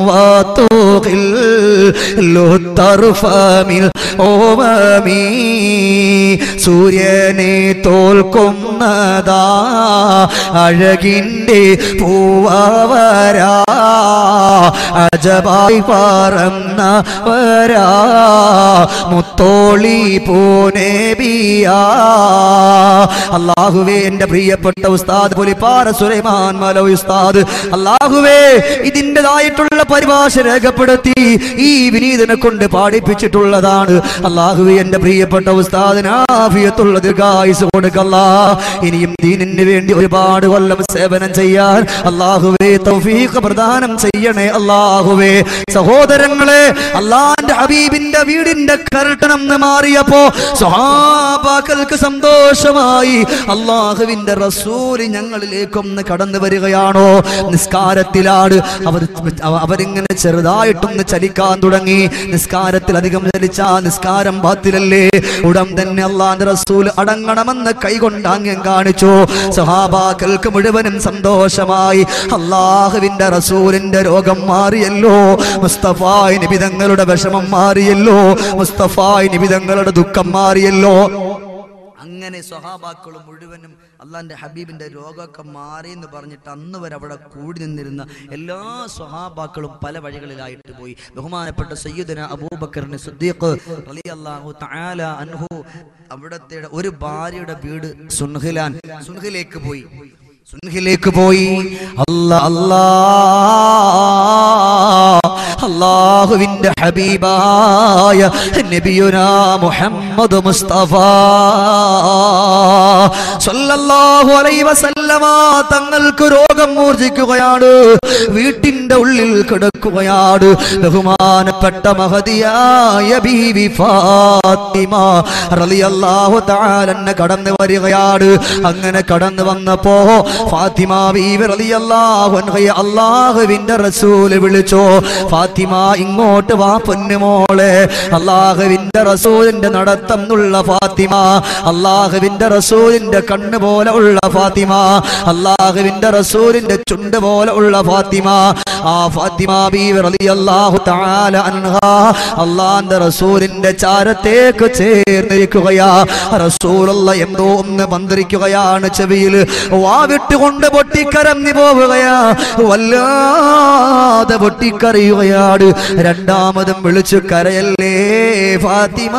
وتغل الطرف من ഓമമീ സൂര്യനെ തോൽക്കുന്നതാ അഴകിൻ്റെ പൂവരാ അജബായി പറന്നവരാ മുത്തോളി പൂനേബിയാ അള്ളാഹുവേ എന്റെ പ്രിയപ്പെട്ട ഉസ്താദ് പുലിപ്പാറ സുലൈമാൻ മല ഉസ്താദ് അള്ളാഹുവേ ഇതിൻ്റെതായിട്ടുള്ള പരിഭാഷ രേഖപ്പെടുത്തി ഈ വിനീതനെ കൊണ്ട് പാടിപ്പിച്ചിട്ടുള്ളതാണ് അള്ളാഹുവേ എന്റെ പ്രിയപ്പെട്ട ഉസ്താദിനാഫിയത്തുള്ള ദീർഘായുസ് കൊടുക്കല്ല ഇനിയും ദീനിന് വേണ്ടി ഒരുപാട് കൊല്ലം സേവനം ചെയ്യാൻ അള്ളാഹുവേ തൗഫീഖ് പ്രദാനം ചെയ്യണേ അള്ളാഹുവേ സഹോദരങ്ങളെ അള്ളാന്റെ ഹബീബിന്റെ വീടിന്റെ കരട്ടണം എന്ന് മാറിയപ്പോ സ്വഹാബാക്കൾക്ക് സന്തോഷമായി അള്ളാഹുവിന്റെ റസൂല് ഞങ്ങളിലേക്കൊന്ന് കടന്നു വരികയാണോ നിസ്കാരത്തിലാണ് അവർ അവരിങ്ങനെ ചെറുതായിട്ടൊന്ന് ചലിക്കാൻ തുടങ്ങി നിസ്കാരത്തിൽ അധികം ചലിച്ച നിസ്കാരം ബാത്തിലല്ലേ ഉടൻ തന്നെ അള്ളാന്റെ റസൂൽ അടങ്ങണമെന്ന് കൈകൊണ്ട് ആംഗ്യം കാണിച്ചു സഹാബാക്കൾക്ക് മുഴുവനും സന്തോഷമായി അള്ളാഹുവിന്റെ റസൂലിന്റെ രോഗം മാറിയല്ലോ മുസ്തഫായ് നിബിതങ്ങളുടെ വിഷമം മാറിയല്ലോ മുസ്തഫായ് നിബിതങ്ങളുടെ ദുഃഖം മാറിയല്ലോ അങ്ങനെ സ്വഹാബാക്കൾ മുഴുവനും അള്ളാന്റെ ഹബീബിന്റെ രോഗമൊക്കെ മാറി എന്ന് പറഞ്ഞിട്ട് അന്ന് വരെ അവിടെ കൂടി നിന്നിരുന്ന എല്ലാ സ്വഹാബാക്കളും പല വഴികളിലായിട്ട് പോയി ബഹുമാനപ്പെട്ട സയ്യിദന അബൂബക്കറിന് സുദ്ദീഖ് റളിയല്ലാഹു തആല അൻഹു അവിടത്തെ ഒരു ഭാര്യയുടെ വീട് സുൻഹിലാൻ സുൻഹിലേക്ക് പോയി സുൻഹിലേക്ക് പോയി അല്ലാ അല്ലാ അള്ളാഹുവിന്റെ ഹബീബായ നബിയുനാ മുഹമ്മദ് മുസ്തഫ സല്ലല്ലാഹു അലൈഹി വസല്ലമ വസല്ലമ തങ്ങൾക്ക് രോഗം മൂർജിക്കുകയാണ് വീട്ടിന്റെ ഉള്ളിൽ കിടക്കുകയാണ് ബഹുമാനപ്പെട്ട മഹതിയായ ബീവി ഫാത്തിമ റളിയല്ലാഹു തആല കടന്നു വരികയാണ് അങ്ങനെ കടന്നു വന്നപ്പോ ഫാത്തിമ ബീവി റളിയല്ലാഹു അൻഹയെ അല്ലാഹുവിന്റെ റസൂല് വിളിച്ചു ഫാത്തിമ ഇങ്ങോട്ട് വാ പൊന്നുമോളെ അല്ലാഹുവിന്റെ റസൂലിന്റെ നടത്തം ഉള്ള ഫാത്തിമ അല്ലാഹുവിന്റെ റസൂലിന്റെ കണ്ണ് പോലെ ഉള്ള ഫാത്തിമ അല്ലാഹുവിന്റെ റസൂലിന്റെ ചുണ്ട് പോലെ ഉള്ള ഫാത്തിമ ആ ഫാത്തിമ ബീവി റളിയല്ലാഹു തആല അൻഹ അല്ലാഹുവിന്റെ റസൂലിന്റെ ചാരത്തേക്ക് ചേർന്നിരിക്കുകയാ റസൂലുള്ള എന്തോ ഒന്ന് മന്ത്രിക്കുകയാണ് ചെവിയിൽ വാവിട്ടുകൊണ്ട് പൊട്ടിക്കരഞ്ഞു പോവുകയാ വല്ലാതെ പൊട്ടിക്കരയുകയാണ് രണ്ടാമതും വിളിച്ചു കരയല്ലേ ഫാത്തിമ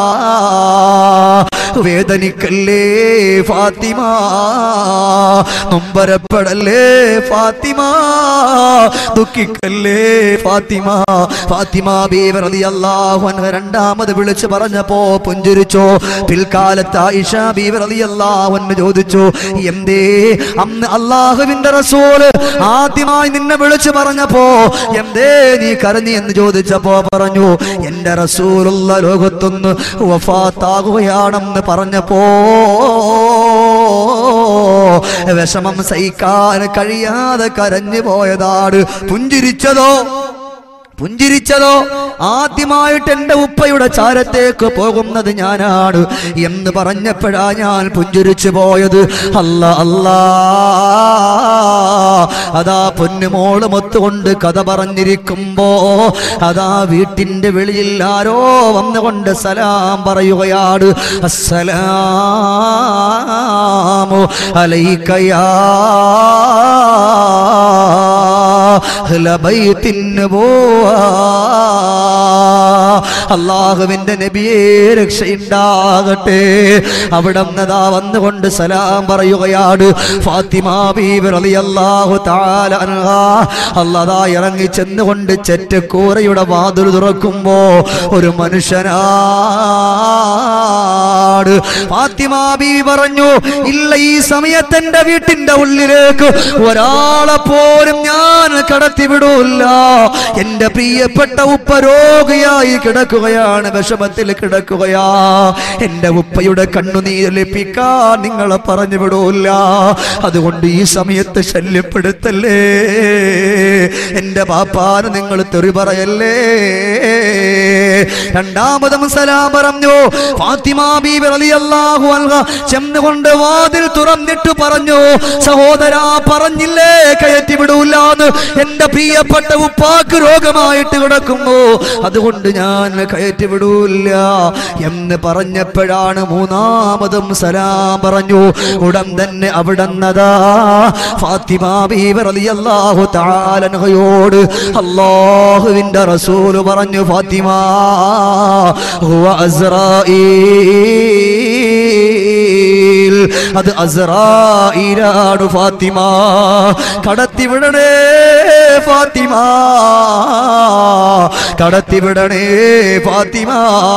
വേദനിക്കല്ലേ ഫാത്തിമ നൊമ്പരപ്പെടല്ലേ ഫാത്തിമ ദുഃഖിക്കല്ലേ ഫാത്തിമ ഫാത്തിമ ബീവി റളിയല്ലാഹു അൻഹ രണ്ടാമത് വിളിച്ചു പറഞ്ഞപ്പോ പുഞ്ചിരിച്ചോ പിൽക്കാലത്ത് ആയിഷ ബീവി റളിയല്ലാഹു അൻഹ ചോദിച്ചു എന്തേ അന്ന് അള്ളാഹുവിന്റെ റസൂല് ആദ്യമായി നിന്നെ വിളിച്ചു പറഞ്ഞപ്പോ എന്തേ നീ കരഞ്ഞു എന്ന് ചോദിച്ചപ്പോ പറഞ്ഞു എന്റെ റസൂലുള്ള ലോകത്തൊന്ന് വഫാത്താകുകയാണെന്ന് പറഞ്ഞപ്പോ വിഷമം സഹിക്കാൻ കഴിയാതെ കരഞ്ഞു പോയതാണ് പുഞ്ചിരിച്ചതോ പുഞ്ചിരിച്ചതോ ആദ്യമായിട്ട് എന്റെ ഉപ്പയുടെ ചാരത്തേക്ക് പോകുന്നത് ഞാനാണ് എന്ന് പറഞ്ഞപ്പോഴാ ഞാൻ പുഞ്ചിരിച്ചു പോയത് അല്ല അല്ലാ അതാ പൊന്നുമോള് മൊത്തുകൊണ്ട് കഥ പറഞ്ഞിരിക്കുമ്പോ അതാ വീട്ടിന്റെ വെളിയിൽ ആരോ വന്നുകൊണ്ട് സലാം പറയുകയാണ് അസ്സലാമു അലൈക്കയാ അഹ്ലബൈത്തിന്ന് പോവാ അള്ളാഹുവിന്റെ നബിയെ രക്ഷയുണ്ടാകട്ടെ അവിടെ നിന്നതാ വന്നുകൊണ്ട് സലാം പറയുകയാണ് ഫാത്തിമ ബീബി റളിയല്ലാഹു തആല അൻഹാ അല്ലാഹ് ഇറങ്ങി ചെന്നുകൊണ്ട് ചെറ്റക്കൂരയുടെ വാതിൽ തുറക്കുമ്പോ ഒരു മനുഷ്യനാട് ഫാത്തിമ ബീവി പറഞ്ഞു ഇല്ല ഈ സമയത്ത് എന്റെ വീട്ടിന്റെ ഉള്ളിലേക്ക് ഒരാളെ പോലും ഞാൻ കടത്തിവിടൂല്ല എന്റെ പ്രിയപ്പെട്ട ഉപ്പ രോഗിയായി കിടക്കുകയാണ് വിഷമത്തിൽ കിടക്കുകയാ എന്റെ ഉപ്പയുടെ കണ്ണുനീർ ലഭിക്കാൻ നിങ്ങളെ പറഞ്ഞു വിടൂല്ല അതുകൊണ്ട് ഈ സമയത്ത് ശല്യപ്പെടുത്തല്ലേ എന്റെ പാപ്പാന് നിങ്ങൾ തെറി പറയല്ലേ രണ്ടാമതും സലാം പറഞ്ഞു ഫാത്തിമ ബീബി റളിയല്ലാഹു അൻഹ ചെന്നുകൊണ്ട് വാതിൽ തുറന്നിട്ട് പറഞ്ഞു സഹോദരാ പറഞ്ഞില്ലേ കയറ്റി വിടൂലാന്ന് എന്റെ പ്രിയപ്പെട്ട ഉപ്പാക്ക് രോഗമായിട്ട് കിടക്കുമ്പോ അതുകൊണ്ട് ഞാൻ കയറ്റി വിടൂല്ല എന്ന് പറഞ്ഞപ്പോഴാണ് മൂന്നാമതും സലാം പറഞ്ഞു ഉടൻ തന്നെ അവിടന്നതാ ഫാത്തിമ ബീബി റളിയല്ലാഹു തആല അൻഹയോട് അല്ലാഹുവിന്റെ റസൂൽ പറഞ്ഞു ഫാത്തിമ ഹുവ അസ്രായീൽ അത് അസ്രായിലാണ് ഫാത്തിമ കടത്തിവിടണേ ഫാത്തിമ കടത്തിവിടണേ ഫാത്തിമ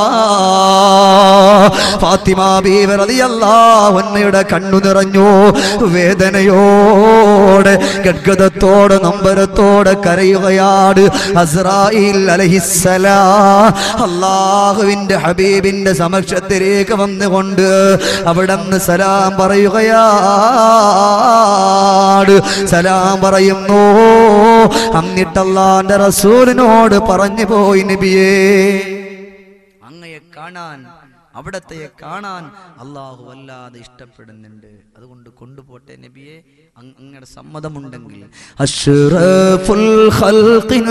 ഫാത്തിമ ബീവി റളിയല്ലാഹു അൻഹയുടെ കണ്ണു നിറഞ്ഞു വേദനയോടെ ഗദ്ഗതത്തോടെ നമ്പരത്തോടെ കരയുകയാണ് അസ്രായിൽ അലഹിസ്സലാ അള്ളാഹുവിന്റെ ഹബീബിന്റെ സമക്ഷത്തിലേക്ക് വന്നുകൊണ്ട് അവിടെ നിന്ന് സലാം പറയുകയാണ് സലാം പറയുന്നു അന്നിട്ടല്ലാന്റെ റസൂലിനോട് പറഞ്ഞു പോയി നബിയേ അങ്ങയെ കാണാൻ അവിടത്തെ കാണാൻ അള്ളാഹു വല്ലാതെ ഇഷ്ടപ്പെടുന്നുണ്ട് അതുകൊണ്ട് കൊണ്ടുപോട്ടെ നബിയെ അങ് അങ്ങയുടെ സമ്മതമുണ്ടെങ്കിൽ അഷ്റഫുൽ ഖൽഖിൽ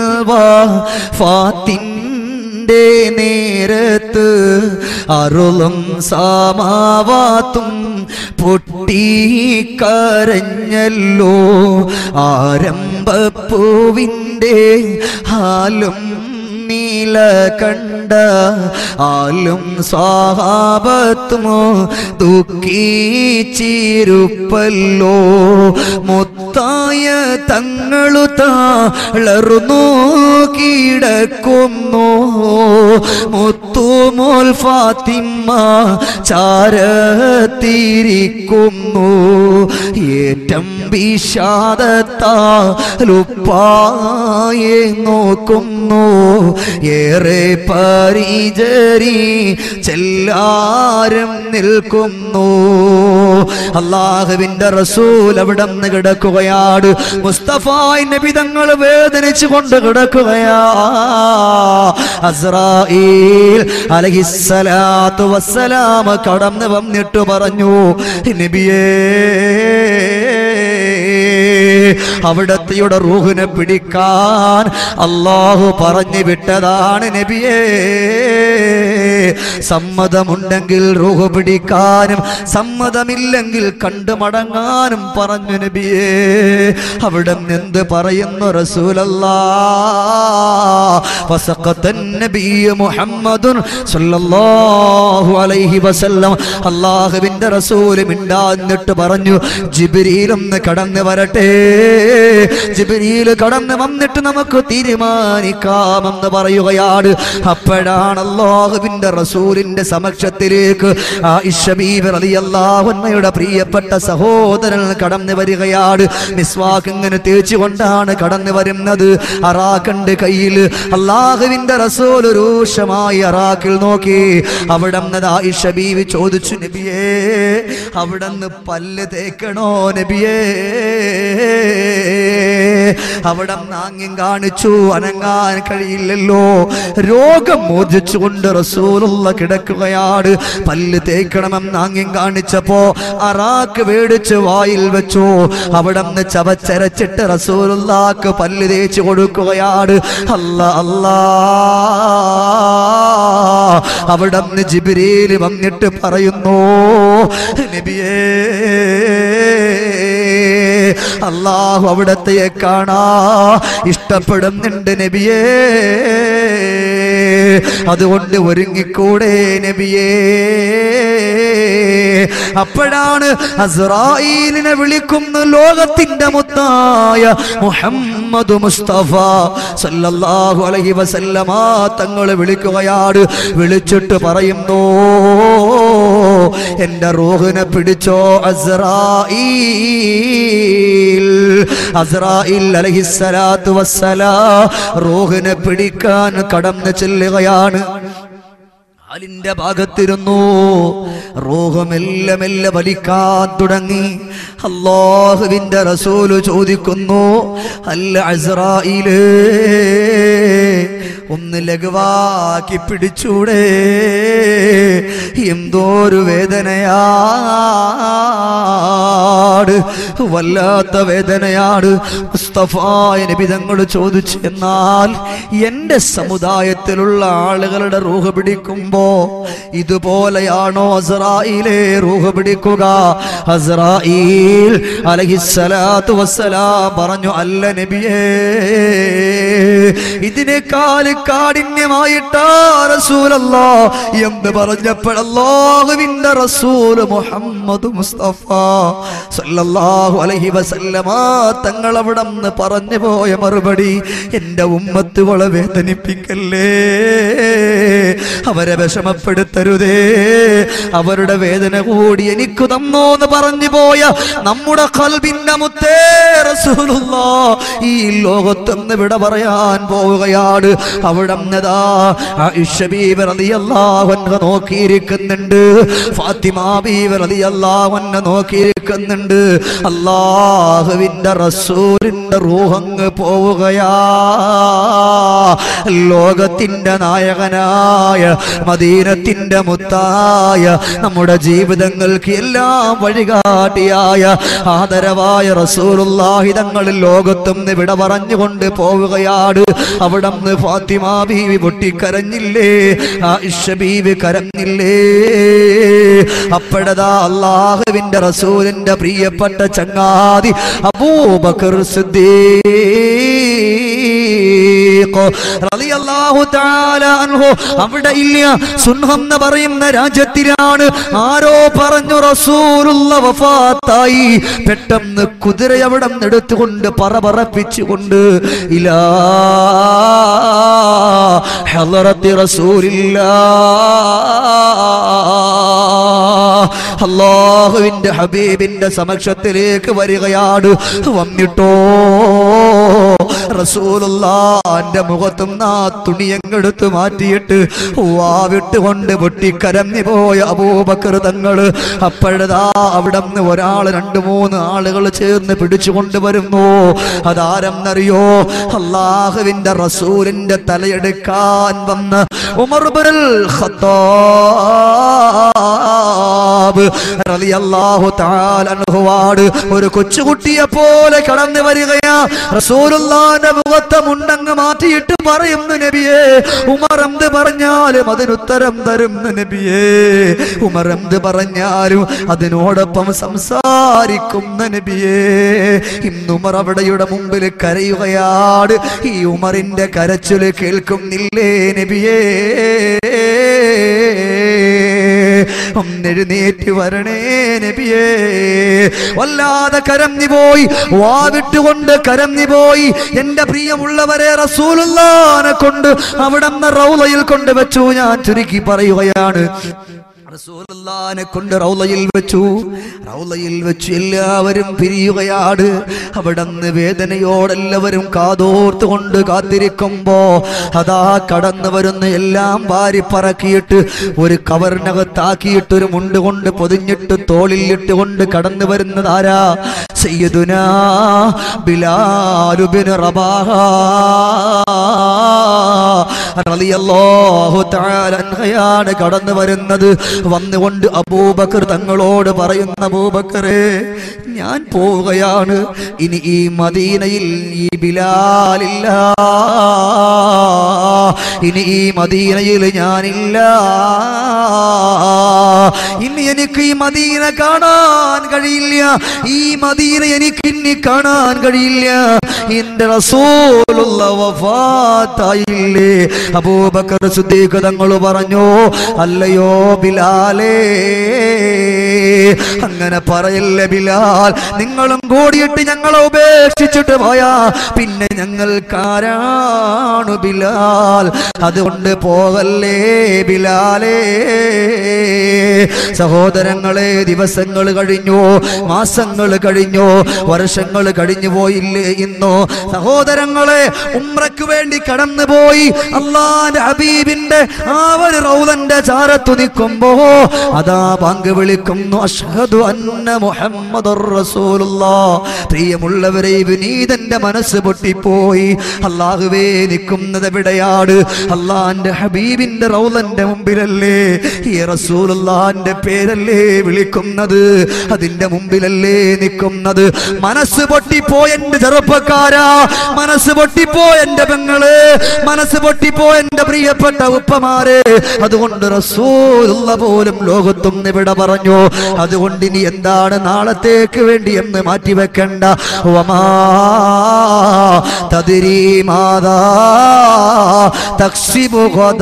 വഫാത്തിൻ്റെ നേരത്ത് അരുളും സാമാവാത്തും പൊട്ടിക്കരഞ്ഞല്ലോ ആരംഭപ്പൂവിൻ്റെ ഹാലും നീല കണ്ട ആലും സ്വാഹാപത്തുമോ ദുഃഖിച്ചിരുപ്പല്ലോ മുത്തായ തങ്ങളു താളർന്നു കിടക്കുന്നു മുത്തുമോൽ ഫാത്തിമ്മ ചാരത്തിരിക്കുന്നു ഏറ്റം വിഷാദത്താലുപ്പായെ നോക്കുന്നു ഏറെ പരിചരി ചെല്ലാരും നിൽക്കുന്നു അള്ളാഹുവിന്റെ റസൂൽ അവിടെ നിന്ന് കിടക്കുകയാണ് മുസ്തഫായ് നബി തങ്ങൾ വേദനിച്ചു കൊണ്ട് കിടക്കുകയാ അസ്രായിൽ അലഹിസ്സലാത്തു വസ്സലാം കടന്നു വന്നിട്ട് പറഞ്ഞു നബിയേ അവിടത്തെയുടെ റൂഹിനെ പിടിക്കാൻ അള്ളാഹു പറഞ്ഞു വിട്ടതാണ് നബിയേ സമ്മതമുണ്ടെങ്കിൽ റൂഹ് പിടിക്കാനും സമ്മതമില്ലെങ്കിൽ കണ്ടു മടങ്ങാനും പറഞ്ഞു നബിയേ അവിടെ എന്ത് പറയുന്നു റസൂലല്ലാ വസഖത്തൻ നബിയ്യ മുഹമ്മദുൻ സല്ലല്ലാഹു അലൈഹി വസല്ലം അല്ലാഹുവിന്റെ റസൂൽ മിണ്ടാന്നിട്ട് പറഞ്ഞു ജിബ്രീൽ ഒന്ന് കടന്നു വരട്ടെ ജിബ്രീൽ കടന്നു വന്നിട്ട് നമുക്ക് തീരുമാനിക്കാമെന്ന് പറയുകയാണ് അപ്പോഴാണ് അല്ലാഹുവിന്റെ റസൂലിന്റെ സമക്ഷത്തിലേക്ക് ആയിഷ ബീവി റളിയല്ലാഹു അൻഹയുടെ പ്രിയപ്പെട്ട സഹോദരൻ കടന്നു വരികയാണ് മിസ്വാക്ക് ഇങ്ങനെ തേച്ചുകൊണ്ടാണ് കടന്നു വരുന്നത് അറാഖണ്ട് കയ്യിൽ അള്ളാഹുവിന്റെ റസൂൽ രൂക്ഷമായി അറാഖിൽ നോക്കി അവിടെ ആയിഷ ബീവി ചോദിച്ചു നബിയേ അവിടെ പല്ല് തേക്കണോ നബിയേ അവിടെ ആംഗ്യം കാണിച്ചു അനങ്ങാൻ കഴിയില്ലല്ലോ രോഗം മോചിച്ചുകൊണ്ട് റസൂലുള്ള കിടക്കുകയാണ് പല്ല് തേക്കണമെന്ന് ആംഗ്യം കാണിച്ചപ്പോ അറാക്ക് മേടിച്ച് വായിൽ വെച്ചു അവിടെ നിന്ന് ചവച്ചരച്ചിട്ട് റസൂലുള്ളാക്ക് പല്ല് തേച്ച് കൊടുക്കുകയാണ് അല്ല അല്ലാ അവിടെ നിന്ന് ജിബിരിയിൽ വന്നിട്ട് പറയുന്നു നബിയേ അള്ളാഹു അവിടത്തെ കാണാ ഇഷ്ടപ്പെടുന്നുണ്ട് നബിയേ അതുകൊണ്ട് ഒരുങ്ങിക്കൂടെ നബിയേ അപ്പോഴാണ് അസ്രായിലിനെ വിളിക്കുന്ന ലോകത്തിന്റെ മുത്തായ മുഹമ്മദ് മുസ്തഫ സല്ലല്ലാഹു അലൈഹി വസല്ലമ തങ്ങളെ വിളിക്കുകയാണ് വിളിച്ചിട്ട് പറയുന്നു എന്റെ റൂഹിനെ പിടിച്ചോ അസ്രായിൽ അസ്രായിൽ അലഹിസ്സലാത്തു വസ്സലാ റൂഹിനെ പിടിക്കാൻ കടന്നു ചെല്ലുകയാണ് കാലിന്റെ ഭാഗത്തിരുന്നു റൂഹ് മെല്ലെ മെല്ലെ വലിക്കാൻ തുടങ്ങി അള്ളാഹുവിന്റെ റസൂല് ചോദിക്കുന്നു അല്ല അസ്രായിലേ ഒന്ന് ലഘുവാക്കി പിടിച്ചൂടെ എന്തോരു വേദനയാട് വല്ലാത്ത വേദനയാണ് മുസ്തഫായ നബി തങ്ങൾ ചോദിച്ചു എന്നാൽ എന്റെ സമുദായത്തിലുള്ള ആളുകളുടെ റൂഹ് പിടിക്കുമ്പോ ഇതുപോലെയാണോ അസ്രായിലെ റൂഹ് പിടിക്കുക അസ്രായിൽ അലഹിസ്സലാത്തു വസ്സലാം പറഞ്ഞു അല്ല നബിയേ ഇതിനേക്കാൾ കാഠിന്യമായിട്ടാ റസൂലല്ലാ എന്ന് പറഞ്ഞപ്പോഴല്ലാഹുവിന്റെ റസൂൽ മുഹമ്മദ് മുസ്തഫ സല്ലല്ലാഹു അലൈഹി വസല്ലമ തങ്ങൾ അവിടെ നിന്ന് പറഞ്ഞു പോയ മറുപടി എൻ്റെ ഉമ്മത്തുകളെ വേദനിപ്പിക്കല്ലേ അവരെ വിഷമപ്പെടുത്തരുതേ അവരുടെ വേദന കൂടി എനിക്ക് തന്നോ എന്ന് പറഞ്ഞു പോയ നമ്മുടെ കൽബിന്റെ മുത്തേ റസൂലുള്ള ഈ ലോകത്തൊന്ന് വിട പറയാൻ പോവുകയാണ് അവിടെ നോക്കിയിരിക്കുന്നുണ്ട് ഫാത്തിമ ബീവർ അലി അള്ളാഹന്നെ നോക്കിയിരിക്കുന്നുണ്ട് അള്ളാഹുവിന്റെ റസൂലിന്റെ റൂഹങ്ങ് പോവുകയാ ലോകത്തിന്റെ നായകനായ മദീനത്തിന്റെ മുത്തായ നമ്മുടെ ജീവിതങ്ങൾക്ക് എല്ലാം വഴികാട്ടിയായ ആദരവായ റസൂലുള്ളാഹി തങ്ങൾ ലോകത്തും വിട പറഞ്ഞുകൊണ്ട് പോവുകയാണ് അവിടെ നിന്ന് ഫാത്തിമ ബീവി പൊട്ടിക്കരഞ്ഞില്ലേ ആയിഷ ബീവി കരഞ്ഞില്ലേ അപ്പോഴതാ അള്ളാഹുവിന്റെ റസൂലിന്റെ പ്രിയപ്പെട്ട ചങ്ങാതി അബൂബക്കർ സിദ്ദീഖ് സിദ്ദീഖ് റളിയല്ലാഹു തആല അൻഹു അവിടെ ഇല്ല സുൻഹം എന്ന് പറയുന്ന രാജ്യത്തിലാണ് ആരോ പറഞ്ഞു റസൂലുള്ള വഫാത്തായി പെട്ടെന്ന് കുതിര അവിടെ നിന്ന് എടുത്തുകൊണ്ട് പറ പറപ്പിച്ചുകൊണ്ട് ഇലാ ഹളറത്തി റസൂലില്ലാ അള്ളാഹുവിന്റെ ഹബീബിന്റെ സമക്ഷത്തിലേക്ക് വരികയാണ് വന്നിട്ടോ റസൂലുള്ളാന്റെ മുഖത്തും ആ തുണിയങ്ങെടുത്ത് മാറ്റിയിട്ട് വാവിട്ടുകൊണ്ട് പൊട്ടിക്കരഞ്ഞു പോയ അബൂബക്കർ തങ്ങള് അപ്പോഴതാ അവിടെ നിന്ന് ഒരാൾ രണ്ട് മൂന്ന് ആളുകൾ ചേർന്ന് പിടിച്ചു കൊണ്ടുവരുന്നു അതാരെന്നറിയോ അള്ളാഹുവിന്റെ റസൂലിന്റെ തലയെടുക്കാൻ വന്ന് ഉമർ ഇബ്നുൽ ഖത്താബ് റളിയല്ലാഹു തആല അൻഹുവാട് ഒരു കൊച്ചുകുട്ടിയെ പോലെ കടന്നു വരികയാ റസൂലുള്ളാന്റെ മുഖത്തെ മുണ്ടങ്ങ് മാറ്റിയിട്ട് പറയുന്നു നബിയേ ഉമർ എന്ത് പറഞ്ഞാലും അതിനുത്തരം തരുന്നു നബിയേ ഉമർ എന്ത് പറഞ്ഞാലും അതിനോടൊപ്പം സംസാരിക്കുന്ന നബിയേ ഇന്ന് ഉമർ അവിടെയുടെ മുമ്പിൽ കരയുകയാണ് ഈ ഉമറിന്റെ കരച്ചില് കേൾക്കുന്നില്ലേ നബിയേ ഒന്നെഴുന്നേറ്റ് വരണേ നബിയേ വല്ലാതെ കരഞ്ഞു പോയി വാവിട്ടുകൊണ്ട് കരഞ്ഞു പോയി എന്റെ പ്രിയമുള്ളവരെ റസൂലുള്ളാനെ കൊണ്ട് അവിടെ റൗലയിൽ കൊണ്ട് വെച്ചു ഞാൻ ചുരുക്കി പറയുകയാണ് റസൂലുള്ളാനെ കൊണ്ട് റൗലയിൽ വെച്ചു റൗലയിൽ വെച്ച് എല്ലാവരും പിരിയുകയാണ് അവിടെ നിന്ന് വേദനയോടെല്ലാവരും കാതോർത്തുകൊണ്ട് കാത്തിരിക്കുമ്പോ അതാ കടന്നു വരുന്ന എല്ലാം വാരി പറക്കിയിട്ട് ഒരു കവറിനകത്താക്കിയിട്ട് ഒരു മുണ്ട് കൊണ്ട് പൊതിഞ്ഞിട്ട് തോളിൽ ഇട്ടുകൊണ്ട് കടന്നു വരുന്നത് ആരാ സയ്യിദുനാ ബിലാലുബിൻ റബാഹ റളിയല്ലാഹു തആല അൻഹയാണ് കടന്നു വരുന്നത് വന്നുകൊണ്ട് അബൂബക്കർ തങ്ങളോട് പറയുന്ന അബൂബക്കറേ ഞാൻ പോവുകയാണ് ഇനി ഈ മദീനയിൽ ഈ ബിലാലില്ല ഇനി ഈ മദീനയിൽ ഞാനില്ല ഇനി എനിക്ക് ഈ മദീന കാണാൻ കഴിയില്ല ഈ മദീന എനിക്ക് ഇനി കാണാൻ കഴിയില്ല എന്റെ റസൂലുള്ള വഫാത്തായില്ലേ അബൂബക്കർ സിദ്ദീഖ് തങ്ങൾ പറഞ്ഞു അല്ലയോ ബിലാലേ അങ്ങനെ പറയല്ലേ ബിലാൽ നിങ്ങളും കൂടിയിട്ട് ഞങ്ങളെ ഉപേക്ഷിച്ചിട്ട് പോയാ പിന്നെ ഞങ്ങൾക്കാരാണ് ബിലാൽ അതുകൊണ്ട് പോകല്ലേ ബിലാലേ സഹോദരങ്ങളെ ദിവസങ്ങൾ കഴിഞ്ഞു മാസങ്ങൾ കഴിഞ്ഞു വർഷങ്ങൾ കഴിഞ്ഞു പോയില്ലേ ഇന്നോ സഹോദരങ്ങളെ ഉമ്രക്ക് വേണ്ടി കടന്നു പോയി അള്ളാന്റെ ഹബീബിന്റെ ആ ഒരു റൗലന്റെ ചാരത്തു നിൽക്കുമ്പോ അതാ പങ്ക് വിളിക്കുന്നു അഷ്ഹദു അന്ന മുഹമ്മദുർ റസൂലുള്ളാ പ്രിയമുള്ളവരെ വിനീതന്റെ മനസ്സ് പൊട്ടിപ്പോയി അള്ളാഹുവേ നിൽക്കുന്നത് എവിടെയാണ് അള്ളാന്റെ ഹബീബിന്റെ റൗലന്റെ മുമ്പിലല്ലേ ഈ റസൂലുള്ളാന്റെ പേരല്ലേ വിളിക്കുന്നത് അതിന്റെ മുമ്പിലല്ലേ നിൽക്കുന്നത് മനസ്സ് പൊട്ടിപ്പോ എന്റെ ചെറുപ്പക്കാരാ മനസ്സ് പൊട്ടിപ്പോ എന്റെ പെങ്ങള് മനസ്സ് പൊട്ടിപ്പോ എന്റെ പ്രിയപ്പെട്ട ഉപ്പമാരെ അതുകൊണ്ട് റസൂലുള്ള പോലും ലോകത്തും ഇവിടെ പറഞ്ഞു അതുകൊണ്ട് ഇനി എന്താണ് നാളത്തേക്ക് വേണ്ടി എന്ന് മാറ്റിവെക്കണ്ട വമാ തതിരി മാതാ തക്സിബു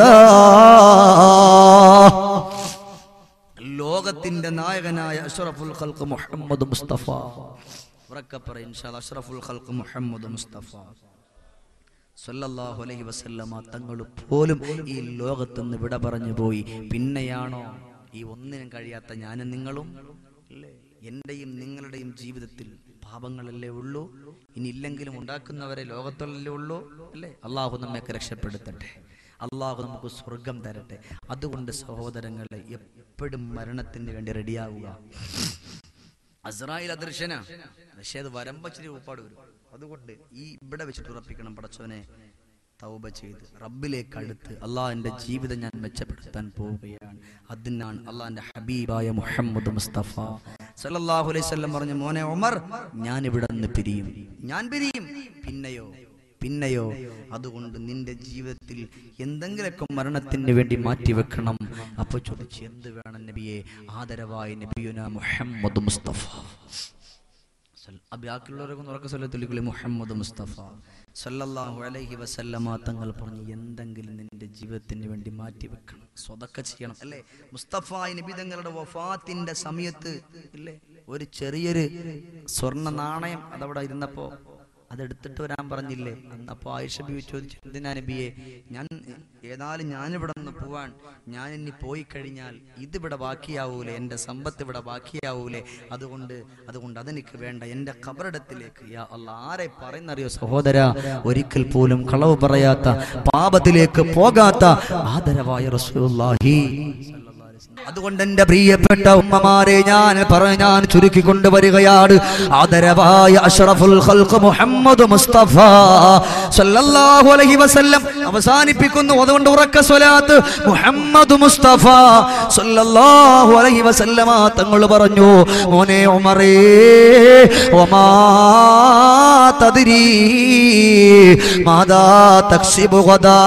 ഗദാ ലോകത്തിന്റെ നായകനായ അഷ്റഫുൽ ഖൽഖ് മുഹമ്മദ് മുസ്തഫ ഉറക്കെ പറയും ഇൻഷാ അല്ലാ, അഷ്റഫുൽ ഖൽഖ് മുഹമ്മദ് മുസ്തഫ സല്ലല്ലാഹു അലൈഹി വസല്ലമ തങ്ങൾ പോലും ഈ ലോകത്ത് നിന്ന് വിട പറഞ്ഞു പോയി പിന്നെയാണോ ഈ ഒന്നിനും കഴിയാത്ത ഞാനും നിങ്ങളും അല്ലേ എന്റെയും നിങ്ങളുടെയും ജീവിതത്തിൽ പാപങ്ങളല്ലേ ഉള്ളൂ ഇനി ഇല്ലെങ്കിലും ഉണ്ടാക്കുന്നവരെ ലോകത്തുള്ളല്ലേ ഉള്ളൂ അല്ലേ അള്ളാഹു നമ്മയൊക്കെ രക്ഷപ്പെടുത്തട്ടെ അള്ളാഹു നമുക്ക് സ്വർഗം തരട്ടെ അതുകൊണ്ട് സഹോദരങ്ങളെ എപ്പോഴും മരണത്തിന് വേണ്ടി റെഡിയാവുക അസ്രായിൽ അദൃശ്യന പക്ഷേ അത് വരമ്പ ഇച്ചിരി ഉപ്പാട് വരും അതുകൊണ്ട് ഈ ഇവിടെ വെച്ചിട്ട് ഉറപ്പിക്കണം പടച്ചവനെ തൗബ ചെയ്ത് റബ്ബിലേക്ക് അടുത്ത് അള്ളാഹിന്റെ ജീവിതം ഞാൻ മെച്ചപ്പെടുത്താൻ പോവുകയാണ് അതിനാണ് അള്ളാഹിന്റെ ഹബീബായ മുഹമ്മദ് മുസ്തഫ സല്ലല്ലാഹു അലൈഹി വസല്ലം പറഞ്ഞ മോനെ ഉമർ ഞാൻ ഇവിടെ നിന്ന് പിരിയും ഞാൻ പിരിയും പിന്നെയോ പിന്നെയോ അതുകൊണ്ട് നിന്റെ ജീവിതത്തിൽ എന്തെങ്കിലുമൊക്കെ മരണത്തിന് വേണ്ടി മാറ്റിവെക്കണം അപ്പൊ ചോദിച്ചു എന്ത് വേണം നബിയെ ആദരവായ നബിയുന മുഹമ്മദ് മുസ്തഫ സൽ- ആ ബാക്കിയുള്ളവരൊക്കെ ഒന്ന് ഉറക്കെ സ്വല്ലത്തുല്ലിക്കുള്ളി മുഹമ്മദ് മുസ്തഫ സല്ലല്ലാഹു അലൈഹി വസല്ലമ തങ്ങൾ പറഞ്ഞു എന്തെങ്കിലും നിന്റെ ജീവിതത്തിന് വേണ്ടി മാറ്റി വെക്കണം സ്വതക്ക ചെയ്യണം അല്ലേ മുസ്തഫ നബി തങ്ങളുടെ വഫാത്തിന്റെ സമയത്ത് ഇല്ലേ ഒരു ചെറിയൊരു സ്വർണ്ണ നാണയം അതവിടെ ഇരുന്നപ്പോ അതെടുത്തിട്ട് വരാൻ പറഞ്ഞില്ലേ അന്നപ്പോ ആയിഷ ബി ചോദിച്ചു എന്തിനാ നബിയെ ഞാൻ ഏതായാലും ഞാനിവിടെ നിന്ന് പോവാൻ ഞാൻ ഇനി പോയി കഴിഞ്ഞാൽ ഇതിവിടെ ബാക്കിയാവൂലേ എൻ്റെ സമ്പത്ത് ഇവിടെ ബാക്കിയാവൂലേ അതുകൊണ്ട് അതുകൊണ്ട് അതെനിക്ക് വേണ്ട എൻ്റെ ഖബറിടത്തിലേക്ക് യാ അല്ല ആരെ പറയുന്നറിയോ സഹോദര ഒരിക്കൽ പോലും കളവ് പറയാത്ത പാപത്തിലേക്ക് പോകാത്ത ആദരവായ റസൂലുള്ളാഹി അതുകൊണ്ട് എന്റെ പ്രിയപ്പെട്ട ഉമ്മമാരെ ഞാൻ പറഞ്ഞ ഞാൻ ചുരുക്കി കൊണ്ടുവരികയാണ് ആദരവായ അഷ്റഫുൽ ഖൽഖ് മുഹമ്മദ് മുസ്തഫ സല്ലല്ലാഹു അലൈഹി വസല്ലം അവസാനിപ്പിക്കുന്നു അതുകൊണ്ട് ഉറക്ക സ്വലാത്ത് മുഹമ്മദ് മുസ്തഫ സല്ലല്ലാഹു അലൈഹി വസല്ലമ തങ്ങൾ പറഞ്ഞു മോനെ ഉമറേ വമാ തദ്രി മാതാ തക്സിബു ഗദാ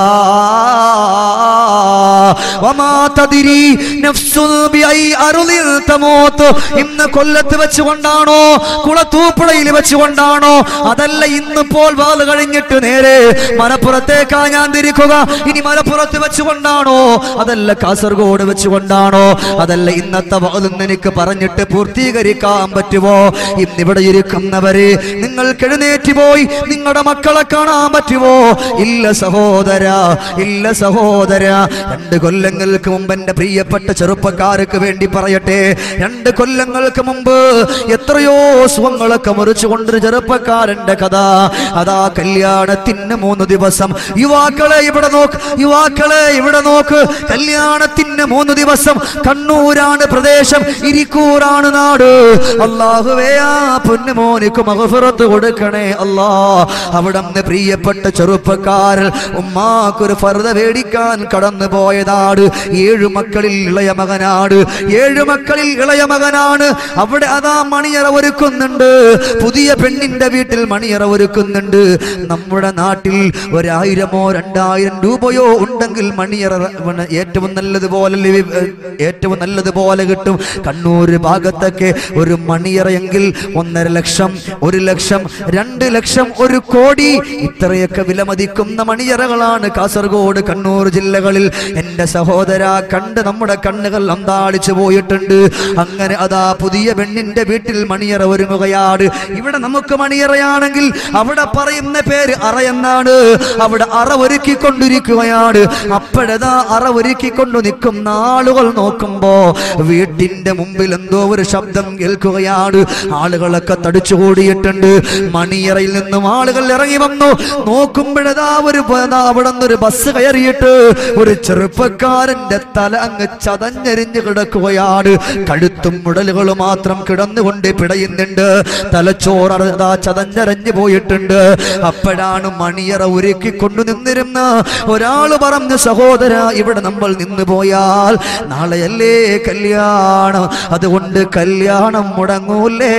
വമാ തദ്രി നഫ്സുൽ ബിഐ അർളിൽ തമൂത്ത് ഇന്ന് കൊല്ലത്ത് വെച്ചുകൊണ്ടാണോ കുളത്തൂപ്പുഴയിൽ വെച്ചുകൊണ്ടാണോ അതല്ല ഇന്നിപ്പോൾ വാല് കഴിഞ്ഞിട്ട് നേരെ മലപ്പുറത്തേക്കാ ഞാൻ തിരിക്കുക ഇനി മലപ്പുറത്ത് വെച്ചുകൊണ്ടാണോ അതല്ല കാസർഗോഡ് വെച്ചുകൊണ്ടാണോ അതല്ല ഇന്നത്തെ വാലെന്ന് എനിക്ക് പറഞ്ഞിട്ട് പൂർത്തീകരിക്കാൻ പറ്റുമോ ഇന്നിവിടെ ഇരിക്കുന്നവരെ നിങ്ങൾക്ക് എഴുന്നേറ്റ് പോയി നിങ്ങളുടെ മക്കളെ കാണാൻ പറ്റുമോ ഇല്ല സഹോദര ഇല്ല സഹോദര രണ്ട് കൊല്ലങ്ങൾക്ക് മുമ്പ് എന്റെ പ്രിയപ്പെട്ട ചെറുപ്പക്കാർക്ക് വേണ്ടി പറയട്ടെ രണ്ട് കൊല്ലങ്ങൾക്ക് മുമ്പ് എത്രയോ സുഖങ്ങളൊക്കെ മുറിച്ചു കൊണ്ടൊരു ചെറുപ്പക്കാരന്റെ കഥ അതാ കല്യാണത്തിന് മൂന്ന് ദിവസം യുവാക്കളെ ഇവിടെ നോക്ക് യുവാക്കളെ ഇവിടെ നോക്ക് കല്യാണത്തിന് മൂന്ന് ദിവസം കണ്ണൂരാണ് പ്രദേശം ഇരിക്കൂറാണ് നാട് അള്ളാഹുവേ ആ പൊന്നുമോനിക്ക് മകഫുറത്ത് കൊടുക്കണേ അല്ലാ അവിടെ പ്രിയപ്പെട്ട ചെറുപ്പക്കാരൻ ഉമ്മാക്കൊരു ഫർദ മേടിക്കാൻ കടന്നു പോയതാണ് ഏഴു മക്കളിൽ ഇളയ മകനാണ് ഏഴു മക്കളിൽ ഇളയ മകനാണ് അവിടെ അതാ മണിയറ ഒരുക്കുന്നുണ്ട് പുതിയ പെണ്ണിന്റെ വീട്ടിൽ മണിയറ ഒരുക്കുന്നുണ്ട് നമ്മുടെ നാട്ടിൽ ഒരായിരമോ രണ്ടായിരം രൂപയോ ഉണ്ടെങ്കിൽ മണിയറ പിന്നെ ഏറ്റവും നല്ലതുപോലെ ലഭി- ഏറ്റവും നല്ലതുപോലെ കിട്ടും കണ്ണൂർ ഭാഗത്തൊക്കെ ഒരു മണിയറയെങ്കിൽ ഒന്നര ലക്ഷം ഒരു ലക്ഷം രണ്ട് ലക്ഷം ഒരു കോടി ഇത്രയൊക്കെ വിലമതിക്കുന്ന മണിയറകളാണ് കാസർഗോഡ് കണ്ണൂർ ജില്ലകളിൽ എന്റെ സഹോദര കണ്ട് നമ്മുടെ കണ്ണുകൾ അന്താളിച്ചു പോയിട്ടുണ്ട് അങ്ങനെ അതാ പുതിയ പെണ്ണിന്റെ വീട്ടിൽ മണിയറ ഒരുങ്ങുകയാണ് ഇവിടെ നമുക്ക് മണിയറയാണെങ്കിൽ അവിടെ പറയുന്ന പേര് അറ എന്നാണ് അവിടെ അറ ഒരുക്കിക്കൊണ്ടിരിക്കുകയാണ് അപ്പോഴതാ അറ ഒരുക്കിക്കൊണ്ടു നിൽക്കുന്ന ആളുകൾ നോക്കുമ്പോ വീട്ടിന്റെ മുമ്പിൽ എന്തോ ഒരു ശബ്ദം കേൾക്കുകയാണ് ആളുകളൊക്കെ തടിച്ചു കൂടിയിട്ടുണ്ട് മണിയറയിൽ നിന്നും ആളുകൾ ഇറങ്ങി വന്നു നോക്കുമ്പോഴതാ ഒരു ബ- ദാ അവിടെ നിന്നൊരു ബസ് കയറിയിട്ട് ഒരു ചെറുപ്പക്കാരന്റെ തല അങ്ങ് ചതഞ്ഞെരിഞ്ഞ് കിടക്കുകയാണ് കഴുത്തും മുടലുകളും മാത്രം കിടന്നുകൊണ്ട് പിടയുന്നുണ്ട് തലച്ചോറതാ ചതഞ്ഞരഞ്ഞു പോയിട്ടുണ്ട് അപ്പോഴാണ് മണിയറ ഒരുക്കി കൊണ്ടു നിന്നിരുന്ന ഒരാള് പറഞ്ഞു സഹോദര ഇവിടെ നമ്മൾ നിന്ന് പോയാൽ നാളെയല്ലേ കല്യാണം അതുകൊണ്ട് കല്യാണം മുടങ്ങൂലേ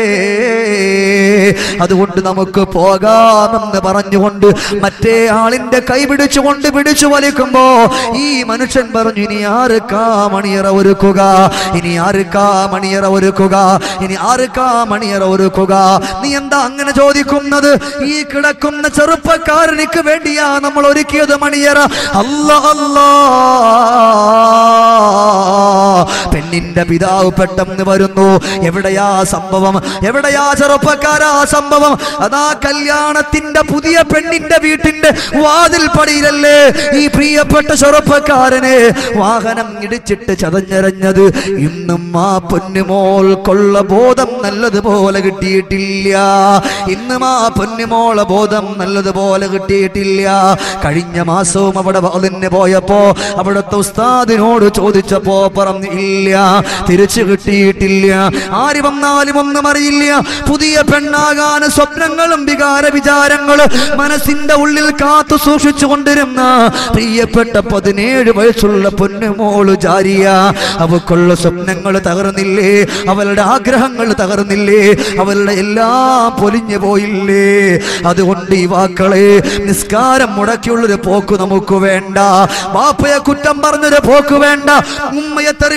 അതുകൊണ്ട് നമുക്ക് പോകാമെന്ന് പറഞ്ഞുകൊണ്ട് മറ്റേ ആളിന്റെ കൈ പിടിച്ചുകൊണ്ട് പിടിച്ചു വലിക്കുമ്പോ ഈ മനുഷ്യൻ പറഞ്ഞു ഇനി ആർക്കാ മണിയറ ഒരുക്കുക ഇനി ആർക്കാ മണിയറ ഒരുക്കുക ഇനി ആർക്കാ മണിയറ ഒരുക്കുക നീ എന്താ അങ്ങനെ ചോദിക്കുന്നത് ഈ കിടക്കുന്ന ചെറുപ്പക്കാരനിക്ക് വേണ്ടിയാ നമ്മൾ ഒരുക്കിയത് മണിയറ അല്ല അല്ലാ പെണ്ണിന്റെ പിതാവ് പെട്ടെന്ന് വരുന്നു എവിടെയാ സംഭവം എവിടെയാ ചെറുപ്പക്കാരാ സംഭവം അതാ കല്യാണത്തിന്റെ പുതിയ പെണ്ണിന്റെ വീട്ടിന്റെ വാതിൽ പടിയിലല്ലേ ഈ പ്രിയപ്പെട്ട ചെറുപ്പക്കാരനെ വാഹനം ഇടിച്ചിട്ട് ചതഞ്ഞരഞ്ഞത് ഇന്നും ആ പൊന്നുമോൾ കൊള്ള ബോധം നല്ലതുപോലെ കിട്ടിയിട്ടില്ല ഇന്നും ആ പൊന്നുമോളെ ബോധം നല്ലതുപോലെ കിട്ടിയിട്ടില്ല കഴിഞ്ഞ മാസവും അവിടെ അതിന് പോയപ്പോ അവിടുത്തെ ഉസ്താദിനോട് ചോദിച്ചപ്പോ പറഞ്ഞു ഇല്ല തിരിച്ചു കിട്ടിയിട്ടില്ല ആര് വന്നാലും ഒന്നും അറിയില്ല പുതിയ പെണ്ണാകാൻ സ്വപ്നങ്ങളും വികാര വിചാരങ്ങളും മനസ്സിന്റെ ഉള്ളിൽ കാത്തു സൂക്ഷിച്ചു കൊണ്ടിരുന്ന പ്രിയപ്പെട്ട പതിനേഴ് വയസ്സുള്ള പൊന്നുമോള് ജാരിയ അവക്കുള്ള സ്വപ്നങ്ങൾ തകർന്നില്ലേ അവളുടെ ആഗ്രഹങ്ങൾ തകർന്നില്ലേ അവളുടെ എല്ലാം പൊലിഞ്ഞു പോയില്ലേ അതുകൊണ്ട് ഈ വാക്കളെ നിസ്കാരം മുടക്കിയുള്ളൊരു പോക്ക് നമുക്ക് വേണ്ട ബാപ്പയെ കുറ്റം പറഞ്ഞൊരു പോക്ക് വേണ്ട ഉമ്മയെ തെറി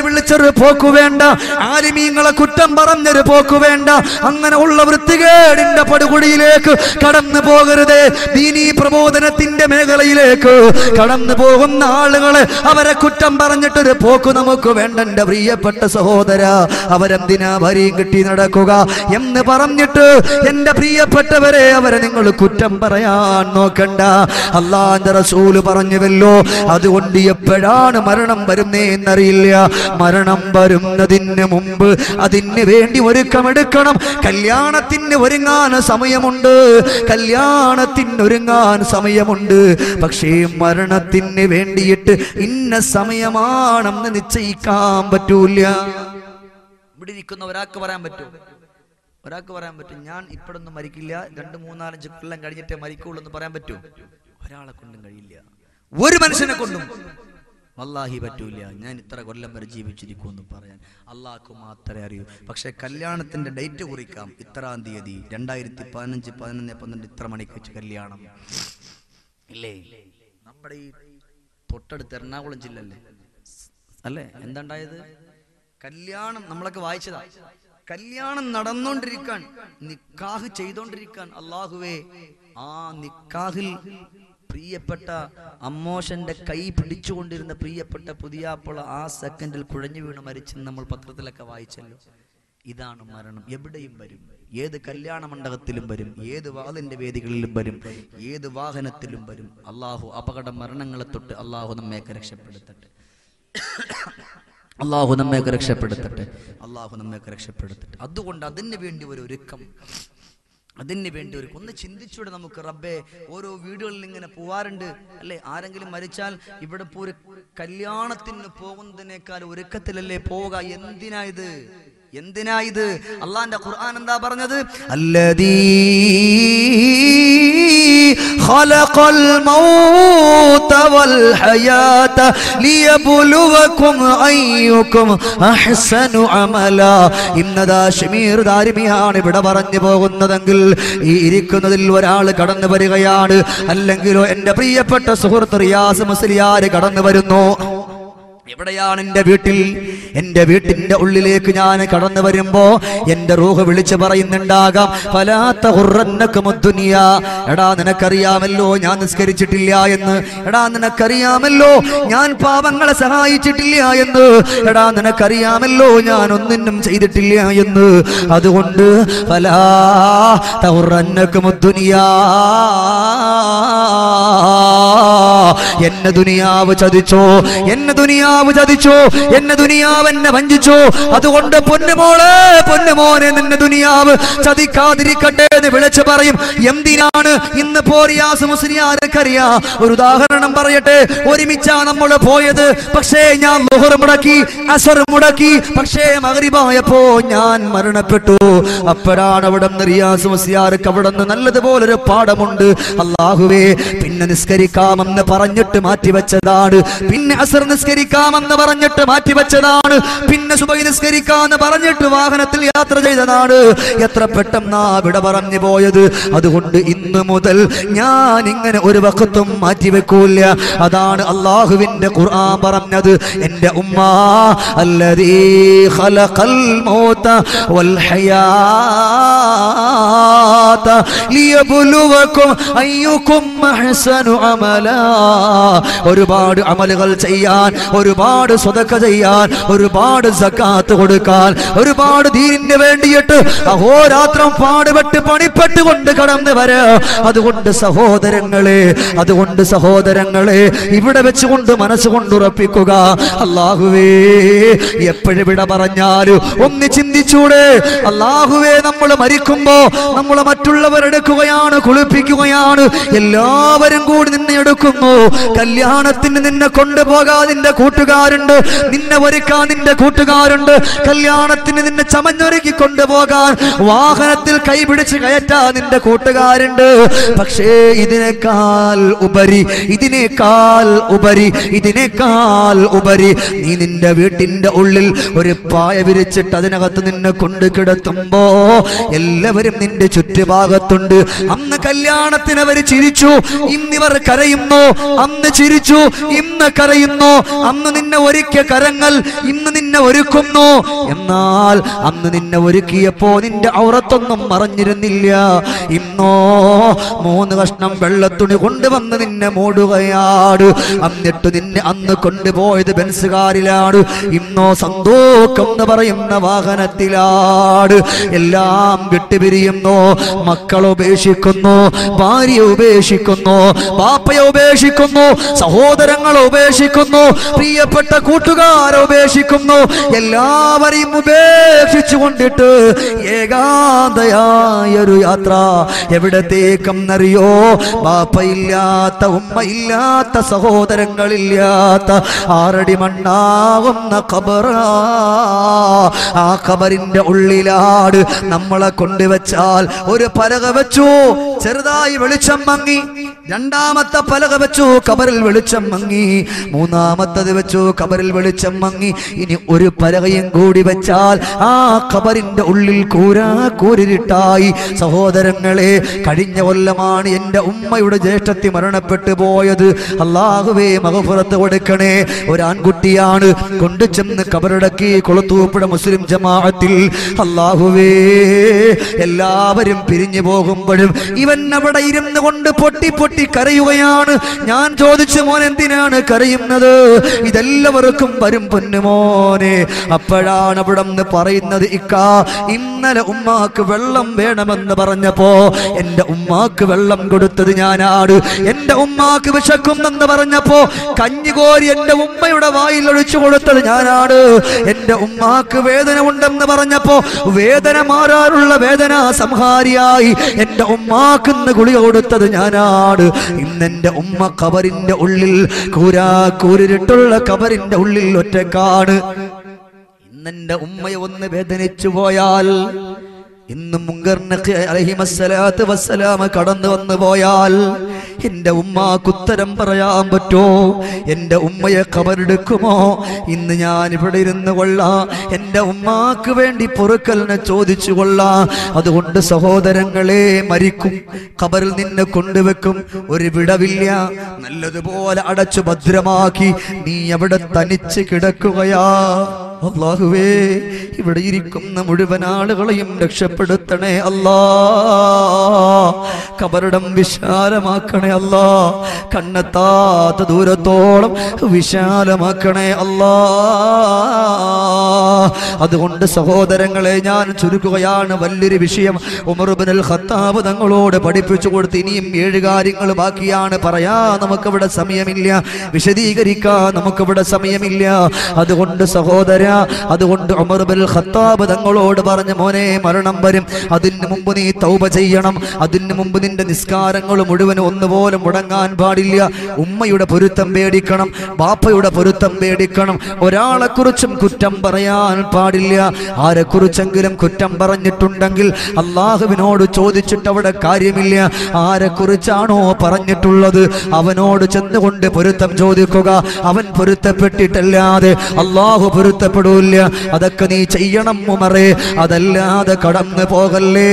വിളിച്ചൊരു പോക്കു വേണ്ട ആലിമീങ്ങളെ കുറ്റം പറഞ്ഞൊരു പോക്കു വേണ്ട അങ്ങനെ ഉള്ള വൃത്തികേടിന്റെ പടുകുടിയിലേക്ക് കടന്നു പോകരുത് ദീനീ പ്രബോധനത്തിന്റെ മേഖലയിലേക്ക് കടന്നു പോകുന്ന ആളുകളെ അവരെ കുറ്റം പറഞ്ഞിട്ടൊരു പോക്ക് നമുക്ക് വേണ്ട എന്റെ പ്രിയപ്പെട്ട സഹോദര അവരെന്തിനാ ഭരിയും കിട്ടി നടക്കുക എന്ന് പറഞ്ഞിട്ട് എന്റെ പ്രിയപ്പെട്ടവരെ അവരെ നിങ്ങൾ കുറ്റം പറയാൻ നോക്കണ്ട അള്ളാന്റെ റസൂല് പറഞ്ഞുവല്ലോ അതുകൊണ്ട് എപ്പോഴാണ് മരണം വരുന്നേ എന്നറിയില്ല മരണം വരുന്നതിന് മുമ്പ് അതിന് വേണ്ടി ഒരുക്കമെടുക്കണം കല്യാണത്തിന് ഒരുങ്ങാൻ സമയമുണ്ട് കല്യാണത്തിന് ഒരുങ്ങാൻ സമയമുണ്ട് പക്ഷേ മരണത്തിന് വേണ്ടിയിട്ട് ഇന്ന സമയമാണെന്ന് നിശ്ചയിക്കാൻ പറ്റൂല ഇവിടെ ഇരിക്കുന്ന ഒരാൾക്ക് പറയാൻ പറ്റും ഒരാൾക്ക് പറയാൻ പറ്റും ഞാൻ ഇപ്പോഴൊന്നും മരിക്കില്ല രണ്ട് മൂന്നാലഞ്ച് കൊല്ലം കഴിഞ്ഞിട്ടേ മരിക്കുള്ളൂ എന്ന് പറയാൻ പറ്റൂ ഒരാളെ കൊണ്ടും കഴിയില്ല ഒരു മനുഷ്യനെ കൊണ്ടും വല്ലാഹി പറ്റൂല ഞാൻ ഇത്ര കൊല്ലം വരെ ജീവിച്ചിരിക്കുമെന്ന് പറയാൻ അള്ളാഹ്ക്ക് മാത്രമേ അറിയൂ പക്ഷെ കല്യാണത്തിന്റെ ഡേറ്റ് കുറിക്കാം ഇത്രാം തീയതി രണ്ടായിരത്തി പതിനഞ്ച് പതിനൊന്ന് പന്ത്രണ്ട് ഇത്ര മണിക്ക് വെച്ച് കല്യാണം ഇല്ലേ നമ്മുടെ ഈ തൊട്ടടുത്ത് എറണാകുളം ജില്ലല്ലേ അല്ലേ എന്താണ്ടായത് കല്യാണം നമ്മളൊക്കെ വായിച്ചതാ കല്യാണം നടന്നുകൊണ്ടിരിക്കാൻ നിക്കാഹ് ചെയ്തോണ്ടിരിക്കാൻ അള്ളാഹുവേ ആ നിക്കാഹിൽ പ്രിയപ്പെട്ട അമ്മോശന്റെ കൈ പിടിച്ചുകൊണ്ടിരുന്ന പ്രിയപ്പെട്ട പുതിയാപ്പള ആ സെക്കൻഡിൽ കുഴഞ്ഞു വീണ് മരിച്ചെന്ന് നമ്മൾ പത്രത്തിലൊക്കെ വായിച്ചല്ലോ ഇതാണ് മരണം എവിടെയും വരും ഏത് കല്യാണ മണ്ഡപത്തിലും വരും ഏത് വാതിന്റെ വേദികളിലും വരും ഏത് വാഹനത്തിലും വരും അള്ളാഹു അപകട മരണങ്ങളെ തൊട്ട് അള്ളാഹു നമ്മയൊക്കെ രക്ഷപ്പെടുത്തട്ടെ അള്ളാഹു നമ്മയൊക്കെ രക്ഷപ്പെടുത്തട്ടെ അള്ളാഹു നമ്മയൊക്കെ രക്ഷപ്പെടുത്തട്ടെ അതുകൊണ്ട് അതിന് വേണ്ടി ഒരു ഒരുക്കം അതിന് വേണ്ടി ഒരു ഒന്ന് ചിന്തിച്ചൂടെ നമുക്ക് റബ്ബേ ഓരോ വീടുകളിൽ ഇങ്ങനെ പോവാറുണ്ട് അല്ലെ ആരെങ്കിലും മരിച്ചാൽ ഇവിടെ പോ ഒരു കല്യാണത്തിന് പോകുന്നതിനേക്കാൾ ഒരുക്കത്തിലല്ലേ പോവുക എന്തിനാ ഇത് എന്തിനാ ഇത് അള്ളാന്റെ ഖുർആൻ എന്താ പറഞ്ഞത് അല്ലദീ خلق الموت والحياة ليبلوكم أيكم أحسن عملا ഇന്നതാ ഷമീർ ദാരിമിയാണ് ഇവിടെ പറഞ്ഞു പോകുന്നതെങ്കിൽ ഈ ഇരിക്കുന്നതിൽ ഒരാൾ കടന്നു വരികയാണ് അല്ലെങ്കിലോ എന്റെ പ്രിയപ്പെട്ട സുഹൃത്ത് റിയാസ് മുസ്ലിയാര് കടന്നു വരുന്നു എവിടെയാണ് എന്റെ വീട്ടിൽ എന്റെ വീട്ടിന്റെ ഉള്ളിലേക്ക് ഞാൻ കടന്നു വരുമ്പോ എന്റെ റൂഹ് വിളിച്ചു പറയുന്നുണ്ടാകാം ഫലാത്ത ഹുറന്നക്ക് മുദ്ദുനിയ എടാ നിനക്കറിയാമല്ലോ ഞാൻ നിസ്കരിച്ചിട്ടില്ല എന്ന് എടാ നിനക്കറിയാമല്ലോ ഞാൻ പാപങ്ങളെ സഹായിച്ചിട്ടില്ല എന്ന് എടാ നിനക്കറിയാമല്ലോ ഞാൻ ഒന്നിനും ചെയ്തിട്ടില്ല എന്ന് അതുകൊണ്ട് ഫലാ തഹുറന്നക്ക് മുദ്ദുനിയാ എന്നെ ദുനിയാവ് ചതിച്ചോ എന്നെ ദുനിയാവ് ചതിച്ചോ എന്നെ ദുനിയാവ് എന്നെ വഞ്ചിച്ചോ അതുകൊണ്ട് പൊന്നുമോളെ പൊന്നുമോനെ നിന്നെ ദുനിയാവ് ചതിക്കാതിരിക്കട്ടെ എന്ന് വിളിച്ചു പറയും എന്തിനാണ് ഇന്ന് പോറിയാസ് മുസ്ലിയാർക്കറിയാ ഒരു ഉദാഹരണം പറയട്ടെ ഒരുമിച്ചാ നമ്മൾ പോയത് പക്ഷേ ഞാൻ ലുഹർ മുടക്കി അസർ മുടക്കി പക്ഷേ മകരിവായപ്പോ ഞാൻ മരണപ്പെട്ടു അപ്പോഴാണ് അവിടെ നിന്ന് റിയാസ് മുസ്ലിയാർക്ക് അവിടെ നിന്ന് നല്ലതുപോലൊരു പാഠമുണ്ട് അള്ളാഹുവേ പിന്നെ നിസ്കരിക്കാമെന്ന് പറഞ്ഞിട്ട് മാറ്റിവെച്ചതാണ് പിന്നെ അസർ നിസ്കരിക്കാമെന്ന് പറഞ്ഞിട്ട് മാറ്റിവെച്ചതാണ് പിന്നെ സുബൈ നിസ്കരിക്കാന്ന് പറഞ്ഞിട്ട് വാഹനത്തിൽ യാത്ര ചെയ്തതാണ് എത്ര പെട്ടെന്നാ വിട പറഞ്ഞു പോയത് അതുകൊണ്ട് ഇന്ന് മുതൽ ഞാൻ ഇങ്ങനെ ഒരു വക്കത്തും മാറ്റിവെക്കൂല അതാണ് അള്ളാഹുവിന്റെ ഖുർആൻ പറഞ്ഞത് എന്റെ ഉമ്മ അല്ലതീ ഖലഖൽ മൗത വൽ ഹയാത ലിയബ്ലുവകും അയ്യുക്കും അഹ്സനു അമലാ ഒരുപാട് അമലുകൾ ചെയ്യാൻ ഒരുപാട് സ്വതക്ക ചെയ്യാൻ ഒരുപാട് സക്കാത്ത് കൊടുക്കാൻ ഒരുപാട് ദീനിന് വേണ്ടിയിട്ട് അഹോരാത്രം പാടുപെട്ട് പണിപ്പെട്ട് കൊണ്ട് കടന്നു വര അതുകൊണ്ട് സഹോദരങ്ങളെ അതുകൊണ്ട് സഹോദരങ്ങളെ ഇവിടെ വെച്ചുകൊണ്ട് മനസ്സുകൊണ്ട് ഉറപ്പിക്കുക അള്ളാഹുവേ എപ്പോഴും വിട പറഞ്ഞാലും ഒന്ന് ചിന്തിച്ചൂടെ അള്ളാഹുവേ നമ്മൾ മരിക്കുമ്പോ നമ്മൾ മറ്റുള്ളവരെടുക്കുകയാണ് കുളിപ്പിക്കുകയാണ് എല്ലാവരും കൂടി നിന്നെ എടുക്കുന്നു കല്യാണത്തിന് നിന്നെ കൊണ്ടുപോകാൻ നിന്റെ കൂട്ടുകാരുണ്ട് നിന്നെ ഒരുക്കാൻ നിന്റെ കൂട്ടുകാരുണ്ട് കല്യാണത്തിന് നിന്നെ ചമഞ്ഞൊരുക്കി കൊണ്ടുപോകാൻ വാഹനത്തിൽ കൈപിടിച്ച് കയറ്റാൻ നിന്റെ കൂട്ടുകാരുണ്ട് പക്ഷേ ഇതിനേക്കാൾ ഉപരി ഇതിനേക്കാൾ ഉപരി ഇതിനേക്കാൾ ഉപരി നീ നിന്റെ വീട്ടിന്റെ ഉള്ളിൽ ഒരു പായ വിരിച്ചിട്ട് അതിനകത്ത് നിന്നെ കൊണ്ട് കിടത്തുമ്പോ എല്ലാവരും നിന്റെ ചുറ്റുഭാഗത്തുണ്ട് അന്ന് കല്യാണത്തിന് അവർ ചിരിച്ചു ഇന്നിവർ കരയുന്നു അന്ന് ചിരിച്ചു ഇന്ന് കരയുന്നു അന്ന് നിന്നെ ഒരുക്കിയ കരങ്ങൾ ഇന്ന് നിന്നെ നിന്നെ ഒരുക്കുന്നു എന്നാൽ അന്ന് നിന്നെ ഒരുക്കിയപ്പോ നിന്റെ ഔറത്തൊന്നും മറഞ്ഞിരുന്നില്ല ഇന്നോ മൂന്ന് കഷ്ണം വെള്ളത്തുണി കൊണ്ടുവന്ന് നിന്നെ മൂടുകയാണ് എന്നിട്ട് നിന്നെ അന്ന് കൊണ്ടുപോയത് ബെൻസുകാരിലാണ് ഇന്നോ സന്തോഷം എന്ന് പറയുന്ന വാഹനത്തിലാണ് എല്ലാം വിട്ടുപിരിയുന്നു മക്കളെ ഉപേക്ഷിക്കുന്നു ഭാര്യ ഉപേക്ഷിക്കുന്നു പാപ്പയെ ഉപേക്ഷിക്കുന്നു സഹോദരങ്ങളെ ഉപേക്ഷിക്കുന്നു പ്രിയപ്പെട്ട കൂട്ടുകാരെ ഉപേക്ഷിക്കുന്നു എല്ലാവരെയും ഉപേക്ഷിച്ചു കൊണ്ടിട്ട് ഏകാന്തയായൊരു യാത്ര എവിടത്തേക്കെന്നറിയോ ബാപ്പയില്ലാത്ത ഉമ്മയില്ലാത്ത സഹോദരങ്ങളില്ലാത്ത ആറടി മണ്ണാവുന്ന ഖബറ ആ ഖബറിന്റെ ഉള്ളിലാട് നമ്മളെ കൊണ്ടുവച്ചാൽ ഒരു പലക വെച്ചു ചെറുതായി വെളിച്ചം മങ്ങി രണ്ടാമത്തെ പലക വെച്ചു കബറിൽ വെളിച്ചം മങ്ങി മൂന്നാമത്തത് വെച്ചു കബറിൽ വെളിച്ചം മങ്ങി ഇനി ഒരു പലകയും കൂടി വെച്ചാൽ ആ കബറിന്റെ ഉള്ളിൽ കൂരാ കൂരിട്ടായി സഹോദരങ്ങളെ കഴിഞ്ഞ കൊല്ലമാണ് എന്റെ ഉമ്മയുടെ ജ്യേഷ്ഠത്തി മരണപ്പെട്ടു പോയത് അള്ളാഹുവേ മകഫുറത്ത് കൊടുക്കണേ ഒരാൺകുട്ടിയാണ് കൊണ്ടു ചെന്ന് കബറടക്കി കൊളുത്തൂപ്പുഴ മുസ്ലിം ജമാഅത്തിൽ അള്ളാഹുവേ എല്ലാവരും പിരിഞ്ഞു പോകുമ്പോഴും ഇവൻ അവിടെ ഇരുന്ന് കൊണ്ട് പൊട്ടി പൊട്ടി കരയുകയാണ് ഞാൻ ചോദിച്ചു മോൻ എന്തിനാണ് കരയുന്നത് ഇതെല്ലാവർക്കും വരും പൊന്നുമോനെ അപ്പോഴാണ് അവിടെ നിന്ന് പറയുന്നത് ഇക്കാ ഇന്നലെ ഉമ്മാക്ക് വെള്ളം വേണമെന്ന് പറഞ്ഞപ്പോ എന്റെ ഉമ്മാക്ക് വെള്ളം കൊടുത്തത് ഞാനാണ് എന്റെ ഉമ്മാക്ക് വിശക്കുന്നെന്ന് പറഞ്ഞപ്പോ കഞ്ഞികോരി എന്റെ ഉമ്മയുടെ വായിൽ ഒഴിച്ചു കൊടുത്തത് ഞാനാണ് എന്റെ ഉമ്മാക്ക് വേദന ഉണ്ടെന്ന് പറഞ്ഞപ്പോ വേദന മാറാനുള്ള വേദന സംഹാരിയായി എന്റെ ഉമ്മാക്കുന്ന് ഗുളിക കൊടുത്തത് ഞാനാണ് ഇന്നെന്റെ ഉമ്മ കബറിന്റെ ഉള്ളിൽ കൂരാ കൂരിട്ടുള്ള കബറിന്റെ ഉള്ളിൽ ഒറ്റക്കാണ് ഇന്നെന്റെ ഉമ്മയെ ഒന്ന് വേദനിച്ചു പോയാൽ ഇന്ന് മുങ്കർനഖ് അലഹിമസ്സലാത്ത് വസ്സലാമ കടന്നു വന്നു പോയാൽ എന്റെ ഉമ്മാക്ക് ഉത്തരം പറയാൻ പറ്റോ എന്റെ ഉമ്മയെ കബറെടുക്കുമോ ഇന്ന് ഞാൻ ഇവിടെ ഇരുന്ന് കൊള്ളാം എന്റെ ഉമ്മാക്ക് വേണ്ടി പൊറുക്കലിനെ ചോദിച്ചു കൊള്ളാം അതുകൊണ്ട് സഹോദരങ്ങളെ മരിക്കും കബറിൽ നിന്നെ കൊണ്ടുവെക്കും ഒരു വിടവില്ല നല്ലതുപോലെ അടച്ചു ഭദ്രമാക്കി നീ അവിടെ തനിച്ച് കിടക്കുകയാ അള്ളാഹുവേ ഇവിടെ ഇരിക്കുന്ന മുഴുവൻ ആളുകളെയും രക്ഷപ്പെടുത്തണേ അല്ലാ കബറിടം വിശാലമാക്കണേ അല്ലാ കണ്ണെത്താത്ത ദൂരത്തോളം വിശാലമാക്കണേ അല്ലാ അതുകൊണ്ട് സഹോദരങ്ങളെ ഞാൻ ചുരുക്കുകയാണ് വലിയൊരു വിഷയം ഉമർബിനൽ ഖത്താബ് തങ്ങളോട് പഠിപ്പിച്ചു കൊടുത്ത് ഇനിയും ഏഴ് കാര്യങ്ങൾ ബാക്കിയാണ് പറയാ നമുക്കിവിടെ സമയമില്ല വിശദീകരിക്കാൻ നമുക്കിവിടെ സമയമില്ല അതുകൊണ്ട് സഹോദര അതുകൊണ്ട് ഉമർബിൽ ഖത്താബ് തങ്ങളോട് പറഞ്ഞ മോനെ മരണം വരും അതിന് മുമ്പ് നീ തൗബ ചെയ്യണം അതിന് മുമ്പ് നിന്റെ നിസ്കാരങ്ങൾ മുഴുവൻ ഒന്നുപോലും മുടങ്ങാൻ പാടില്ല ഉമ്മയുടെ പൊരുത്തം പേടിക്കണം ബാപ്പയുടെ പൊരുത്തം പേടിക്കണം ഒരാളെ കുറിച്ചും കുറ്റം പറയാൻ പാടില്ല ആരെ കുറിച്ചെങ്കിലും കുറ്റം പറഞ്ഞിട്ടുണ്ടെങ്കിൽ അള്ളാഹുവിനോട് ചോദിച്ചിട്ട് അവിടെ കാര്യമില്ല ആരെ കുറിച്ചാണോ പറഞ്ഞിട്ടുള്ളത് അവനോട് ചെന്നുകൊണ്ട് പൊരുത്തം ചോദിക്കുക അവൻ പൊരുത്തപ്പെട്ടിട്ടല്ലാതെ അള്ളാഹു പൊരുത്തപ്പെടൂല്ല അതൊക്കെ നീ ചെയ്യണം ഉമറേ അതല്ലാതെ കടന്നു പോകല്ലേ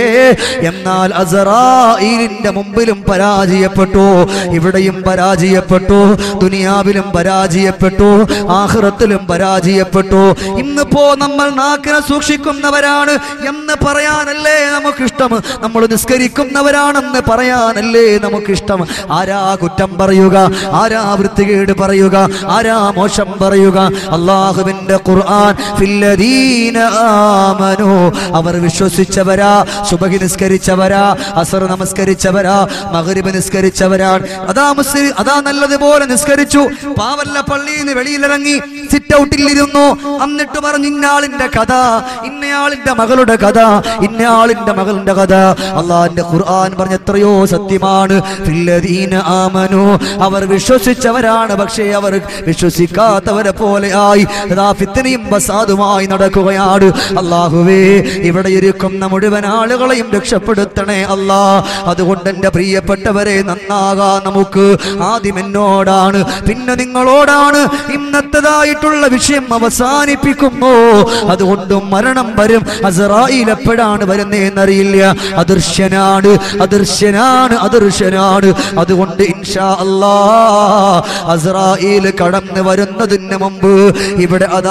എന്നാൽ അസറായിലിന്റെ മുമ്പിലും പരാജയപ്പെട്ടു ഇവിടെയും പരാജയപ്പെട്ടു ദുനിയാവിലും പരാജയപ്പെട്ടു ആഹ്റത്തിലും പരാജയപ്പെട്ടു ഇന്നിപ്പോ നമ്മൾ നാക്കിനെ സൂക്ഷിക്കുന്നവരാണ് എന്ന് പറയാനല്ലേ നമുക്കിഷ്ടം നമ്മൾ നിസ്കരിക്കുന്നവരാണെന്ന് പറയാനല്ലേ നമുക്കിഷ്ടം ആരാ കുറ്റം പറയുക ആരാ വൃത്തികേട് പറയുക ആരാ മോശം പറയുക അള്ളാഹുവിന്റെ ഖുർആൻ ഫില്ലദീന ആമനു അവർ വിശ്വസിച്ചവരാ സുബഹി നിസ്കരിച്ചവരാ അസർ നമസ്കരിച്ചവരാ മഗ്രിബ് നിസ്കരിച്ചവരാണ് അതാ മുസ്ലിം അതാ നല്ലതുപോലെ നിസ്കരിച്ചു പാവല്ല പള്ളിയിൽ നിന്ന് വെളിയിലിറങ്ങി സിറ്റ് ഔട്ടിൽ ഇരുന്നു എന്നിട്ട് പറഞ്ഞു ഇന്നയാളിന്റെ കഥ ഇന്നയാളിന്റെ മകളുടെ കഥ ഇന്നയാളിന്റെ മകളുടെ കഥ അള്ളാഹിന്റെ ഖുർആൻ പറഞ്ഞ എത്രയോ സത്യമാണ് ഫില്ലദീന ആമനു അവർ വിശ്വസിച്ചവരാണ് പക്ഷേ അവർ വിശ്വസിക്കാത്തവരെ പോലെ ആയി അതാ ഫിത്തനയും ബസാദുമായി നടക്കുകയാണ് അള്ളാഹുവേ ഇവിടെ ഇരിക്കുന്ന മുഴുവൻ ആളുകളെയും രക്ഷപ്പെടുത്തണേ അല്ലാ അതുകൊണ്ട് എൻ്റെ പ്രിയപ്പെട്ടവരെ നന്നാകാ നമുക്ക് ആദ്യം എന്നോടാണ് പിന്നെ നിങ്ങളോടാണ് ഇന്നത്തേതായിട്ടുള്ള വിഷയം അവസാനിപ്പിക്കുന്നു അതുകൊണ്ട് മരണം വരും അസറായിൽ എപ്പോഴാണ് വരുന്നതെന്നറിയില്ല അദൃശ്യനാണ് അദൃശ്യനാണ് അദൃശ്യനാണ് അതുകൊണ്ട് ഇൻഷാ അല്ലാ അസറായിൽ കടന്നു വരുന്നതിന് മുമ്പ് ഇവിടെ അതാ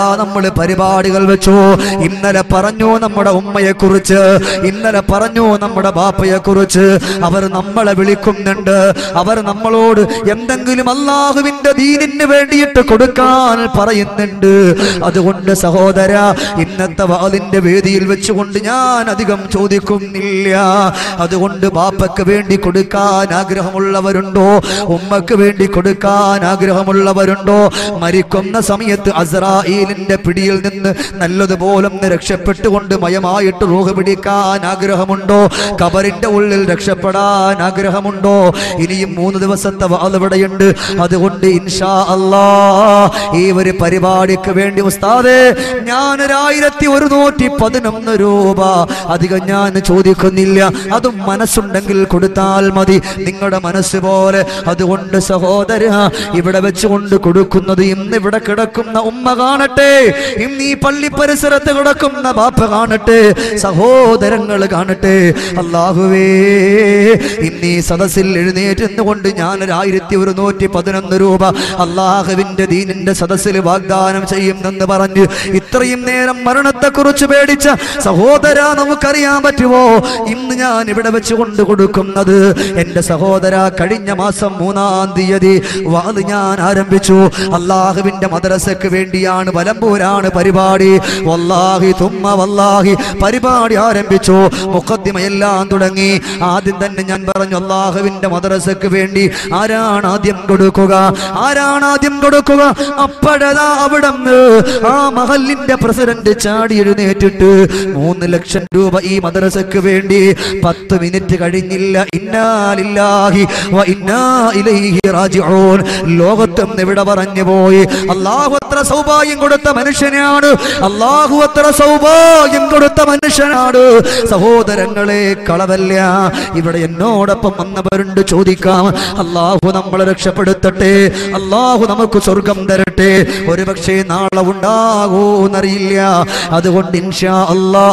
നമ്മൾ പരിപാടികൾ വെച്ചു ഇന്നലെ പറഞ്ഞു നമ്മുടെ ഉമ്മയെ കുറിച്ച് ഇന്നലെ പറഞ്ഞു നമ്മുടെ ബാപ്പയെ കുറിച്ച് അവർ നമ്മളെ വിളിക്കുന്നുണ്ട് അവർ നമ്മളോട് എന്തെങ്കിലും അള്ളാഹുവിന്റെ ദീനിന് വേണ്ടിയിട്ട് കൊടുക്കാൻ പറയുന്നുണ്ട് അതുകൊണ്ട് സഹോദര ഇന്നത്തെ വാതിന്റെ വേദിയിൽ വെച്ചുകൊണ്ട് ഞാൻ അധികം ചോദിക്കുന്നില്ല അതുകൊണ്ട് ബാപ്പയ്ക്ക് വേണ്ടി കൊടുക്കാൻ ആഗ്രഹമുള്ളവരുണ്ടോ ഉമ്മക്ക് വേണ്ടി കൊടുക്കാൻ ആഗ്രഹമുള്ളവരുണ്ടോ മരിക്കുന്ന സമയത്ത് അസറായിലിന്റെ പിടിയിൽ നിന്ന് നല്ലതുപോലെ ഒന്ന് രക്ഷപ്പെട്ടുകൊണ്ട് മയമായിട്ട് റൂഹ് പിടിക്കാൻ ആഗ്രഹമുണ്ടോ കബറിന്റെ ഉള്ളിൽ രക്ഷപ്പെടാൻ ആഗ്രഹമുണ്ടോ ഇനിയും മൂന്ന് ദിവസത്തെ വാതിവിടെയുണ്ട് അതുകൊണ്ട് ഇൻഷാ അല്ലാ ഈ ഒരു പരിപാടിക്ക് വേണ്ടി ഉസ്താദേ ഞാനൊരായിരത്തി ഒരുന്നൂറ്റി പതിനൊന്ന് രൂപ അധികം ഞാൻ ചോദിക്കുന്നില്ല അതും മനസ്സുണ്ടെങ്കിൽ കൊടുത്താൽ മതി നിങ്ങളുടെ മനസ്സ് പോലെ അതുകൊണ്ട് സഹോദര ഇവിടെ വെച്ചുകൊണ്ട് കൊടുക്കുന്നത് ഇന്ന് ഇവിടെ കിടക്കുന്ന ഉമ്മ കാണട്ടെ ഇന്ന് ഈ പള്ളി പരിസരത്ത് കിടക്കുന്ന ബാപ്പ കാണട്ടെ സഹോദരങ്ങൾ കാണട്ടെ അള്ളാഹുവേ ഇന്ന് ഈ സദസ്സിൽ എഴുന്നേറ്റുകൊണ്ട് ഞാൻ ഒരു ആയിരത്തി ഒരുന്നൂറ്റി പതിനൊന്ന് രൂപ അള്ളാഹുവിന്റെ ദീനിന്റെ സദസ്സിൽ വാഗ്ദാനം ചെയ്യുമെന്ന് പറഞ്ഞ് ഇത്രയും നേരം മരണത്തെ കുറിച്ച് പേടിച്ച സഹോദര നമുക്കറിയാൻ പറ്റുമോ ഇന്ന് ഞാൻ ഇവിടെ വെച്ചുകൊണ്ട് കൊടുക്കുന്നത് എന്റെ സഹോദര കഴിഞ്ഞ മാസം മൂന്നാം തീയതി വാത് ഞാൻ ആരംഭിച്ചു അള്ളാഹുവിന്റെ മദ്രസക്ക് വേണ്ടിയാണ് വലമ്പൂരാണ് പരിപാടി വല്ലാഹി തുമ്മ വല്ലാഹി പരിപാടി ആരംഭിച്ചു മുഖദ്ദിമയെല്ലാം തുടങ്ങി ആദ്യം തന്നെ ഞാൻ പറഞ്ഞു അള്ളാഹുവിന്റെ മദ്രസക്ക് വേണ്ടി ആരാണ് ആദ്യം കൊടുക്കുക ആരാണ് ആദ്യം കൊടുക്കുക അപ്പോഴതാ അവിടെ ആ മഹലിന്റെ പ്രസിഡന്റ് ചാടി എഴുന്നേറ്റിട്ട് മൂന്ന് ലക്ഷം രൂപ ഈ മദ്രസക്ക് വേണ്ടി പത്ത് മിനിറ്റ് കഴിഞ്ഞില്ല ഇന്നാലില്ലാഹി വ ഇന്നാ ഇലൈഹി റാജിഊൻ ലോകത്തും ഇവിടെ പറഞ്ഞു പോയി അള്ളാഹു അത്ര സൗഭാഗ്യം കൊടുത്ത മനുഷ്യനാണ് അള്ളാഹു അത്ര സൗഭാഗ്യം കൊടുത്ത മനുഷ്യനാണ് സഹോദരങ്ങളെ കളവല്ല ഇവിടെ എന്നോടൊപ്പം വന്നവരുണ്ട് ചോദിക്കാം അള്ളാഹു നമ്മളെ രക്ഷപ്പെടുത്തട്ടെ അള്ളാഹു നമുക്ക് സ്വർഗം തരട്ടെ ഒരു പക്ഷേ നാളെ ഉണ്ടാകൂന്നറിയില്ല അതുകൊണ്ട് ഇൻഷാ അല്ലാ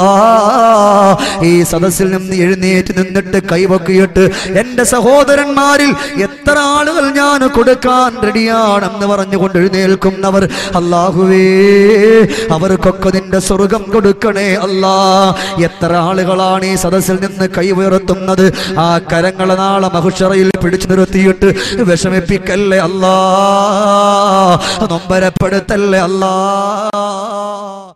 ഈ സദസ്സിൽ നിന്ന് എഴുന്നേറ്റ് നിന്നിട്ട് കൈവക്കിയിട്ട് എന്റെ സഹോദരന്മാരിൽ എത്ര ആളുകൾ ഞാൻ കൊടുക്കാൻ റെഡിയാണെന്ന് പറഞ്ഞുകൊണ്ട് എഴുന്നേൽക്കുന്നവർ അള്ളാഹുവേ അവർക്കൊക്കെ നിന്റെ സ്വർഗം കൊടുക്കണേ അല്ലാ എത്ര ആളുകളാണ് ഈ സദസ്സിൽ നിന്ന് കൈ ഉയർത്തുന്നത് ആ കരങ്ങളെ നാളെ മഹുഷറയിൽ പിടിച്ചു നിർത്തിയിട്ട് വിഷമിപ്പിക്കല്ലേ അല്ലാ നൊമ്പരപ്പെടുത്തല്ലേ അല്ലാ